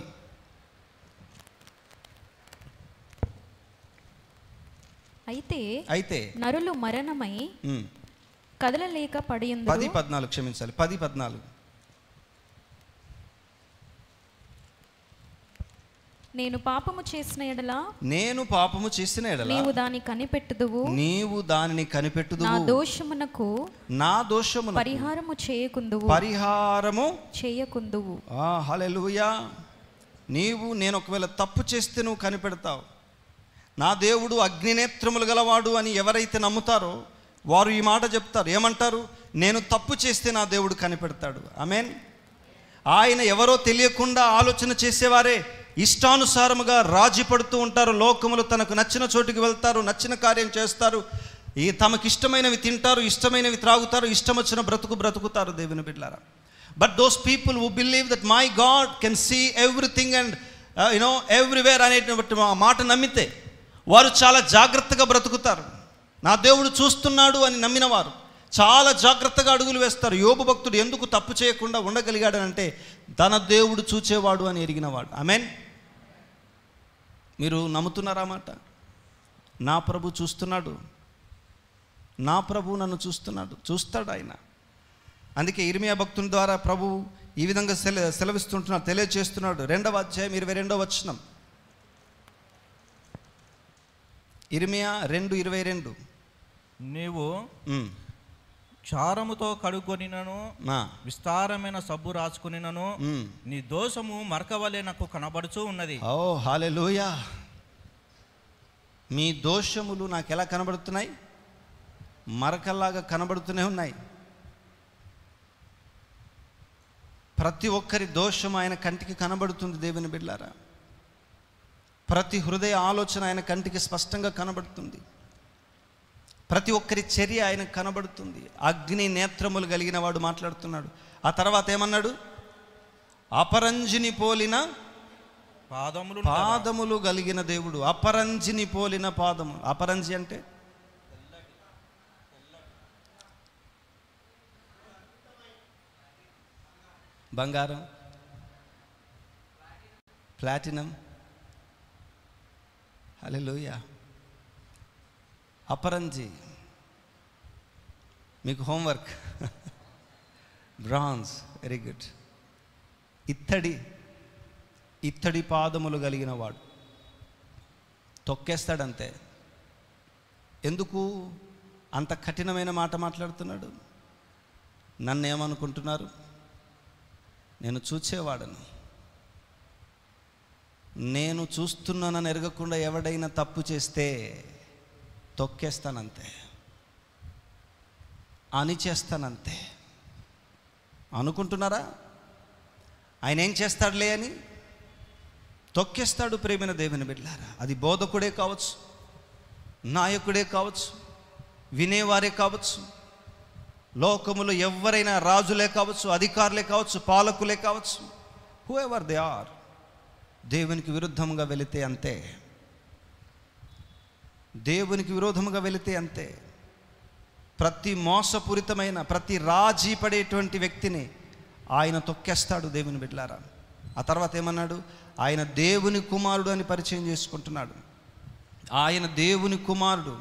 S3: అయితే
S1: అయితే
S3: నరులు మరణమై
S1: ఉమ్,
S3: కదలలేక
S1: పది
S3: పడియుందురు
S1: పద్నాలుగు క్షమించాలి పది పద్నాలుగు
S3: నేను పాపము చేసిన ఎడల
S1: నేను పాపము చేసిన ఎడల
S3: నీవు దాన్ని కనిపెట్టుదువు
S1: నీవు దానిని కనిపెట్టుదు
S3: నా దోషమునకు
S1: నా దోషమును
S3: పరిహారము చేయకుందువు
S1: పరిహారము
S3: చేయకుందువు
S1: ఆ హల్లెలూయా నీవు నేను ఒకవేళ తప్పు చేస్తే నువ్వు కనిపెడతావు నా దేవుడు అగ్నినేత్రములు గలవాడు అని ఎవరైతే నమ్ముతారో వారు ఈ మాట చెప్తారు ఏమంటారు నేను తప్పు చేస్తే నా దేవుడు కనిపెడతాడు ఆమెన్ ఆయన ఎవరో తెలియకుండా ఆలోచన చేసేవారే ఇష్టానుసారముగా రాజీ పడుతూ ఉంటారు లోకములు తనకు నచ్చిన చోటుకి వెళ్తారు నచ్చిన కార్యం చేస్తారు ఈ తమకు ఇష్టమైనవి తింటారు ఇష్టమైనవి త్రాగుతారు ఇష్టం వచ్చిన బ్రతుకు బ్రతుకుతారు దేవుని బిడ్డారా but those people who believe that my God can see everything and you know everywhere అనేటువంటి మా మాట నమ్మితే వారు చాలా జాగ్రత్తగా బ్రతుకుతారు నా దేవుడు చూస్తున్నాడు అని నమ్మినవారు చాలా జాగ్రత్తగా అడుగులు వేస్తారు యోబు భక్తుడు ఎందుకు తప్పు చేయకుండా ఉండగలిగాడనంటే తన దేవుడు చూచేవాడు అని ఎరిగినవాడు ఆమెన్ మీరు నమ్ముతున్నారా మాట నా ప్రభు చూస్తున్నాడు నా ప్రభు నన్ను చూస్తున్నాడు చూస్తాడు ఆయన అందుకే ఇర్మియా భక్తుని ద్వారా ప్రభు ఈ విధంగా సెల సెలవిస్తుంటున్నాడు తెలియజేస్తున్నాడు రెండవ అధ్యాయం ఇరవై రెండవ వచనం ఇర్మియా రెండు ఇరవై రెండు
S14: నీవు
S1: ఉమ్.
S14: క్షారముతో కడుగొనినను
S1: ఆ.
S14: విస్తారమైన సబ్బు రాసుకునినను
S1: ఉమ్.
S14: నీ దోషము మరకవలే నాకు కనబడుచూ ఉన్నది
S1: ఓ హాలెలూయా మీ దోషములు నాకు ఎలా కనబడుతున్నాయి మరకల్లాగా కనబడుతూనే ఉన్నాయి ప్రతి ఒక్కరి దోషం ఆయన కంటికి కనబడుతుంది దేవుని బిడ్లారా ప్రతి హృదయ ఆలోచన ఆయన కంటికి స్పష్టంగా కనబడుతుంది ప్రతి ఒక్కరి చర్య ఆయన కనబడుతుంది అగ్ని నేత్రములు కలిగిన వాడు మాట్లాడుతున్నాడు ఆ తర్వాత ఏమన్నాడు అపరంజిని పోలిన
S14: పాదములు
S1: పాదములు కలిగిన దేవుడు అపరంజిని పోలిన పాదము అపరంజి అంటే బంగారం ప్లాటినం హలోయ అపరంజి మీకు హోంవర్క్ బ్రాన్స్ వెరీ గుడ్ ఇత్తడి ఇత్తడి పాదములు కలిగిన వాడు తొక్కేస్తాడంతే ఎందుకు అంత కఠినమైన మాట మాట్లాడుతున్నాడు నన్ను ఏమనుకుంటున్నారు నేను చూచేవాడను నేను చూస్తున్నానని ఎరగకుండా ఎవడైనా తప్పు చేస్తే తొక్కేస్తానంతే అని చేస్తానంతే అనుకుంటున్నారా ఆయన ఏం చేస్తాడులే అని తొక్కేస్తాడు ప్రేమైన దేవుని బిడ్డారా అది బోధకుడే కావచ్చు నాయకుడే కావచ్చు వినేవారే కావచ్చు లోకములో ఎవరైనా రాజులే కావచ్చు అధికారులే కావచ్చు పాలకులే కావచ్చు హూ ఎవర్ దే ఆర్ దేవునికి విరుద్ధంగా వెళితే అంతే దేవునికి విరోధముగా వెళితే అంతే ప్రతి మోసపూరితమైన ప్రతి రాజీ పడేటువంటి వ్యక్తిని ఆయన తొక్కేస్తాడు దేవుని బిడ్లారా ఆ తర్వాత ఏమన్నాడు ఆయన దేవుని కుమారుడు అని పరిచయం చేసుకుంటున్నాడు ఆయన దేవుని కుమారుడు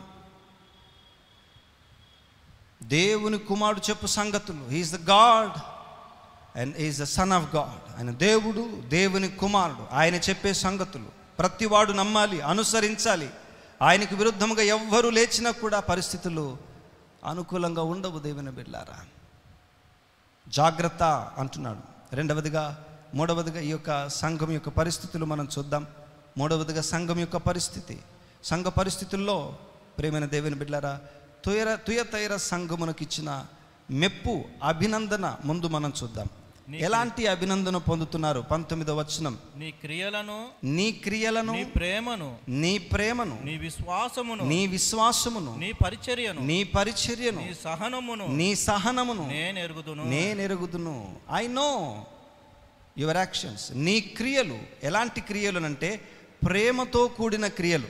S1: దేవుని కుమారుడు చెప్పు సంగతులు he is the God and is the son of God ఆయన దేవుడు దేవుని కుమారుడు ఆయన చెప్పే సంగతులు ప్రతివాడు నమ్మాలి అనుసరించాలి ఆయనకు విరుద్ధముగా ఎవ్వరూ లేచినా కూడా పరిస్థితులు అనుకూలంగా ఉండవు దేవుని బిడ్లారా జాగ్రత్త అంటున్నాడు రెండవదిగా మూడవదిగా ఈ యొక్క సంఘం యొక్క పరిస్థితులు మనం చూద్దాం మూడవదిగా సంఘం యొక్క పరిస్థితి సంఘ పరిస్థితుల్లో ప్రేమైన దేవుని బిడ్లారా తుయర తుయతైర సంఘమునకు ఇచ్చిన మెప్పు అభినందన ముందు మనం చూద్దాం ఎలాంటి అభినందన పొందుతున్నారు పంతొమ్మిదవ వచనం
S14: నీ క్రియలను
S1: నీ క్రియలను
S14: నీ ప్రేమను
S1: నీ ప్రేమను
S14: నీ విశ్వాసమును
S1: నీ విశ్వాసమును
S14: నీ పరిచర్యను
S1: నీ పరిచర్యను
S14: నీ సహనమును
S1: నీ సహనమును
S14: నేను ఎరుగుదును
S1: నేను ఎరుగుదును ఐ నో యువర్ యాక్షన్స్ నీ క్రియలు ఎలాంటి క్రియలు అంటే ప్రేమతో కూడిన క్రియలు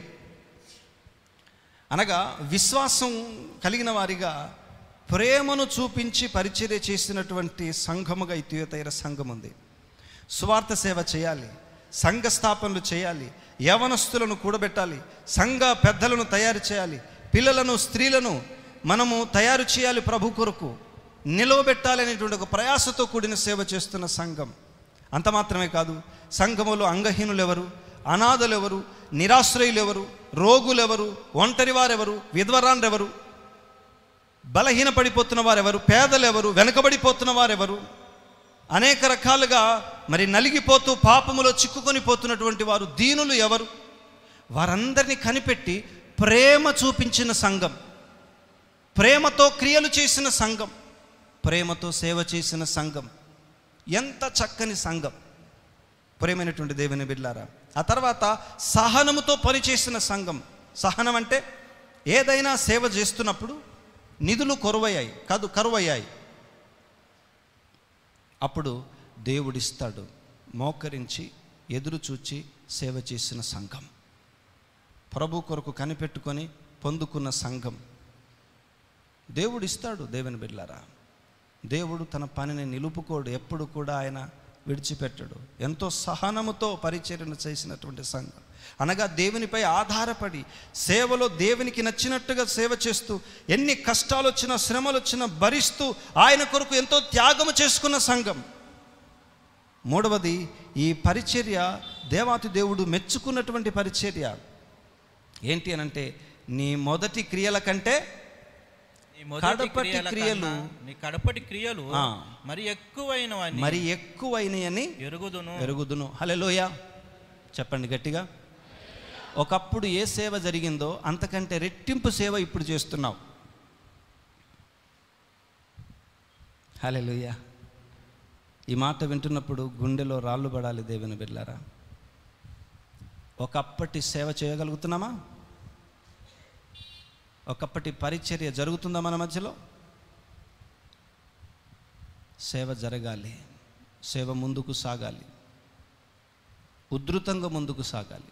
S1: అనగా విశ్వాసం కలిగిన వారిగా ప్రేమను చూపించి పరిచర్య చేసినటువంటి సంఘముగా ఈ తుయతైర సంఘం ఉంది సువార్త సేవ చేయాలి సంఘ స్థాపనలు చేయాలి యవనస్తులను కూడబెట్టాలి సంఘ పెద్దలను తయారు చేయాలి పిల్లలను స్త్రీలను మనము తయారు చేయాలి ప్రభు కొరకు నిలవబెట్టాలి అనేటువంటి ఒక ప్రయాసతో కూడిన సేవ చేస్తున్న సంఘం అంత మాత్రమే కాదు సంఘములో అంగహీనులు ఎవరు అనాథలు ఎవరు నిరాశ్రయులు ఎవరు రోగులు ఎవరు ఒంటరి వారెవరు విధ్వరాన్రెవరు బలహీన పడిపోతున్న వారెవరు పేదలు ఎవరు వెనకబడిపోతున్న వారెవరు అనేక రకాలుగా మరి నలిగిపోతూ పాపములో చిక్కుకొని పోతున్నటువంటి వారు దీనులు ఎవరు వారందరినీ కనిపెట్టి ప్రేమ చూపించిన సంఘం ప్రేమతో క్రియలు చేసిన సంఘం ప్రేమతో సేవ చేసిన సంఘం ఎంత చక్కని సంఘం ప్రేమైనటువంటి దేవుని బిడ్లారా ఆ తర్వాత సహనముతో పనిచేసిన సంఘం సహనం అంటే ఏదైనా సేవ చేస్తున్నప్పుడు నిధులు కొరువయ్యాయి కాదు కరువయ్యాయి అప్పుడు దేవుడిస్తాడు మోకరించి ఎదురు చూచి సేవ చేసిన సంఘం ప్రభు కొరకు కనిపెట్టుకొని పొందుకున్న సంఘం దేవుడు ఇస్తాడు దేవుని బిడ్లారా దేవుడు తన పనిని నిలుపుకోడు ఎప్పుడు కూడా ఆయన విడిచిపెట్టడు ఎంతో సహనముతో పరిచర్యను చేసినటువంటి సంఘం అనగా దేవునిపై ఆధారపడి సేవలో దేవునికి నచ్చినట్టుగా సేవ చేస్తూ ఎన్ని కష్టాలు వచ్చినా శ్రమలు వచ్చినా భరిస్తూ ఆయన కొరకు ఎంతో త్యాగము చేసుకున్న సంఘం మూడవది ఈ పరిచర్య దేవాతి దేవుడు మెచ్చుకున్నటువంటి పరిచర్య ఏంటి అనంటే నీ మొదటి క్రియల కంటే
S14: నీ మొదటి
S1: కడపటి
S14: క్రియల
S1: క్రియలు
S14: కన్నా నీ కడపటి క్రియలు
S1: ఆ.
S14: మరి ఎక్కువైనవని
S1: మరి ఎక్కువైనయని
S14: ఎరుగుదును
S1: ఎరుగుదును హలెలోయ చెప్పండి గట్టిగా ఒకప్పుడు ఏ సేవ జరిగిందో అంతకంటే రెట్టింపు సేవ ఇప్పుడు చేస్తున్నావు హలెలుయ ఈ మాట వింటున్నప్పుడు గుండెలో రాళ్ళు పడాలి దేవుని బిడ్లారా ఒకప్పటి సేవ చేయగలుగుతున్నామా ఒకప్పటి పరిచర్య జరుగుతుందా మన మధ్యలో సేవ జరగాలి సేవ ముందుకు సాగాలి ఉధృతంగా ముందుకు సాగాలి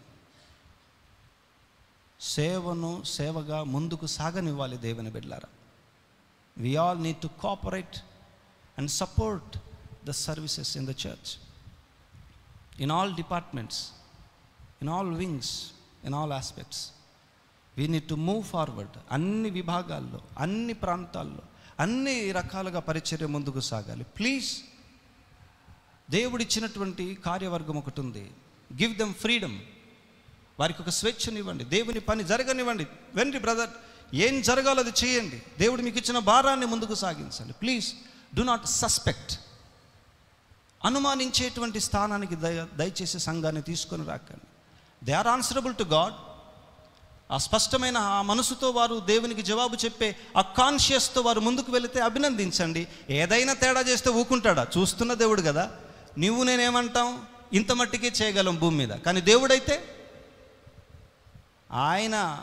S1: సేవను సేవగా ముందుకు సాగనివ్వాలి దేవుని బిడ్లారా we all need to cooperate and support the services in the church in all departments in all wings in all aspects we need to move forward అన్ని విభాగాల్లో అన్ని ప్రాంతాల్లో అన్ని రకాలుగా పరిచర్య ముందుకు సాగాలి ప్లీజ్ దేవుడిచ్చినటువంటి కార్యవర్గం ఒకటి ఉంది గివ్ దెమ్ ఫ్రీడమ్ వారికి ఒక స్వేచ్ఛనివ్వండి దేవుని పని జరగనివ్వండి వెండి బ్రదర్ ఏం జరగాలో అది చేయండి దేవుడు మీకు ఇచ్చిన భారాన్ని ముందుకు సాగించండి ప్లీజ్ డు నాట్ సస్పెక్ట్ అనుమానించేటువంటి స్థానానికి దయ దయచేసి సంఘాన్ని తీసుకొని రాకండి they are answerable to God ఆ స్పష్టమైన ఆ మనసుతో వారు దేవునికి జవాబు చెప్పే ఆ కాన్షియస్తో వారు ముందుకు వెళితే అభినందించండి ఏదైనా తేడా చేస్తే ఊకుంటాడా చూస్తున్న దేవుడు కదా నువ్వు నేనేమంటాం ఇంత మట్టికే చేయగలం భూమి మీద కానీ దేవుడైతే ఆయన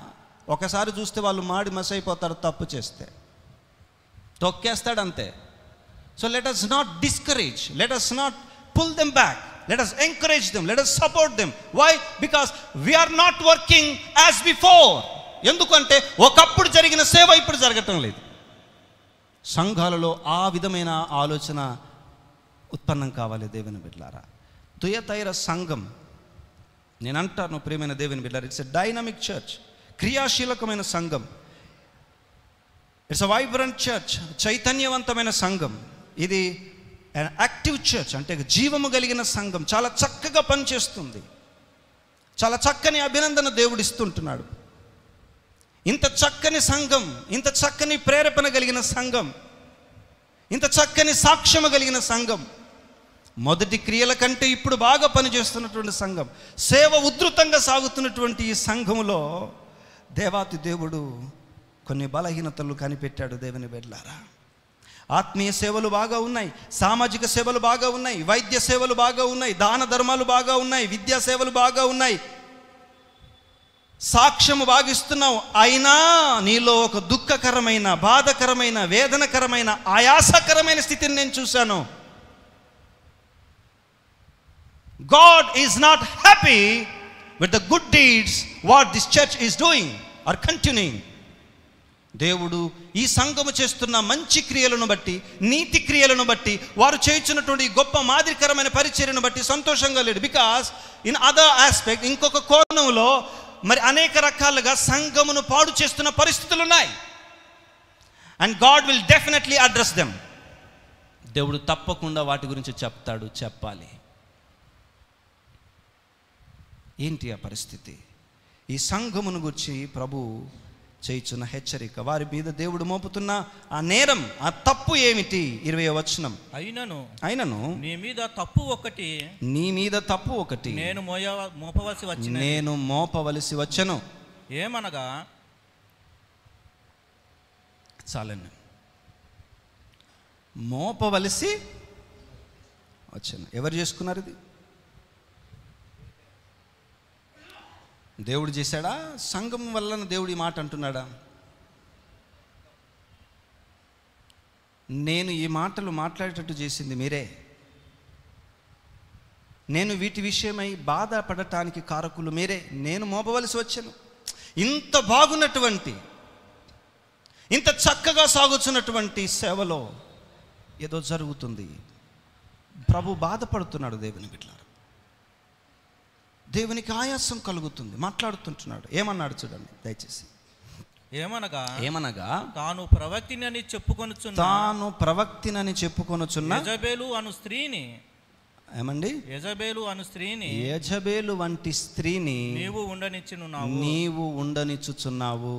S1: ఒకసారి చూస్తే వాళ్ళు మాడి మస్ అయిపోతారు తప్పు చేస్తే తొక్కేస్తాడు అంతే so let us not discourage let us not pull them back let us encourage them let us support them why because we are not working as before ఎందుకంటే ఒకప్పుడు జరిగిన సేవ ఇప్పుడు జరగటం లేదు సంఘాలలో ఆ విధమైన ఆలోచన ఉత్పన్నం కావాలి దేవుని బిడ్లారా తుయతైర సంఘం నేను అంటాను ప్రియమైన దేవుని బిడ్డారు ఇట్స్ ఎ డైనమిక్ చర్చ్ క్రియాశీలకమైన సంఘం ఇట్స్ అ వైబ్రెంట్ చర్చ్ చైతన్యవంతమైన సంఘం ఇది యాక్టివ్ చర్చ్ అంటే జీవము కలిగిన సంఘం చాలా చక్కగా పనిచేస్తుంది చాలా చక్కని అభినందన దేవుడు ఇస్తుంటున్నాడు ఇంత చక్కని సంఘం ఇంత చక్కని ప్రేరేపణ కలిగిన సంఘం ఇంత చక్కని సాక్ష్యము కలిగిన సంఘం మొదటి క్రియల కంటే ఇప్పుడు బాగా పనిచేస్తున్నటువంటి సంఘం సేవ ఉధృతంగా సాగుతున్నటువంటి ఈ సంఘములో దేవాతి దేవుడు కొన్ని బలహీనతలు కనిపెట్టాడు దేవుని బిడ్డలారా ఆత్మీయ సేవలు బాగా ఉన్నాయి సామాజిక సేవలు బాగా ఉన్నాయి వైద్య సేవలు బాగా ఉన్నాయి దాన ధర్మాలు బాగా ఉన్నాయి విద్యా సేవలు బాగా ఉన్నాయి సాక్ష్యము బాగిస్తున్నావు అయినా నీలో ఒక దుఃఖకరమైన బాధకరమైన వేదనకరమైన ఆయాసకరమైన స్థితిని నేను చూశాను God is not happy with the good deeds what this church is doing or continuing దేవుడు ఈ సంఘము చేస్తున్న మంచి క్రియలను బట్టి నీతి క్రియలను బట్టి వారు చేయించినటువంటి ఈ గొప్ప మాదిరికరమైన పరిచర్యను బట్టి సంతోషంగా లేడు బికాస్ ఇన్ అదర్ ఆస్పెక్ట్ ఇంకొక కోణంలో మరి అనేక రకాలుగా సంఘమును పాడు చేస్తున్న పరిస్థితులు ఉన్నాయి and God will definitely address them దేవుడు తప్పకుండా వాటి గురించి చెప్తాడు చెప్పాలి ఏంటి ఆ పరిస్థితి ఈ సంఘమును గురించి ప్రభు చేయుచున్న హెచ్చరిక వారి మీద దేవుడు మోపుతున్న ఆ నేరం ఆ తప్పు ఏమిటి ఇరవై వచనం
S14: అయినను
S1: అయినను
S14: నీ మీద తప్పు ఒకటి
S1: నీ మీద తప్పు ఒకటి
S14: నేను మోయ మోపవలసి వచ్చిన
S1: నేను మోపవలసి వచ్చను
S14: ఏమనగా
S1: చాలండి మోపవలసి వచ్చాను ఎవరు చేసుకున్నారు ఇది దేవుడు చేశాడా సంఘం వలన దేవుడు ఈ మాట అంటున్నాడా నేను ఈ మాటలు మాట్లాడేటట్టు చేసింది మీరే నేను వీటి విషయమై బాధపడటానికి కారకులు మీరే నేను మోపవలసి వచ్చాను ఇంత బాగున్నటువంటి ఇంత చక్కగా సాగుతున్నటువంటి సేవలో ఏదో జరుగుతుంది ప్రభు బాధపడుతున్నాడు దేవుని బిడ్డలారా దేవునికి ఆయాసం కలుగుతుంది మాట్లాడుతుంటున్నాడు ఏమన్నాడు చూడండి దయచేసి
S14: ఏమనగా
S1: ఏమనగా
S14: తాను ప్రవక్తిని అని చెప్పుకొనుచున్న
S1: తాను ప్రవక్తినని చెప్పుకొనుచున్న
S14: యజబేలు అను స్త్రీని
S1: ఏమండి
S14: యజబేలు అను స్త్రీని
S1: యజబేలు వంటి స్త్రీని
S14: నీవు ఉండనిచ్చునున్నావు
S1: నీవు ఉండనిచ్చుచున్నావు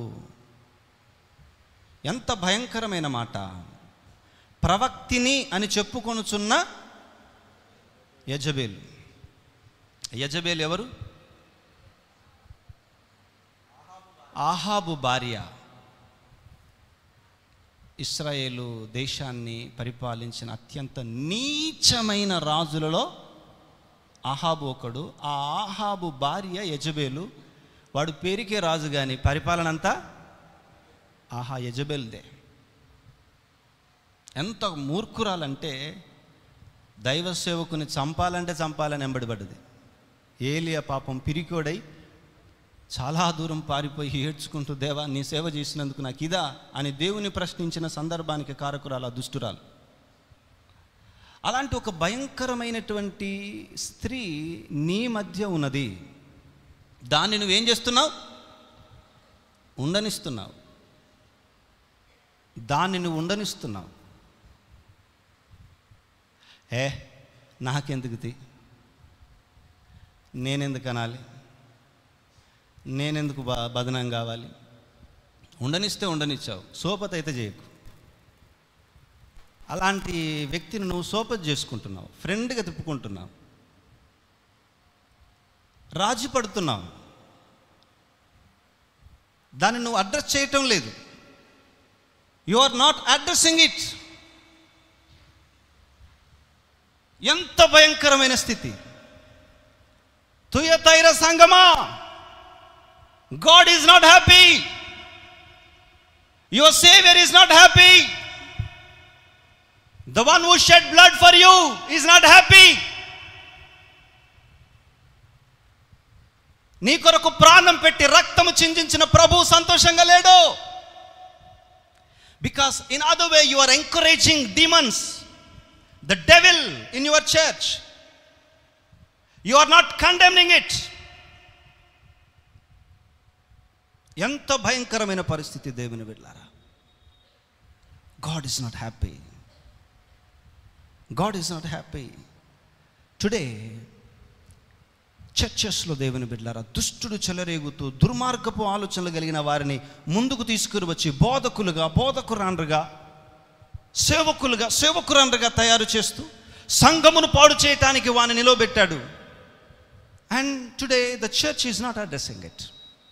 S1: ఎంత భయంకరమైన మాట ప్రవక్తిని అని చెప్పుకొనుచున్న యజబేలు యజబేలు ఎవరు ఆహాబు భార్య ఇస్రాయేలు దేశాన్ని పరిపాలించిన అత్యంత నీచమైన రాజులలో ఆహాబు ఒకడు ఆ ఆహాబు భార్య యజబేలు వాడు పేరుకే రాజు కానీ పరిపాలన అంతా ఆహా యజబేల్దే ఎంత మూర్ఖురాలంటే దైవ సేవకుని చంపాలంటే చంపాలని ఎంబడిపడ్డది ఏలియా పాపం పిరికోడై చాలా దూరం పారిపోయి ఏడ్చుకుంటూ దేవా నీ సేవ చేసినందుకు నాకు ఇదా అని దేవుని ప్రశ్నించిన సందర్భానికి కారకురాలు ఆ దుష్టురాలు అలాంటి ఒక భయంకరమైనటువంటి స్త్రీ నీ మధ్య ఉన్నది దాన్ని నువ్వేం చేస్తున్నావు ఉండనిస్తున్నావు దాన్ని నువ్వు ఉండనిస్తున్నావు ఏ నాకెందుకు తీ నేనెందుకు అనాలి నేనెందుకు బ బదనం కావాలి ఉండనిస్తే ఉండనిచ్చావు సోపత అయితే చేయకు అలాంటి వ్యక్తిని నువ్వు సోపత్ చేసుకుంటున్నావు ఫ్రెండ్గా తిప్పుకుంటున్నావు రాజీ పడుతున్నావు దాన్ని నువ్వు అడ్రస్ చేయటం లేదు you are not addressing it ఎంత భయంకరమైన స్థితి తుయతైర సంగమా God is not happy Your Savior is not happy. The one who shed blood for you is not happy. నీ కొరకు ప్రాణం పెట్టి రక్తము చిందించిన ప్రభు సంతోషంగా లేడు because in other way you are encouraging demons the devil in your church you are not condemning it ఎంత భయంకరమైన పరిస్థితి దేవుని వెళ్ళారా God is not happy God is not happy today చర్చెస్లో దేవుని బిడ్డారా దుష్టుడు చెలరేగుతూ దుర్మార్గపు ఆలోచనలు కలిగిన వారిని ముందుకు తీసుకుని వచ్చి బోధకులుగా బోధకురాండ్రుగా సేవకులుగా సేవకురాండ్రుగా తయారు చేస్తూ సంఘమును పాడు చేయటానికి వాని నిలవబెట్టాడు and today the church is not addressing it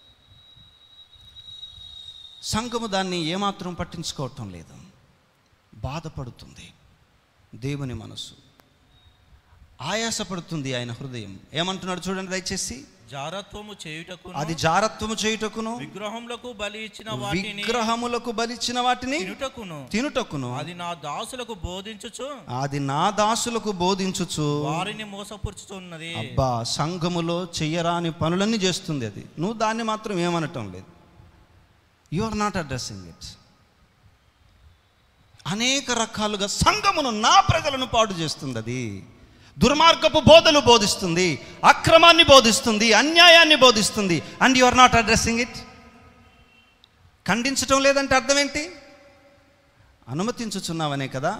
S1: సంఘము దాన్ని ఏమాత్రం పట్టించుకోవటం లేదు బాధపడుతుంది దేవుని మనసు ఆయాసపడుతుంది ఆయన హృదయం ఏమంటున్నాడు చూడండి దయచేసి
S14: జారత్వము చేయుటకు
S1: అది జారత్వము చేయుటకును
S14: విగ్రహములకు బలి ఇచ్చిన వాటిని
S1: విగ్రహములకు బలిచ్చిన వాటిని
S14: తినుటకును
S1: తినుటకును
S14: అది నా దాసులకు బోధించుచు
S1: అది నా దాసులకు బోధించుచు
S14: వారిని మోసపురుచుతున్నది
S1: అబ్బా సంఘములో చెయ్యరాని పనులన్నీ చేస్తుంది అది నువ్వు దాన్ని మాత్రం ఏమనటం లేదు you are not addressing it అనేక రకాలుగా సంఘమును నా ప్రజలను పాడు చేస్తుంది అది దుర్మార్గపు బోధలు బోధిస్తుంది అక్రమాన్ని బోధిస్తుంది అన్యాయాన్ని బోధిస్తుంది and you are not addressing it ఖండించటం లేదంటే అర్థం ఏంటి అనుమతించుచున్నావనే కదా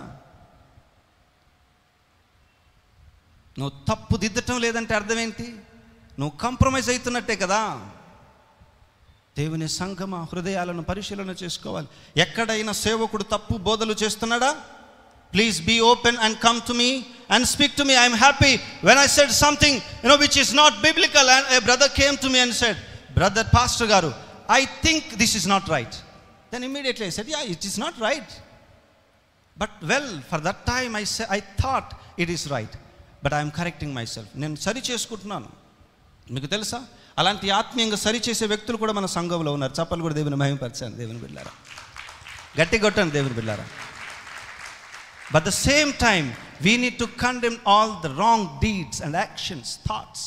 S1: నువ్వు తప్పు దిద్దటం లేదంటే అర్థం ఏంటి నువ్వు కాంప్రమైజ్ అవుతున్నట్టే కదా దేవుని సంగమ హృదయాలను పరిశీలన చేసుకోవాలి ఎక్కడైనా సేవకుడు తప్పు బోధలు చేస్తున్నాడా please be open and come to me and speak to me I'm happy when I said something you know which is not biblical and a brother came to me and said brother pastor గారు I think this is not right then immediately I said yeah it is not right but well for that time I say I thought it is right but I'm correcting myself నేను సరి చేసుకుంటున్నాను మీకు తెలుసా అలాంటి ఆత్మీయంగా సరిచేసే వ్యక్తులు కూడా మన సంఘంలో ఉన్నారు చప్పలు కూడా దేవుని మహిమపరిచాను దేవుని బిళ్ళారా గట్టి కొట్టండి దేవుని బిళ్ళారా but the same time we need to condemn all the wrong deeds and actions thoughts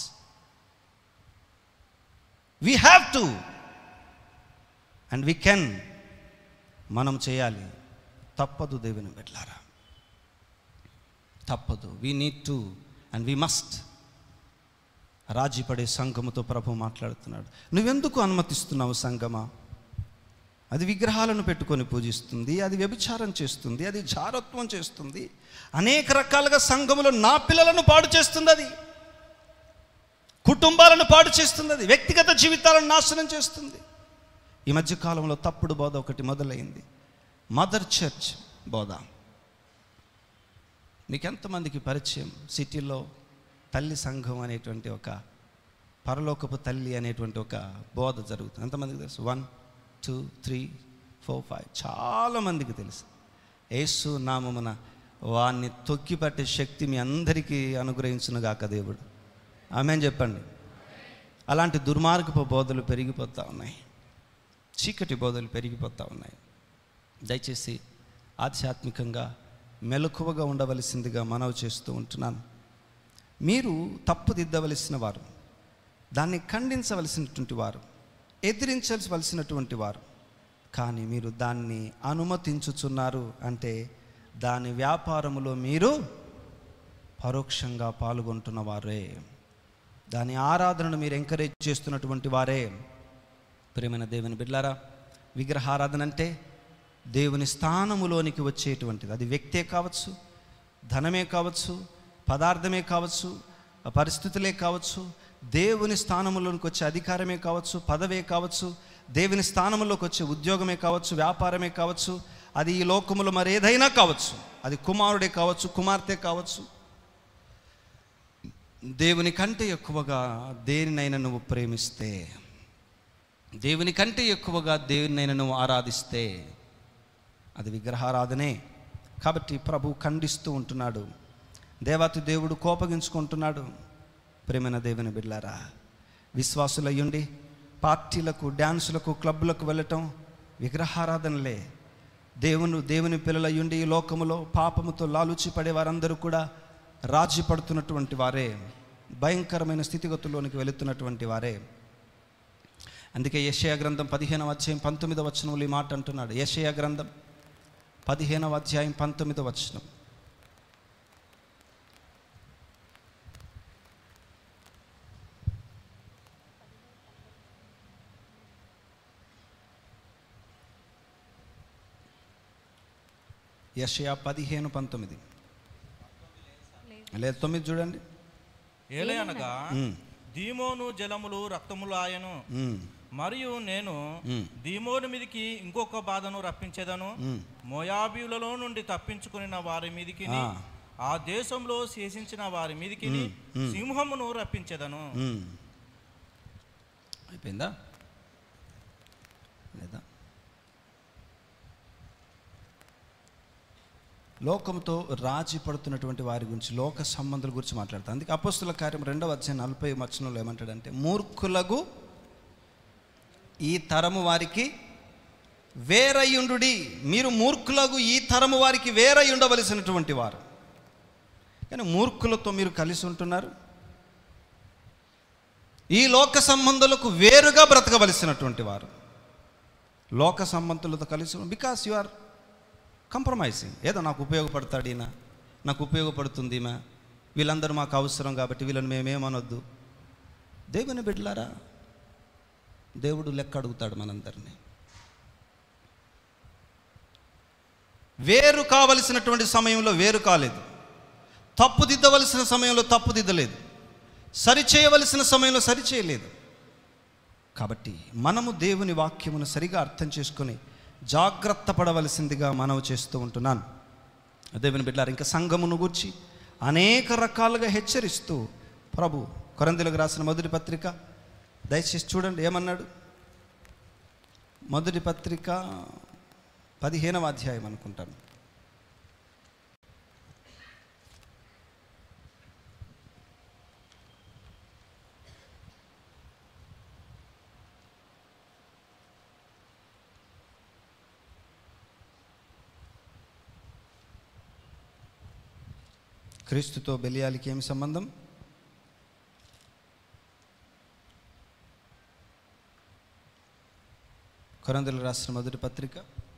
S1: we have to and we can మనం చేయాలి తప్పదు దేవుని బిడ్లారా తప్పదు we need to and we must రాజీ పడే సంఘముతో ప్రభు మాట్లాడుతున్నాడు నువ్వెందుకు అనుమతిస్తున్నావు సంఘమా అది విగ్రహాలను పెట్టుకొని పూజిస్తుంది అది వ్యభిచారం చేస్తుంది అది జారత్వం చేస్తుంది అనేక రకాలుగా సంఘములో నా పిల్లలను పాడు చేస్తుంది అది కుటుంబాలను పాడు చేస్తుంది అది వ్యక్తిగత జీవితాలను నాశనం చేస్తుంది ఈ మధ్య కాలంలో తప్పుడు బోధ ఒకటి మొదలైంది మదర్ చర్చ్ బోధ మీకు ఎంతమందికి పరిచయం సిటీలో తల్లి సంఘం అనేటువంటి ఒక పరలోకపు తల్లి అనేటువంటి ఒక బోధ జరుగుతుంది ఎంతమందికి తెలుసు one two three four five చాలామందికి తెలుసు యేసు నామమున వాన్ని తొక్కిపట్టే శక్తి మీ అందరికీ అనుగ్రహించునుగాక దేవుడు ఆమె చెప్పండి అలాంటి దుర్మార్గపు బోధలు పెరిగిపోతూ ఉన్నాయి చీకటి బోధలు పెరిగిపోతూ ఉన్నాయి దయచేసి ఆధ్యాత్మికంగా మెలకువగా ఉండవలసిందిగా మనవి చేస్తూ ఉంటున్నాను మీరు తప్పుదిద్దవలసిన వారు దాన్ని ఖండించవలసినటువంటి వారు ఎదిరించవలసినటువంటి వారు కానీ మీరు దాన్ని అనుమతించుచున్నారు అంటే దాని వ్యాపారములో మీరు పరోక్షంగా పాల్గొంటున్న వారే దాని ఆరాధనను మీరు ఎంకరేజ్ చేస్తున్నటువంటి వారే ప్రేమైన దేవుని బిడ్లారా విగ్రహారాధన అంటే దేవుని స్థానములోనికి వచ్చేటువంటిది అది వ్యక్తే కావచ్చు ధనమే కావచ్చు పదార్థమే కావచ్చు పరిస్థితులే కావచ్చు దేవుని స్థానంలోనికి వచ్చే అధికారమే కావచ్చు పదవే కావచ్చు దేవుని స్థానంలోకి వచ్చే ఉద్యోగమే కావచ్చు వ్యాపారమే కావచ్చు అది ఈ లోకములో మరేదైనా కావచ్చు అది కుమారుడే కావచ్చు కుమార్తె కావచ్చు దేవుని కంటే ఎక్కువగా దేనినైనా నువ్వు ప్రేమిస్తే దేవుని కంటే ఎక్కువగా దేవునినైనా నువ్వు ఆరాధిస్తే అది విగ్రహారాధనే కాబట్టి ప్రభు ఖండిస్తూ ఉంటున్నాడు దేవాతి దేవుడు కోపగించుకుంటున్నాడు ప్రేమైన దేవుని బిడ్లారా విశ్వాసులయ్యుండి పార్టీలకు డ్యాన్సులకు క్లబ్బులకు వెళ్ళటం విగ్రహారాధనలే దేవుని దేవుని పిల్లలయ్యుండి ఈ లోకములో పాపముతో లాలుచి పడే వారందరూ కూడా రాజీ పడుతున్నటువంటి వారే భయంకరమైన స్థితిగతుల్లోనికి వెళుతున్నటువంటి వారే అందుకే యషయ గ్రంథం పదిహేనవ అధ్యాయం పంతొమ్మిదవ వచనంలో ఈ మాట అంటున్నాడు యషయ గ్రంథం పదిహేనవ అధ్యాయం పంతొమ్మిదవ వచనం యషయా పదిహేను పంతొమ్మిది లేదు తొమ్మిది చూడండి
S14: ఏలయనగా
S1: ఉమ్.
S14: దీమోను జలములు రక్తములు ఆయను
S1: ఉమ్.
S14: మరియు నేను
S1: ఉమ్.
S14: దీమోను మీదికి ఇంకొక బాధను రప్పించేదను
S1: ఉమ్.
S14: మోయాబీలలో నుండి తప్పించుకుని వారి మీదికి
S1: ఆ.
S14: ఆ దేశంలో శేషించిన వారి మీదికి
S1: ఉమ్. ఉమ్.
S14: సింహమును రప్పించేదను
S1: ఉమ్. అయిపోయిందా లేదా లోకంతో రాజీ పడుతున్నటువంటి వారి గురించి లోక సంబంధాల గురించి మాట్లాడతాను అందుకే అపోస్తుల కార్యం రెండవ అధ్యాయం నలభై వచనంలో ఏమంటాడంటే మూర్ఖులకు ఈ తరము వారికి వేరయ్యుండు మీరు మూర్ఖులకు ఈ తరము వారికి వేరై ఉండవలసినటువంటి వారు కానీ మూర్ఖులతో మీరు కలిసి ఉంటున్నారు ఈ లోక సంబంధులకు వేరుగా బ్రతకవలసినటువంటి వారు లోక సంబంధులతో కలిసి బికాస్ యు ఆర్ కంప్రమైజింగ్ ఏదో నాకు ఉపయోగపడతాడు ఈయన నాకు ఉపయోగపడుతుంది ఈమె వీళ్ళందరూ మాకు అవసరం కాబట్టి వీళ్ళని మేమేమనొద్దు దేవుని బిడ్డలారా దేవుడు లెక్క అడుగుతాడు మనందరినీ వేరు కావలసినటువంటి సమయంలో వేరు కాలేదు తప్పుదిద్దవలసిన సమయంలో తప్పుదిద్దలేదు సరిచేయవలసిన సమయంలో సరిచేయలేదు కాబట్టి మనము దేవుని వాక్యమును సరిగా అర్థం చేసుకొని జాగ్రత్త పడవలసిందిగా మనవి చేస్తూ ఉంటున్నాను దేవుని బిడ్డారు ఇంకా సంఘమును గూర్చి అనేక రకాలుగా హెచ్చరిస్తూ ప్రభు కొరందులకు రాసిన మొదటి పత్రిక దయచేసి చూడండి ఏమన్నాడు మొదటి పత్రిక పదిహేనవ అధ్యాయం అనుకుంటాను క్రీస్తుతో బెలియాలికి ఏమి సంబంధం కొరందులు రాసిన మొదటి పత్రిక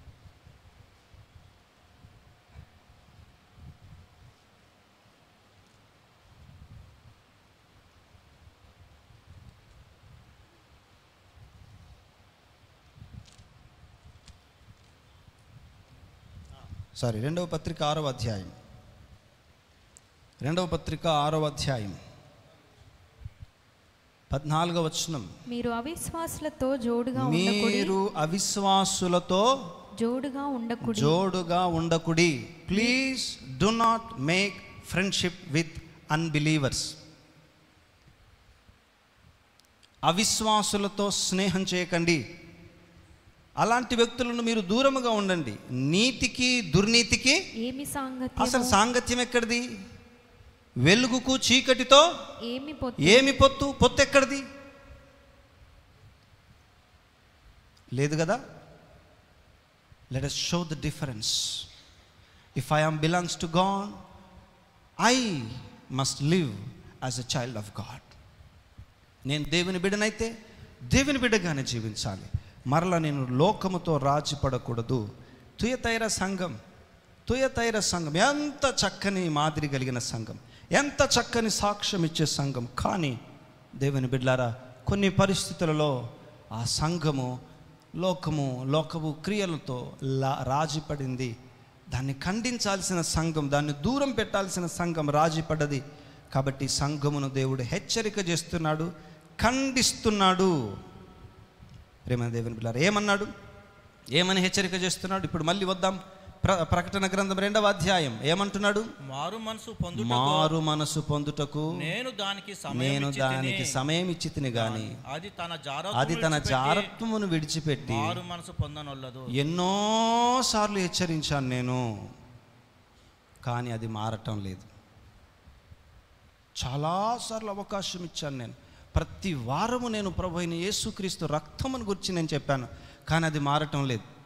S1: సారీ రెండవ పత్రిక ఆరవ అధ్యాయం రెండవ పత్రిక ఆరవ అధ్యాయం పద్నాలుగవ వచనం
S3: మీరు అవిశ్వాసులతో జోడుగా ఉండకుడి
S1: మీరు అవిశ్వాసులతో
S3: జోడుగా ఉండకుడి
S1: జోడుగా ఉండకుడి please do not make friendship with unbelievers అవిశ్వాసులతో స్నేహం చేయకండి అలాంటి వ్యక్తులను మీరు దూరముగా ఉండండి నీతికి దుర్నీతికి
S3: ఏమి సాంగత్యము
S1: అసలు సాంగత్యం ఎక్కడిది వెలుగుకు చీకటితో
S3: ఏమి పొత్తు
S1: ఏమి పొత్తు పొత్తు ఎక్కడిది లేదు కదా let us show the difference if I am belongs to God I must live as a child of God నేను దేవుని బిడ్డనైతే దేవుని బిడ్డగానే జీవించాలి మరలా నేను లోకముతో రాజీ పడకూడదు తుయతైర సంఘం తుయతైర సంఘం ఎంత చక్కని మాదిరి కలిగిన సంఘం ఎంత చక్కని సాక్ష్యం ఇచ్చే సంఘం కానీ దేవుని బిడ్లారా కొన్ని పరిస్థితులలో ఆ సంఘము లోకము లోకము క్రియలతో లా రాజీ పడింది దాన్ని ఖండించాల్సిన సంఘం దాన్ని దూరం పెట్టాల్సిన సంఘం రాజీ పడ్డది కాబట్టి సంఘమును దేవుడు హెచ్చరిక చేస్తున్నాడు ఖండిస్తున్నాడు ప్రేమ దేవుని పిల్లలు ఏమన్నాడు ఏమని హెచ్చరిక చేస్తున్నాడు ఇప్పుడు మళ్ళీ వద్దాం ప్ర ప్రకటన గ్రంథం రెండవ అధ్యాయం ఏమంటున్నాడు
S14: మారు మనసు పొందుటకు
S1: మారు మనసు పొందుటకు
S14: నేను దానికి సమయం
S1: నేను
S14: ఇచ్చి
S1: దానికి
S14: తిని,
S1: సమయం ఇచ్చి తిని గాని
S14: అది తన జార
S1: అది తన జారత్వమును విడిచిపెట్టి
S14: మారు మనసు పొందనొల్లదు
S1: ఎన్నోసార్లు హెచ్చరించాను నేను కానీ అది మారటం లేదు చాలాసార్లు అవకాశం ఇచ్చాను నేను ప్రతి వారము నేను ప్రభు అయిన యేసుక్రీస్తు రక్తమును గురించి నేను చెప్పాను కానీ అది మారటం లేదు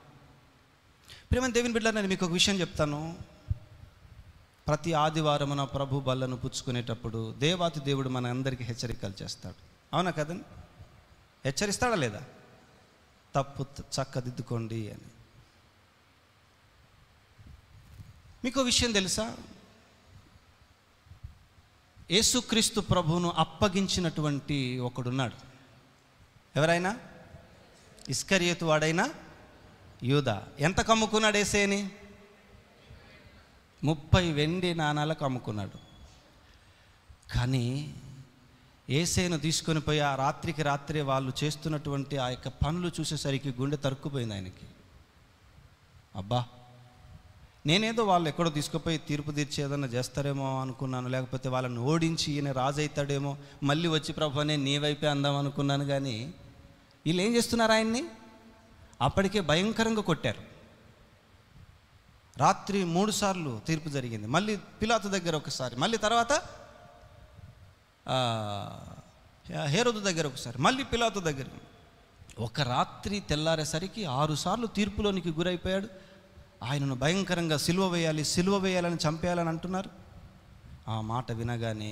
S1: ప్రేమ దేవుని బిడ్డ నేను మీకు ఒక విషయం చెప్తాను ప్రతి ఆదివారం మన ప్రభు బల్లను పుచ్చుకునేటప్పుడు దేవాతి దేవుడు మన అందరికీ హెచ్చరికలు చేస్తాడు అవునా కదండి హెచ్చరిస్తాడా లేదా తప్పు చక్కదిద్దుకోండి అని మీకు విషయం తెలుసా యేసుక్రీస్తు ప్రభువును అప్పగించినటువంటి ఒకడున్నాడు ఎవరైనా ఇస్కరియతు వాడైనా యూదా ఎంత కమ్ముకున్నాడు ఏసేని ముప్పై వెండి నాణాలకు అమ్ముకున్నాడు కానీ ఏసేను తీసుకొని పోయి ఆ రాత్రికి రాత్రే వాళ్ళు చేస్తున్నటువంటి ఆ యొక్క పనులు చూసేసరికి గుండె తరుక్కుపోయింది ఆయనకి అబ్బా నేనేదో వాళ్ళు ఎక్కడో తీసుకుపోయి తీర్పు తీర్చి ఏదన్నా చేస్తారేమో అనుకున్నాను లేకపోతే వాళ్ళని ఓడించి ఈయన రాజు అవుతాడేమో మళ్ళీ వచ్చి ప్రభునే నీ వైపే అందాం అనుకున్నాను కానీ వీళ్ళు ఏం చేస్తున్నారు ఆయన్ని అప్పటికే భయంకరంగా కొట్టారు రాత్రి మూడు సార్లు తీర్పు జరిగింది మళ్ళీ పిలాతు దగ్గర ఒకసారి మళ్ళీ తర్వాత ఆ, హేరోదు దగ్గర ఒకసారి మళ్ళీ పిలాతు దగ్గర ఒక రాత్రి తెల్లారేసరికి ఆరు సార్లు తీర్పులోనికి గురైపోయాడు ఆయనను భయంకరంగా సిలువ వేయాలి సిలువ వేయాలని చంపేయాలని అంటున్నారు ఆ మాట వినగానే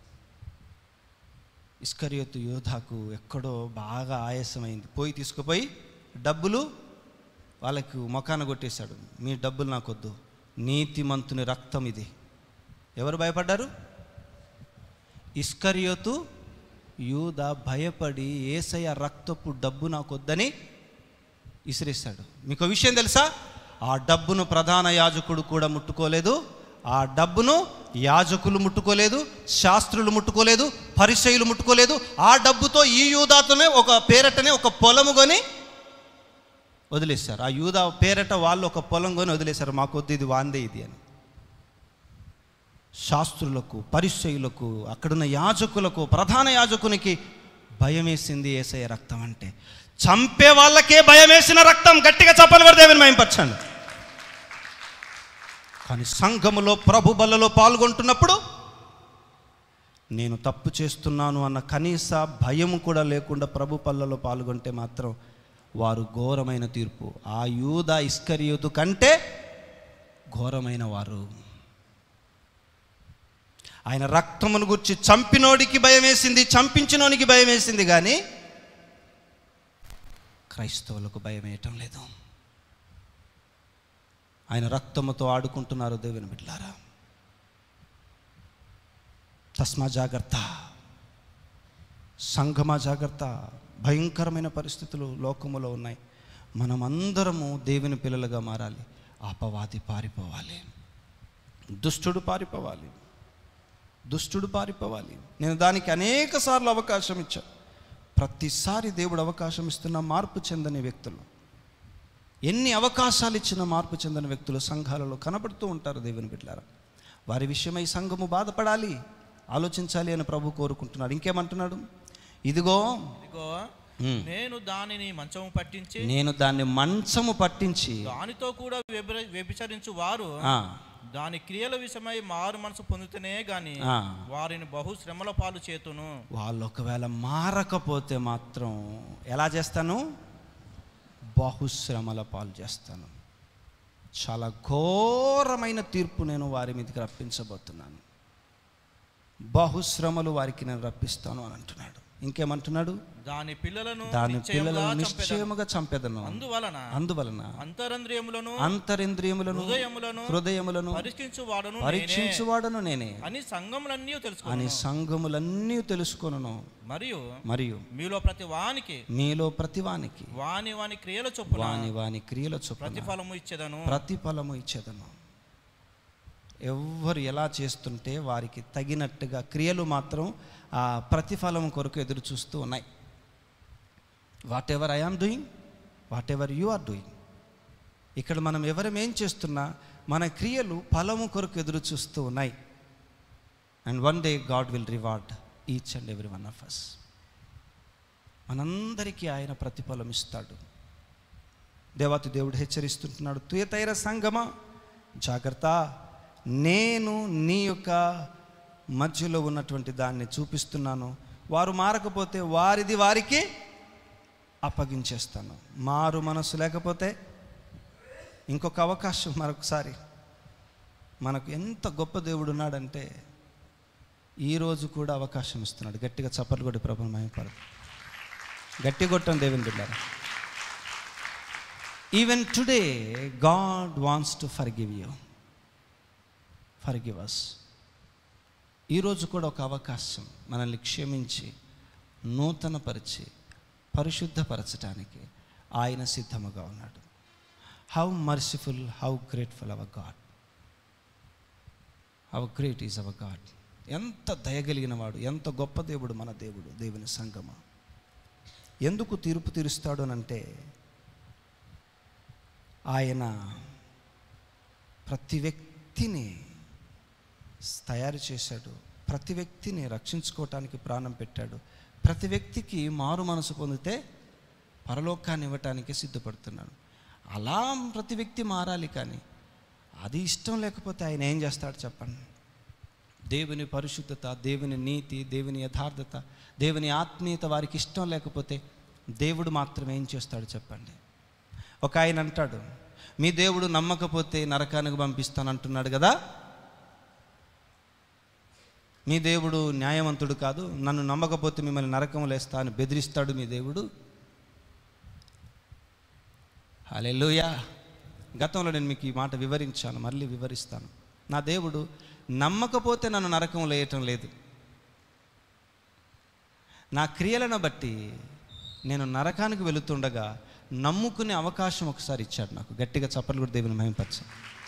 S1: ఇస్కరియోతు యోధాకు ఎక్కడో బాగా ఆయాసమైంది పోయి తీసుకుపోయి డబ్బులు వాళ్ళకు మొఖాన కొట్టేశాడు మీ డబ్బులు నాకొద్దు నీతిమంతుని రక్తం ఇది ఎవరు భయపడ్డారు ఇస్కరియోతు యూద భయపడి ఏసయ్య రక్తపు డబ్బు నాకొద్దని ఇసిరేశాడు మీకు ఒక విషయం తెలుసా ఆ డబ్బును ప్రధాన యాజకుడు కూడా ముట్టుకోలేదు ఆ డబ్బును యాజకులు ముట్టుకోలేదు శాస్త్రులు ముట్టుకోలేదు పరిచయులు ముట్టుకోలేదు ఆ డబ్బుతో ఈ యూదాతోనే ఒక పేరటనే ఒక పొలము కొని వదిలేశారు ఆ యూదా పేరట వాళ్ళు ఒక పొలం కొని వదిలేశారు మాకొద్దు ఇది వాందే ఇది అని శాస్త్రులకు పరిచయులకు అక్కడున్న యాజకులకు ప్రధాన యాజకునికి భయం వేసింది ఏసయ్య రక్తం అంటే చంపే వాళ్ళకే భయం వేసిన రక్తం గట్టిగా చెప్పని వారు దేవుని మయంపరచండి కానీ సంఘములో ప్రభు బలలో పాల్గొంటున్నప్పుడు నేను తప్పు చేస్తున్నాను అన్న కనీస భయం కూడా లేకుండా ప్రభు పల్లలో పాల్గొంటే మాత్రం వారు ఘోరమైన తీర్పు ఆ యూద ఇస్కరియోతు కంటే ఘోరమైన వారు ఆయన రక్తమును గుర్చి చంపినోడికి భయం వేసింది చంపించినోనికి భయం వేసింది కానీ క్రైస్తవులకు భయం వేయటం లేదు ఆయన రక్తముతో ఆడుకుంటున్నారు దేవుని బిడ్లారా తస్మా జాగ్రత్త సంఘమా జాగ్రత్త భయంకరమైన పరిస్థితులు లోకములో ఉన్నాయి మనమందరము దేవుని పిల్లలుగా మారాలి అపవాది పారిపోవాలి దుష్టుడు పారిపోవాలి దుష్టుడు పారిపోవాలి నేను దానికి అనేక సార్లు అవకాశం ఇచ్చా ప్రతిసారి దేవుడు అవకాశం ఇస్తున్న మార్పు చెందని వ్యక్తులు ఎన్ని అవకాశాలు ఇచ్చిన మార్పు చెందని వ్యక్తులు సంఘాలలో కనబడుతూ ఉంటారు దేవుని బిడ్డారా వారి విషయమై సంఘము బాధపడాలి ఆలోచించాలి అని ప్రభు కోరుకుంటున్నాడు ఇంకేమంటున్నాడు ఇదిగో
S14: ఇదిగో
S1: ఉమ్.
S14: నేను దానిని మంచము పట్టించి
S1: నేను దాన్ని మంచము పట్టించి
S14: దానితో కూడా వ్యభిర- వ్యభిచరించు వారు
S1: ఆ.
S14: దాని క్రియల విషయమై మారు మనసు పొందుతూనే గాని
S1: ఆ.
S14: వారిని బహు శ్రమల పాలు చేతును
S1: వాళ్ళు ఒకవేళ మారకపోతే మాత్రం ఎలా చేస్తాను బహుశ్రమల పాలు చేస్తాను చాలా ఘోరమైన తీర్పు నేను వారి మీదకి రప్పించబోతున్నాను బహుశ్రమలు వారికి నేను రప్పిస్తాను అని అంటున్నాడు ఇంకేమంటున్నాడు
S14: దాని పిల్లలను
S1: దాని
S14: నిశ్చయముగా
S1: పిల్లలను
S14: చంపెదను.
S1: నిశ్చయముగా చంపెదను
S14: అందువలన
S1: అందువలన
S14: అంతరంద్రియములను
S1: అంతరింద్రియములను
S14: హృదయములను
S1: హృదయములను
S14: పరీక్షించువాడను
S1: పరీక్షించువాడను నేనే
S14: అని సంఘములన్నీ
S1: అని
S14: తెలుసుకుని
S1: సంఘములన్నీ తెలుసుకొనును
S14: మరియు
S1: మరియు
S14: మీలో ప్రతి వానికి
S1: మీలో ప్రతివానికి
S14: వాని వాని క్రియల చొప్పున
S1: వాని వాని క్రియల చొప్పున
S14: ప్రతిఫలము ఇచ్చేదను
S1: ప్రతిఫలము ఇచ్చేదను ఎవ్వరు ఎలా చేస్తుంటే వారికి తగినట్టుగా క్రియలు మాత్రం ఆ ప్రతిఫలం కొరకు ఎదురు చూస్తూ ఉన్నాయి whatever I am doing whatever you are doing ఇక్కడ మనం ఎవరం ఏం చేస్తున్నా మన క్రియలు ఫలము కొరకు ఎదురు చూస్తూ ఉన్నాయి and one day God will reward each and every one of us మనందరికీ ఆయన ప్రతిఫలం ఇస్తాడు దేవాతి దేవుడు హెచ్చరిస్తుంటున్నాడు తుయతైర సంగమా జాగ్రత్త నేను నీ యొక్క మధ్యలో ఉన్నటువంటి దాన్ని చూపిస్తున్నాను వారు మారకపోతే వారిది వారికి అప్పగించేస్తాను మారు మనసు లేకపోతే ఇంకొక అవకాశం మరొకసారి మనకు ఎంత గొప్ప దేవుడు ఉన్నాడంటే ఈరోజు కూడా అవకాశం ఇస్తున్నాడు గట్టిగా చప్పట్లు కొట్టి ప్రభు మహిమపడదు గట్టి కొట్టం దేవుని బిడ్డారా even today God wants to forgive you forgive us ఈరోజు కూడా ఒక అవకాశం మనల్ని క్షమించి నూతనపరిచి పరిశుద్ధపరచడానికి ఆయన సిద్ధముగా ఉన్నాడు how merciful how grateful our God how great is our God ఎంత దయగలిగిన వాడు ఎంత గొప్ప దేవుడు మన దేవుడు దేవుని సంగమ ఎందుకు తీర్పు తీరుస్తాడు అనంటే ఆయన ప్రతి వ్యక్తిని తయారు చేశాడు ప్రతి వ్యక్తిని రక్షించుకోవటానికి ప్రాణం పెట్టాడు ప్రతి వ్యక్తికి మారు మనసు పొందితే పరలోకాన్ని ఇవ్వటానికి సిద్ధపడుతున్నాడు అలా ప్రతి వ్యక్తి మారాలి కానీ అది ఇష్టం లేకపోతే ఆయన ఏం చేస్తాడు చెప్పండి దేవుని పరిశుద్ధత దేవుని నీతి దేవుని యథార్థత దేవుని ఆత్మీయత వారికి ఇష్టం లేకపోతే దేవుడు మాత్రం ఏం చేస్తాడు చెప్పండి ఒక ఆయన అంటాడు మీ దేవుడు నమ్మకపోతే నరకానికి పంపిస్తానంటున్నాడు కదా మీ దేవుడు న్యాయవంతుడు కాదు నన్ను నమ్మకపోతే మిమ్మల్ని నరకం లేస్తా అని బెదిరిస్తాడు మీ దేవుడు హలెలుయా గతంలో నేను మీకు ఈ మాట వివరించాను మళ్ళీ వివరిస్తాను నా దేవుడు నమ్మకపోతే నన్ను నరకం లేయటం లేదు నా క్రియలను బట్టి నేను నరకానికి వెళుతుండగా నమ్ముకునే అవకాశం ఒకసారి ఇచ్చాడు నాకు గట్టిగా చప్పట్లు కూడా దేవుని మహింపరచ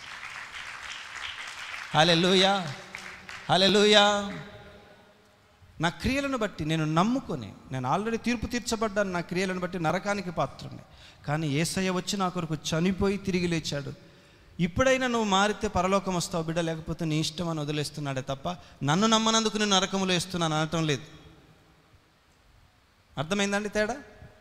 S1: హలెలుయా హలెలుయా నా క్రియలను బట్టి నేను నమ్ముకొని నేను ఆల్రెడీ తీర్పు తీర్చబడ్డాను నా క్రియలను బట్టి నరకానికి పాత్రని కానీ ఏసయ్య వచ్చి నా కొరకు చనిపోయి తిరిగి లేచాడు ఇప్పుడైనా నువ్వు మారితే పరలోకం వస్తావు బిడ్డ లేకపోతే నీ ఇష్టం అని వదిలేస్తున్నాడే తప్ప నన్ను నమ్మనందుకు నేను నరకములో వేస్తున్నాను అనటం లేదు అర్థమైందండి తేడా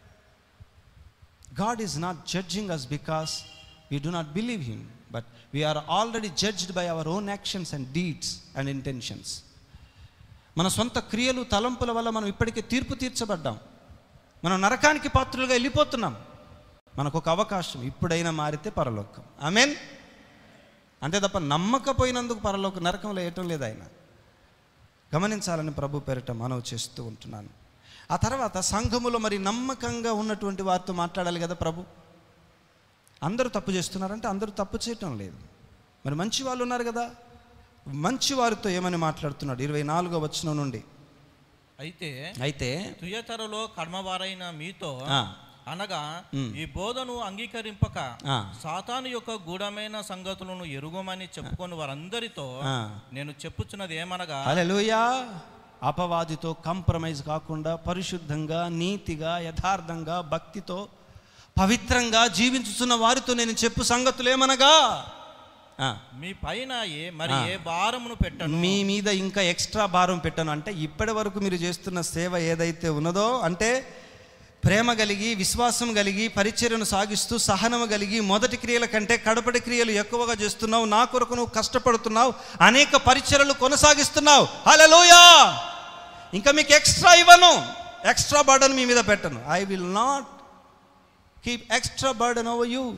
S1: God is not judging us because we do not believe him but we are already judged by our own actions and deeds and intentions మన సొంత క్రియలు తలంపుల వల్ల మనం ఇప్పటికే తీర్పు తీర్చబడ్డాం మనం నరకానికి పాత్రులుగా వెళ్ళిపోతున్నాం మనకు ఒక అవకాశం ఇప్పుడైనా మారితే పరలోకం ఆమెన్ అంతే తప్ప నమ్మకపోయినందుకు పరలోక నరకంలో వేయటం లేదు ఆయన గమనించాలని ప్రభు పేరిట మనవి చేస్తూ ఉంటున్నాను ఆ తర్వాత సంఘములో మరి నమ్మకంగా ఉన్నటువంటి వారితో మాట్లాడాలి కదా ప్రభు అందరూ తప్పు చేస్తున్నారంటే అందరూ తప్పు చేయటం లేదు మరి మంచి వాళ్ళు ఉన్నారు కదా మంచి వారితో ఏమని మాట్లాడుతున్నాడు ఇరవై నాలుగో వచనం నుండి
S14: అయితే
S1: అయితే
S14: తుయతరలో కర్మవారైన మీతో
S1: ఆ.
S14: అనగా
S1: ఉమ్.
S14: ఈ బోధను అంగీకరింపక
S1: ఆ.
S14: సాతాను యొక్క గూఢమైన సంగతులను ఎరుగమని చెప్పుకొని వారందరితో
S1: ఆ.
S14: నేను చెప్పుచున్నది ఏమనగా
S1: హల్లెలూయా అపవాదితో కాంప్రమైజ్ కాకుండా పరిశుద్ధంగా నీతిగా యథార్థంగా భక్తితో పవిత్రంగా జీవించుతున్న వారితో నేను చెప్పు సంగతులు ఏమనగా ఆ,
S14: మీ పైన ఏ మరి
S1: ఆ.
S14: ఏ భారమును పెట్టను
S1: మీ మీద ఇంకా ఎక్స్ట్రా భారం పెట్టను అంటే ఇప్పటి వరకు మీరు చేస్తున్న సేవ ఏదైతే ఉన్నదో అంటే ప్రేమ కలిగి విశ్వాసం కలిగి పరిచర్యను సాగిస్తూ సహనము కలిగి మొదటి క్రియల కంటే కడపటి క్రియలు ఎక్కువగా చేస్తున్నావు నా కొరకు నువ్వు కష్టపడుతున్నావు అనేక పరిచర్యలు కొనసాగిస్తున్నావు హల్లెలూయా ఇంకా మీకు ఎక్స్ట్రా ఇవ్వను ఎక్స్ట్రా బర్డన్ మీ మీద పెట్టను I will not keep extra burden over you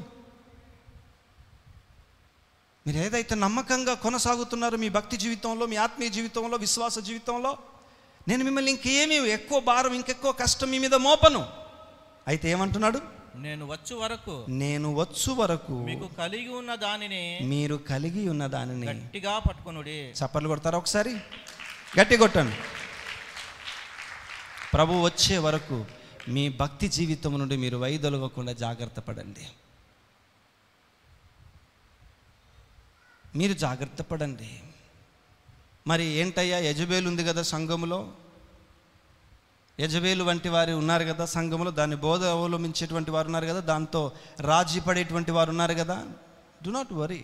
S1: మీరు ఏదైతే నమ్మకంగా కొనసాగుతున్నారో మీ భక్తి జీవితంలో మీ ఆత్మీయ జీవితంలో విశ్వాస జీవితంలో నేను మిమ్మల్ని ఇంకేమీ ఎక్కువ భారం ఇంకెక్కువ కష్టం మీ మీద మోపను అయితే ఏమంటున్నాడు
S14: నేను వచ్చు వరకు
S1: నేను వచ్చు వరకు
S14: మీకు కలిగి ఉన్న దానిని
S1: మీరు కలిగి ఉన్న దానిని
S14: గట్టిగా పట్టుకొనుడి
S1: చప్పట్లు కొడతారా ఒకసారి గట్టి కొట్టండి ప్రభు వచ్చే వరకు మీ భక్తి జీవితం నుండి మీరు వైదొలగకుండా జాగ్రత్త పడండి మీరు జాగ్రత్త పడండి మరి ఏంటయ్యా యజబేలు ఉంది కదా సంఘములో యజబేలు వంటి వారు ఉన్నారు కదా సంఘములో దాన్ని బోధ అవలంబించేటువంటి వారు ఉన్నారు కదా దాంతో రాజీ పడేటువంటి వారు ఉన్నారు కదా డు నాట్ వరీ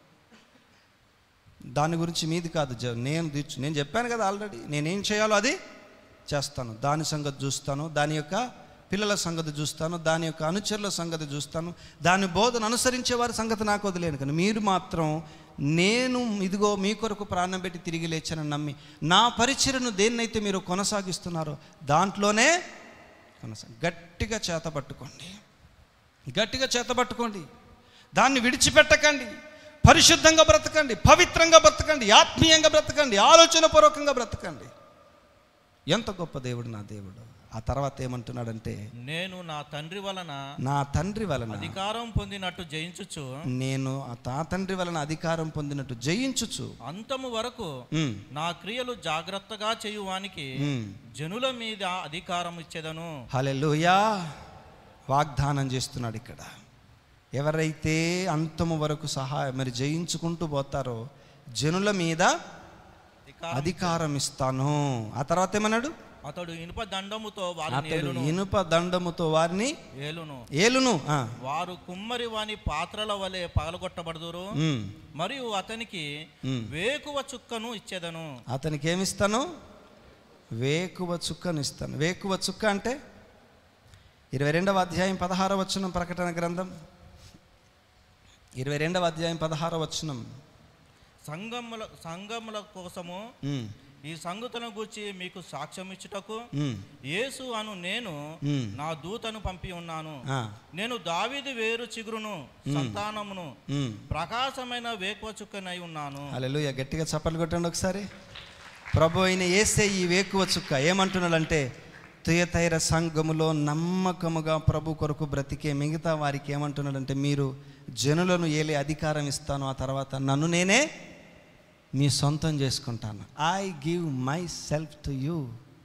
S1: దాని గురించి మీది కాదు జ- నేను తీర్చు నేను చెప్పాను కదా ఆల్రెడీ నేనేం చేయాలో అది చేస్తాను దాని సంగతి చూస్తాను దాని యొక్క పిల్లల సంగతి చూస్తాను దాని యొక్క అనుచరుల సంగతి చూస్తాను దాని బోధన అనుసరించే వారి సంగతి నాకు వదిలేను కానీ మీరు మాత్రం నేను ఇదిగో మీ కొరకు ప్రాణం పెట్టి తిరిగి లేచానని నమ్మి నా పరిచయను దేన్నైతే మీరు కొనసాగిస్తున్నారో దాంట్లోనే కొనసా గట్టిగా చేత పట్టుకోండి గట్టిగా చేత పట్టుకోండి దాన్ని విడిచిపెట్టకండి పరిశుద్ధంగా బ్రతకండి పవిత్రంగా బ్రతకండి ఆత్మీయంగా బ్రతకండి ఆలోచనపూర్వకంగా బ్రతకండి ఎంత గొప్ప దేవుడు నా దేవుడు ఆ తర్వాత ఏమంటున్నాడంటే
S14: నేను నా తండ్రి వలన
S1: నా తండ్రి వలన
S14: అధికారం పొందినట్టు జయించుచు
S1: నేను ఆ తా తండ్రి వలన అధికారం పొందినట్టు జయించుచు
S14: అంతము వరకు
S1: ఉమ్,
S14: నా క్రియలు జాగ్రత్తగా చేయువానికి
S1: ఉమ్.
S14: జనుల మీద అధికారం ఇచ్చేదను
S1: హల్లెలూయా వాగ్దానం చేస్తున్నాడు ఇక్కడ ఎవరైతే అంతము వరకు సహాయం మరి జయించుకుంటూ పోతారో జనుల మీద అధికారం ఇస్తాను ఆ తర్వాత ఏమన్నాడు
S14: అతడు ఇనుప దండముతో వారిని
S1: అతడు
S14: ఏలును
S1: ఇనుప దండముతో వారిని
S14: ఏలును
S1: ఏలును ఆ,
S14: వారు కుమ్మరి వాని పాత్రల వలె పగలగొట్టబడుదురు
S1: ఉమ్,
S14: మరియు అతనికి
S1: ఉమ్.
S14: వేకువ చుక్కను ఇచ్చేదను
S1: అతనికి ఏమిస్తాను వేకువ చుక్కను ఇస్తాను వేకువ చుక్క అంటే ఇరవై రెండవ అధ్యాయం పదహార వచనం ప్రకటన గ్రంథం ఇరవై రెండవ అధ్యాయం పదహార వచనం
S14: సంగముల సంగముల కోసము
S1: ఉమ్,
S14: ఈ సంగతులను గూర్చి మీకు సాక్ష్యం ఇచ్చుటకు
S1: ఉమ్,
S14: యేసు అను నేను
S1: ఉమ్.
S14: నా దూతను పంపి ఉన్నాను
S1: ఆ,
S14: నేను దావీదు వేరు చిగురును
S1: ఉమ్.
S14: సంతానమును
S1: ఉమ్.
S14: ప్రకాశమైన వేకువ చుక్కనై ఉన్నాను
S1: హల్లెలూయా గట్టిగా చప్పట్లు కొట్టండి ఒకసారి ప్రభు అయిన ఏసే ఈ వేకువ చుక్క ఏమంటున్నాడంటే తుయతైర సంఘములో నమ్మకముగా ప్రభు కొరకు బ్రతికే మిగతా వారికి ఏమంటున్నాడంటే మీరు జనులను ఏలే అధికారం ఇస్తాను ఆ తర్వాత నన్ను నేనే మీ సొంతం చేసుకుంటాను I give myself to you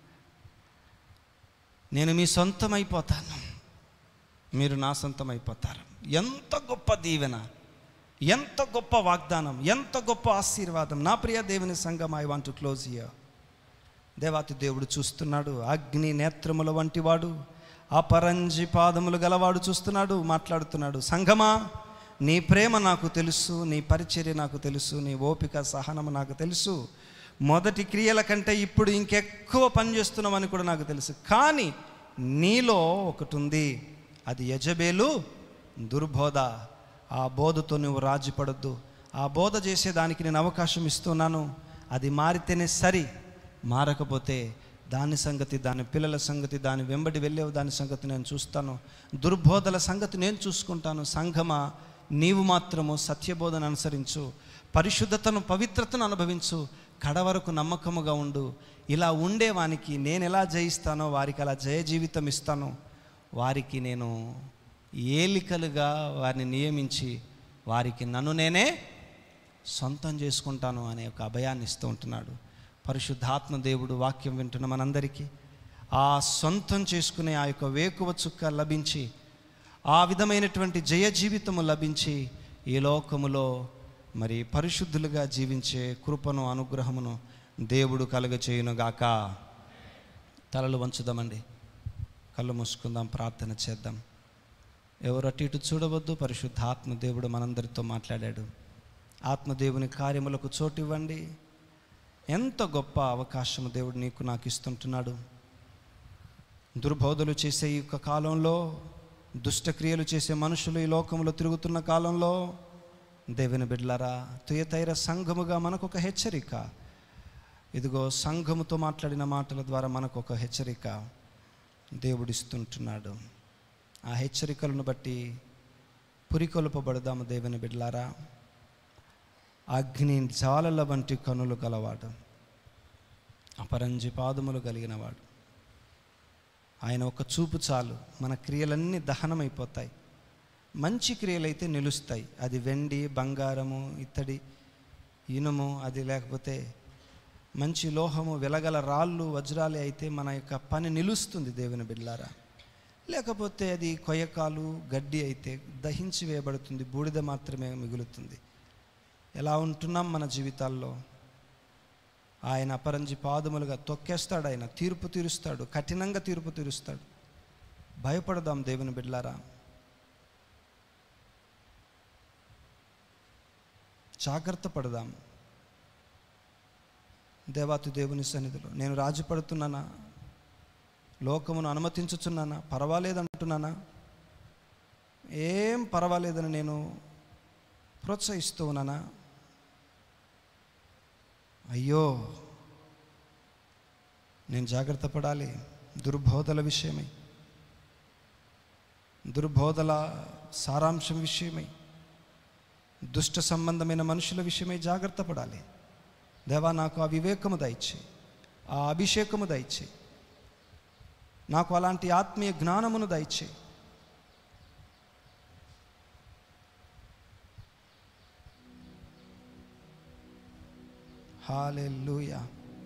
S1: నేను మీ సొంతం అయిపోతాను మీరు నా సొంతం అయిపోతారు ఎంత గొప్ప దీవెన ఎంత గొప్ప వాగ్దానం ఎంత గొప్ప ఆశీర్వాదం నా ప్రియ దేవుని సంఘం I want to close year దేవాతి దేవుడు చూస్తున్నాడు అగ్ని నేత్రముల వంటి వాడు అపరంజి పాదములు గలవాడు చూస్తున్నాడు మాట్లాడుతున్నాడు సంఘమా నీ ప్రేమ నాకు తెలుసు నీ పరిచర్య నాకు తెలుసు నీ ఓపిక సహనము నాకు తెలుసు మొదటి క్రియల కంటే ఇప్పుడు ఇంకెక్కువ పని చేస్తున్నామని కూడా నాకు తెలుసు కానీ నీలో ఒకటి ఉంది అది యజబేలు దుర్బోధ ఆ బోధతో నువ్వు రాజీపడొద్దు ఆ బోధ చేసేదానికి నేను అవకాశం ఇస్తున్నాను అది మారితేనే సరి మారకపోతే దాని సంగతి దాని పిల్లల సంగతి దాని వెంబడి వెళ్ళేవు దాని సంగతి నేను చూస్తాను దుర్బోధల సంగతి నేను చూసుకుంటాను సంఘమా నీవు మాత్రము సత్యబోధన అనుసరించు పరిశుద్ధతను పవిత్రతను అనుభవించు కడ వరకు నమ్మకముగా ఉండు ఇలా ఉండేవానికి నేను ఎలా జయిస్తానో వారికి అలా జయ జీవితం ఇస్తాను వారికి నేను ఏలికలుగా వారిని నియమించి వారికి నన్ను నేనే సొంతం చేసుకుంటాను అనే ఒక అభయాన్ని ఇస్తూ ఉంటున్నాడు పరిశుద్ధాత్మ దేవుడు వాక్యం వింటున్న మనందరికీ ఆ సొంతం చేసుకునే ఆ యొక్క వేకువ చుక్క లభించి ఆ విధమైనటువంటి జయ జీవితము లభించి ఈ లోకములో మరి పరిశుద్ధులుగా జీవించే కృపను అనుగ్రహమును దేవుడు కలుగచేయునుగాక తలలు వంచుదామండి కళ్ళు మూసుకుందాం ప్రార్థన చేద్దాం ఎవరు అటు ఇటు చూడవద్దు పరిశుద్ధాత్మ దేవుడు మనందరితో మాట్లాడాడు ఆత్మదేవుని కార్యములకు చోటు ఇవ్వండి ఎంత గొప్ప అవకాశము దేవుడు నీకు నాకు ఇస్తుంటున్నాడు దుర్బోధలు చేసే ఈ యొక్క కాలంలో దుష్టక్రియలు చేసే మనుషులు ఈ లోకంలో తిరుగుతున్న కాలంలో దేవుని బిడ్డలారా తుయతైర సంఘముగా మనకు ఒక హెచ్చరిక ఇదిగో సంఘముతో మాట్లాడిన మాటల ద్వారా మనకు ఒక హెచ్చరిక దేవుడిస్తుంటున్నాడు ఆ హెచ్చరికలను బట్టి పురికొల్పబడదాము దేవుని బిడ్డలారా అగ్ని జాలల వంటి కనులు గలవాడు అపరంజి పాదములు కలిగినవాడు ఆయన ఒక చూపు చాలు మన క్రియలన్నీ దహనమైపోతాయి మంచి క్రియలైతే నిలుస్తాయి అది వెండి బంగారము ఇత్తడి ఇనుము అది లేకపోతే మంచి లోహము వెలగల రాళ్ళు వజ్రాలే అయితే మన యొక్క పని నిలుస్తుంది దేవుని బిడ్లారా లేకపోతే అది కొయ్యకాలు గడ్డి అయితే దహించి వేయబడుతుంది బూడిద మాత్రమే మిగులుతుంది ఎలా ఉంటున్నాం మన జీవితాల్లో ఆయన అపరంజి పాదములుగా తొక్కేస్తాడు ఆయన తీర్పు తీరుస్తాడు కఠినంగా తీర్పు తీరుస్తాడు భయపడదాం దేవుని బిడ్లారా జాగ్రత్త పడదాం దేవాతి దేవుని సన్నిధిలో నేను రాజు పడుతున్నానా లోకమును అనుమతించుచున్నానా పర్వాలేదంటున్నానా ఏం పర్వాలేదని నేను ప్రోత్సహిస్తూ ఉన్నానా అయ్యో నేను జాగ్రత్త పడాలి దుర్బోధల విషయమై దుర్బోధల సారాంశం విషయమై
S15: దుష్ట సంబంధమైన మనుషుల విషయమై జాగ్రత్త పడాలి దేవా నాకు ఆ వివేకము దయచే ఆ అభిషేకము దయచే నాకు అలాంటి ఆత్మీయ జ్ఞానమును దయచే హాలెలూయా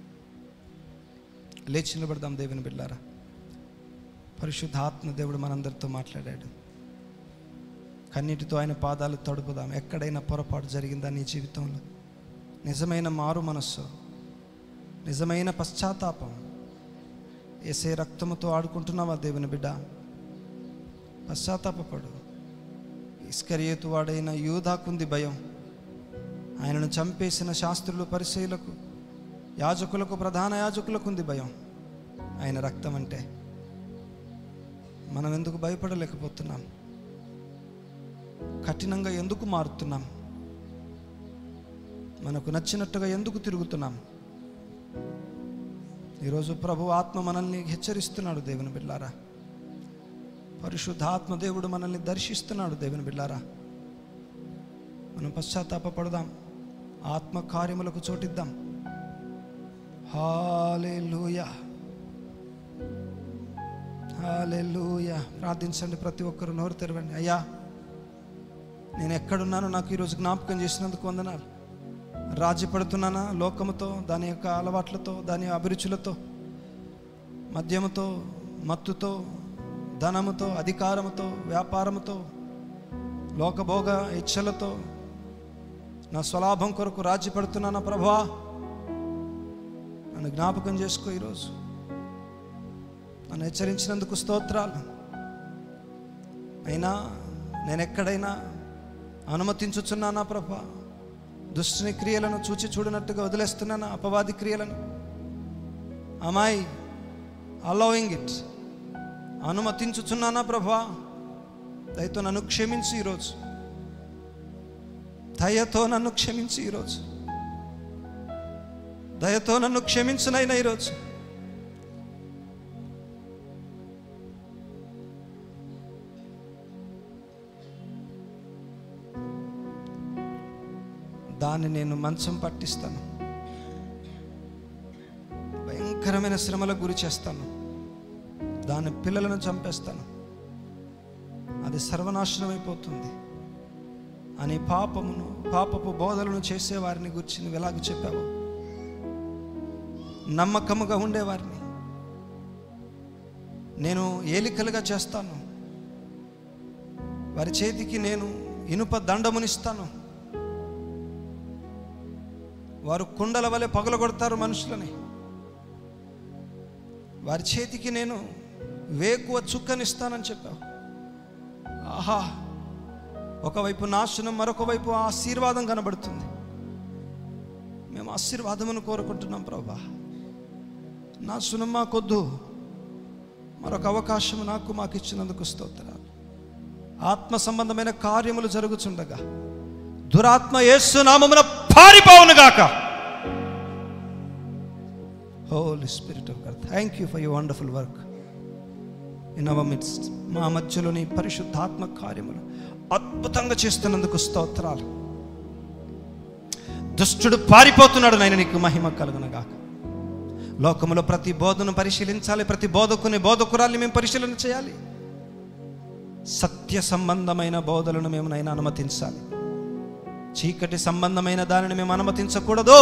S15: లేచి నిలబడదాం దేవుని బిడ్డారా పరిశుద్ధాత్మ దేవుడు మనందరితో మాట్లాడాడు కన్నీటితో ఆయన పాదాలు తడుపుదాం ఎక్కడైనా పొరపాటు జరిగిందా నీ జీవితంలో నిజమైన మారు మనస్సు నిజమైన పశ్చాత్తాపం ఏసే రక్తముతో ఆడుకుంటున్నావా దేవుని బిడ్డ పశ్చాత్తాపడు ఇస్కరియేతు వాడైన యూధాకుంది భయం ఆయనను చంపేసిన శాస్త్రులు పరిశీలకు యాజకులకు ప్రధాన యాజకులకు ఉంది భయం ఆయన రక్తం అంటే మనం ఎందుకు భయపడలేకపోతున్నాం కఠినంగా ఎందుకు మారుతున్నాం మనకు నచ్చినట్టుగా ఎందుకు తిరుగుతున్నాం ఈరోజు ప్రభు ఆత్మ మనల్ని హెచ్చరిస్తున్నాడు దేవుని బిడ్లారా పరిశుద్ధాత్మ దేవుడు మనల్ని దర్శిస్తున్నాడు దేవుని బిడ్లారా మనం పశ్చాత్తాపడదాం ఆత్మ కార్యములకు చోటిద్దాం హాలెలూయా హాలెలూయా ప్రార్థించండి ప్రతి ఒక్కరు నోరు తెరవండి అయ్యా నేను ఎక్కడున్నానో నాకు ఈరోజు జ్ఞాపకం చేసినందుకు వందనాలు రాజీ పడుతున్నానా లోకముతో దాని యొక్క అలవాట్లతో దాని అభిరుచులతో మద్యముతో మత్తుతో ధనముతో అధికారముతో వ్యాపారముతో లోకభోగ ఇచ్చలతో నా స్వలాభం కొరకు రాజీ పడుతున్నానా ప్రభా నన్ను జ్ఞాపకం చేసుకో ఈరోజు నన్ను హెచ్చరించినందుకు స్తోత్రాలు అయినా నేను ఎక్కడైనా అనుమతించుచున్నానా ప్రభా దుష్టుని క్రియలను చూచి చూడనట్టుగా వదిలేస్తున్నానా అపవాది క్రియలను అమ్మాయి అలౌయింగ్ ఇట్ అనుమతించుచున్నానా ప్రభా దయతో నన్ను క్షమించి ఈరోజు దయతో నన్ను క్షమించి ఈరోజు దయతో నన్ను క్షమించునైనా ఈరోజు దాన్ని నేను మంచం పట్టిస్తాను భయంకరమైన శ్రమలకు గురి చేస్తాను దాని పిల్లలను చంపేస్తాను అది సర్వనాశనం అయిపోతుంది అని పాపమును పాపపు బోధలను చేసేవారిని గురించి నువ్వు ఎలాగ చెప్పావు నమ్మకముగా ఉండేవారిని నేను ఏలికలుగా చేస్తాను వారి చేతికి నేను ఇనుప దండమునిస్తాను వారు కుండల వలె పగలగొడతారు మనుషులని వారి చేతికి నేను వేకువ చుక్కనిస్తానని చెప్పావు ఆహా ఒకవైపు నాశనం మరొక వైపు ఆశీర్వాదం కనబడుతుంది మేము ఆశీర్వాదమును కోరుకుంటున్నాం ప్రభా నాశనం మాకొద్దు మరొక అవకాశం నాకు మాకు ఇచ్చినందుకు స్తోత్రాలు ఆత్మ సంబంధమైన కార్యములు జరుగుచుండగా దురాత్మ యేసు నామమున పారిపోవునుగాక Holy Spirit of God thank you for you wonderful work in our midst మా మధ్యలోని పరిశుద్ధాత్మ కార్యములు అద్భుతంగా చేస్తున్నందుకు స్తోత్రాలు దుష్టుడు పారిపోతున్నాడు నాయన నీకు మహిమ కలుగునగాక లోకములో ప్రతి బోధను పరిశీలించాలి ప్రతి బోధకుని బోధకురాల్ని మేము పరిశీలన చేయాలి సత్య సంబంధమైన బోధలను మేము నైనా అనుమతించాలి చీకటి సంబంధమైన దానిని మేము అనుమతించకూడదు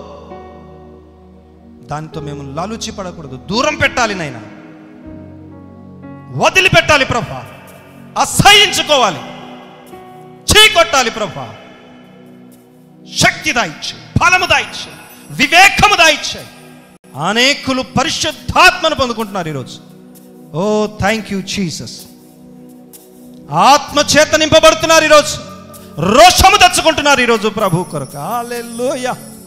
S15: దానితో మేము లాలుచి పడకూడదు దూరం పెట్టాలి నైనా వదిలిపెట్టాలి ప్రభా అసహించుకోవాలి చీకొట్టాలి ప్రభా శక్తి దాయిచ్చు బలము దాయిచ్చు వివేకము దాయిచ్చాయి అనేకులు పరిశుద్ధాత్మను పొందుకుంటున్నారు ఈరోజు ఓ థ్యాంక్ యూ జీసస్ ఆత్మ చేత నింపబడుతున్నారు ఈరోజు రోషము తెచ్చుకుంటున్నారు ఈరోజు ప్రభు కొరకు హల్లెలూయ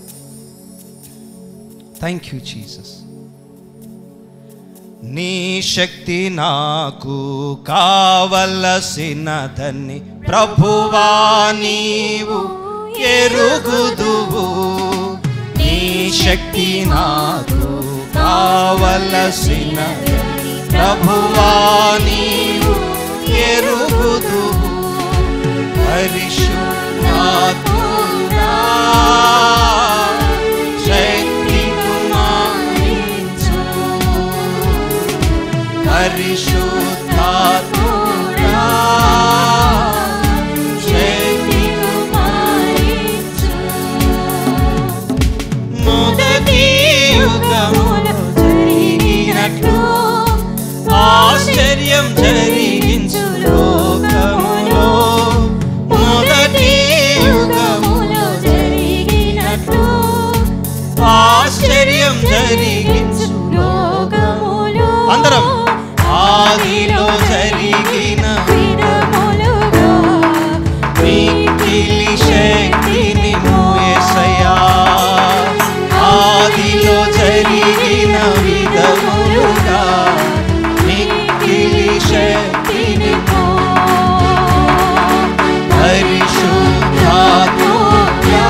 S15: థ్యాంక్ యూ జీసస్ నీ శక్తి నాకు కావలసినదని ప్రభువా నీవు ఎరుగుదువు నీ శక్తి నాకు కావలసినదని ప్రభువా నీవు ఎరుగుదువు పరిశుద్ధ పరిశుద్ధాత్ముడా శక్తి కుమారించు పరిశుద్ధాత్ముడా శక్తి కుమారించు మొదటి యుగములో జరిగినట్లు ఆశ్చర్యం జరిగించు లోకములో మొదటి యుగములో జరిగినట్లు ఆశ్చర్యం జరిగించు లోకములో అందరం ఆదిలో జరిగిన విధములుగా మిక్కిలి శక్తిని మోయసయా ఆదిలో జరిగిన విధములుగా మిక్కిలి శక్తిని పరిశుద్ధాత్మా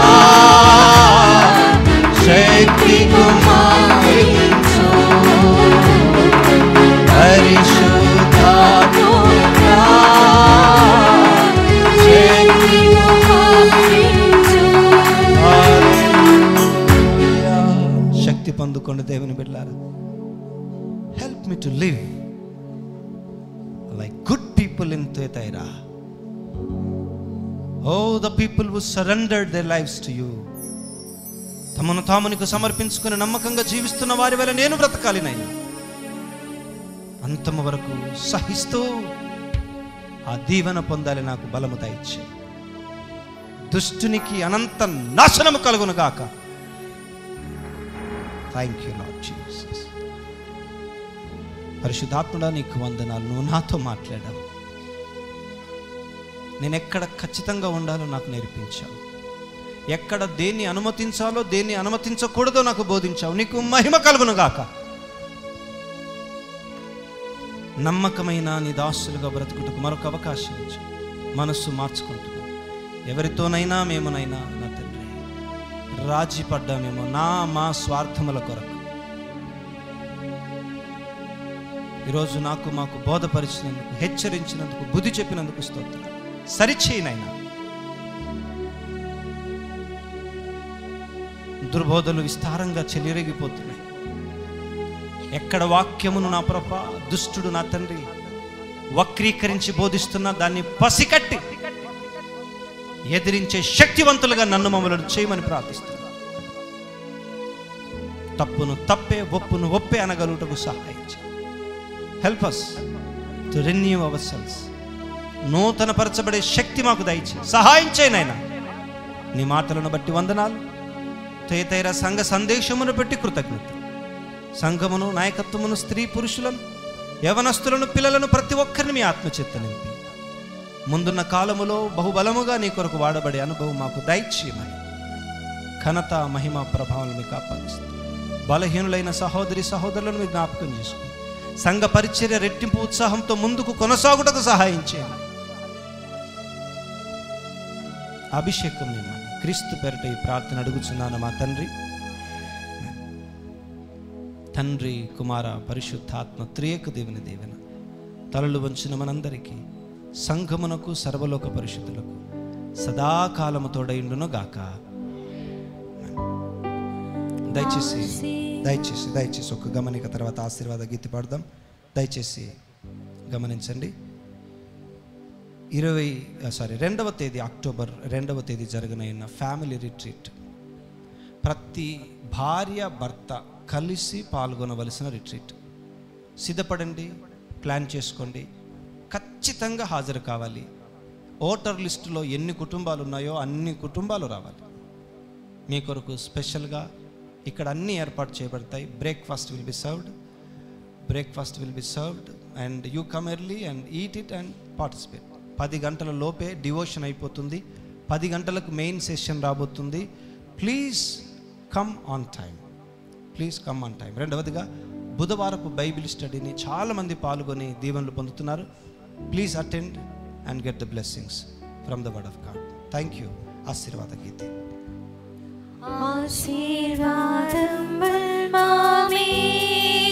S15: శక్తి కుమారించు పరిశుద్ధాత్మా శక్తి కుమారించు శక్తి పొందుకోండి దేవుని బిడ్డారు help me to live like good people in తేతైరా of the people who surrendered their lives to you తమను తాము నీకు సమర్పించుకుని నమ్మకంగా జీవిస్తున్న వారి వల్ల నేను బ్రతకాలి నాయన అంతము వరకు సహిస్తూ ఆ దీవెన పొందాలి నాకు బలము దయచి దుష్టునికి అనంత నాశనము కలుగును గాక థ్యాంక్ యూ లాడ్ జీసస్ పరిశుద్ధాత్ముడా నీకు వందనాలు నువ్వు నాతో మాట్లాడావు నేను ఎక్కడ ఖచ్చితంగా ఉండాలో నాకు నేర్పించావు ఎక్కడ దేన్ని అనుమతించాలో దేన్ని అనుమతించకూడదో నాకు బోధించావు నీకు మహిమ కలుగును గాక నమ్మకమైన నీ దాసులుగా బ్రతుకుటకు మరొక అవకాశం ఇచ్చు మనస్సు మార్చుకుంటున్నాను ఎవరితోనైనా మేమునైనా నా తండ్రి రాజీ పడ్డామేమో నా మా స్వార్థముల కొరకు ఈరోజు నాకు మాకు బోధపరిచినందుకు హెచ్చరించినందుకు బుద్ధి చెప్పినందుకు స్తోత్రం సరిచేయనైనా దుర్బోధలు విస్తారంగా చెలిరెగిపోతున్నాయి ఎక్కడ వాక్యమును నా ప్రభ దుష్టుడు నా తండ్రి వక్రీకరించి బోధిస్తున్నా దాన్ని పసికట్టి ఎదిరించే శక్తివంతులుగా నన్ను మమ్మల్ని చేయమని ప్రార్థిస్తున్నాను తప్పును తప్పే ఒప్పును ఒప్పే అనగలుగుటకు సహాయం help us to renew our cells నూతన పరచబడే శక్తి మాకు దయచి సహాయం చేయనైనా నీ మాటలను బట్టి వందనాలు తేతైర సంఘ సందేశమును బట్టి కృతజ్ఞత సంఘమును నాయకత్వమును స్త్రీ పురుషులను యవనస్తులను పిల్లలను ప్రతి ఒక్కరిని మీ ఆత్మచిత్త నింపి ముందున్న కాలములో బహుబలముగా నీ కొరకు వాడబడే అనుభవం మాకు దయచేయమని ఘనత మహిమ ప్రభావం మీకు ఆపాదిస్తుంది బలహీనులైన సహోదరి సహోదరులను మీరు జ్ఞాపకం చేసుకోండి సంఘ పరిచర్య రెట్టింపు ఉత్సాహంతో ముందుకు కొనసాగుటకు సహాయం చేయండి అభిషేకం నిమ్మని క్రీస్తు పేరట ఈ ప్రార్థన అడుగుచున్నాను మా తండ్రి తండ్రి కుమార పరిశుద్ధాత్మ త్రియేక దేవుని దేవున తలలు వంచిన మనందరికీ సంఘమునకు సర్వలోక పరిశుద్ధులకు సదాకాలము తోడైండును గాక దయచేసి దయచేసి దయచేసి ఒక గమనిక తర్వాత ఆశీర్వాద గీతి పాడదాం దయచేసి గమనించండి ఇరవై సారీ రెండవ తేదీ అక్టోబర్ రెండవ తేదీ జరగనైన ఫ్యామిలీ రిట్రీట్ ప్రతి భార్య భర్త కలిసి పాల్గొనవలసిన రిట్రీట్ సిద్ధపడండి ప్లాన్ చేసుకోండి ఖచ్చితంగా హాజరు కావాలి ఓటర్ లిస్టులో ఎన్ని కుటుంబాలు ఉన్నాయో అన్ని కుటుంబాలు రావాలి మీ కొరకు స్పెషల్గా ఇక్కడ అన్ని ఏర్పాటు చేయబడతాయి breakfast will be served breakfast will be served and you come early and eat it and participate పది గంటల లోపే డివోషన్ అయిపోతుంది పది గంటలకు మెయిన్ సెషన్ రాబోతుంది please come on time please come on time రెండవదిగా బుధవారపు బైబిల్ స్టడీని చాలామంది పాల్గొని దీవెనలు పొందుతున్నారు please attend and get the blessings from the word of God thank you ఆశీర్వాద గీతి
S2: ఆశీర్వాదం మామే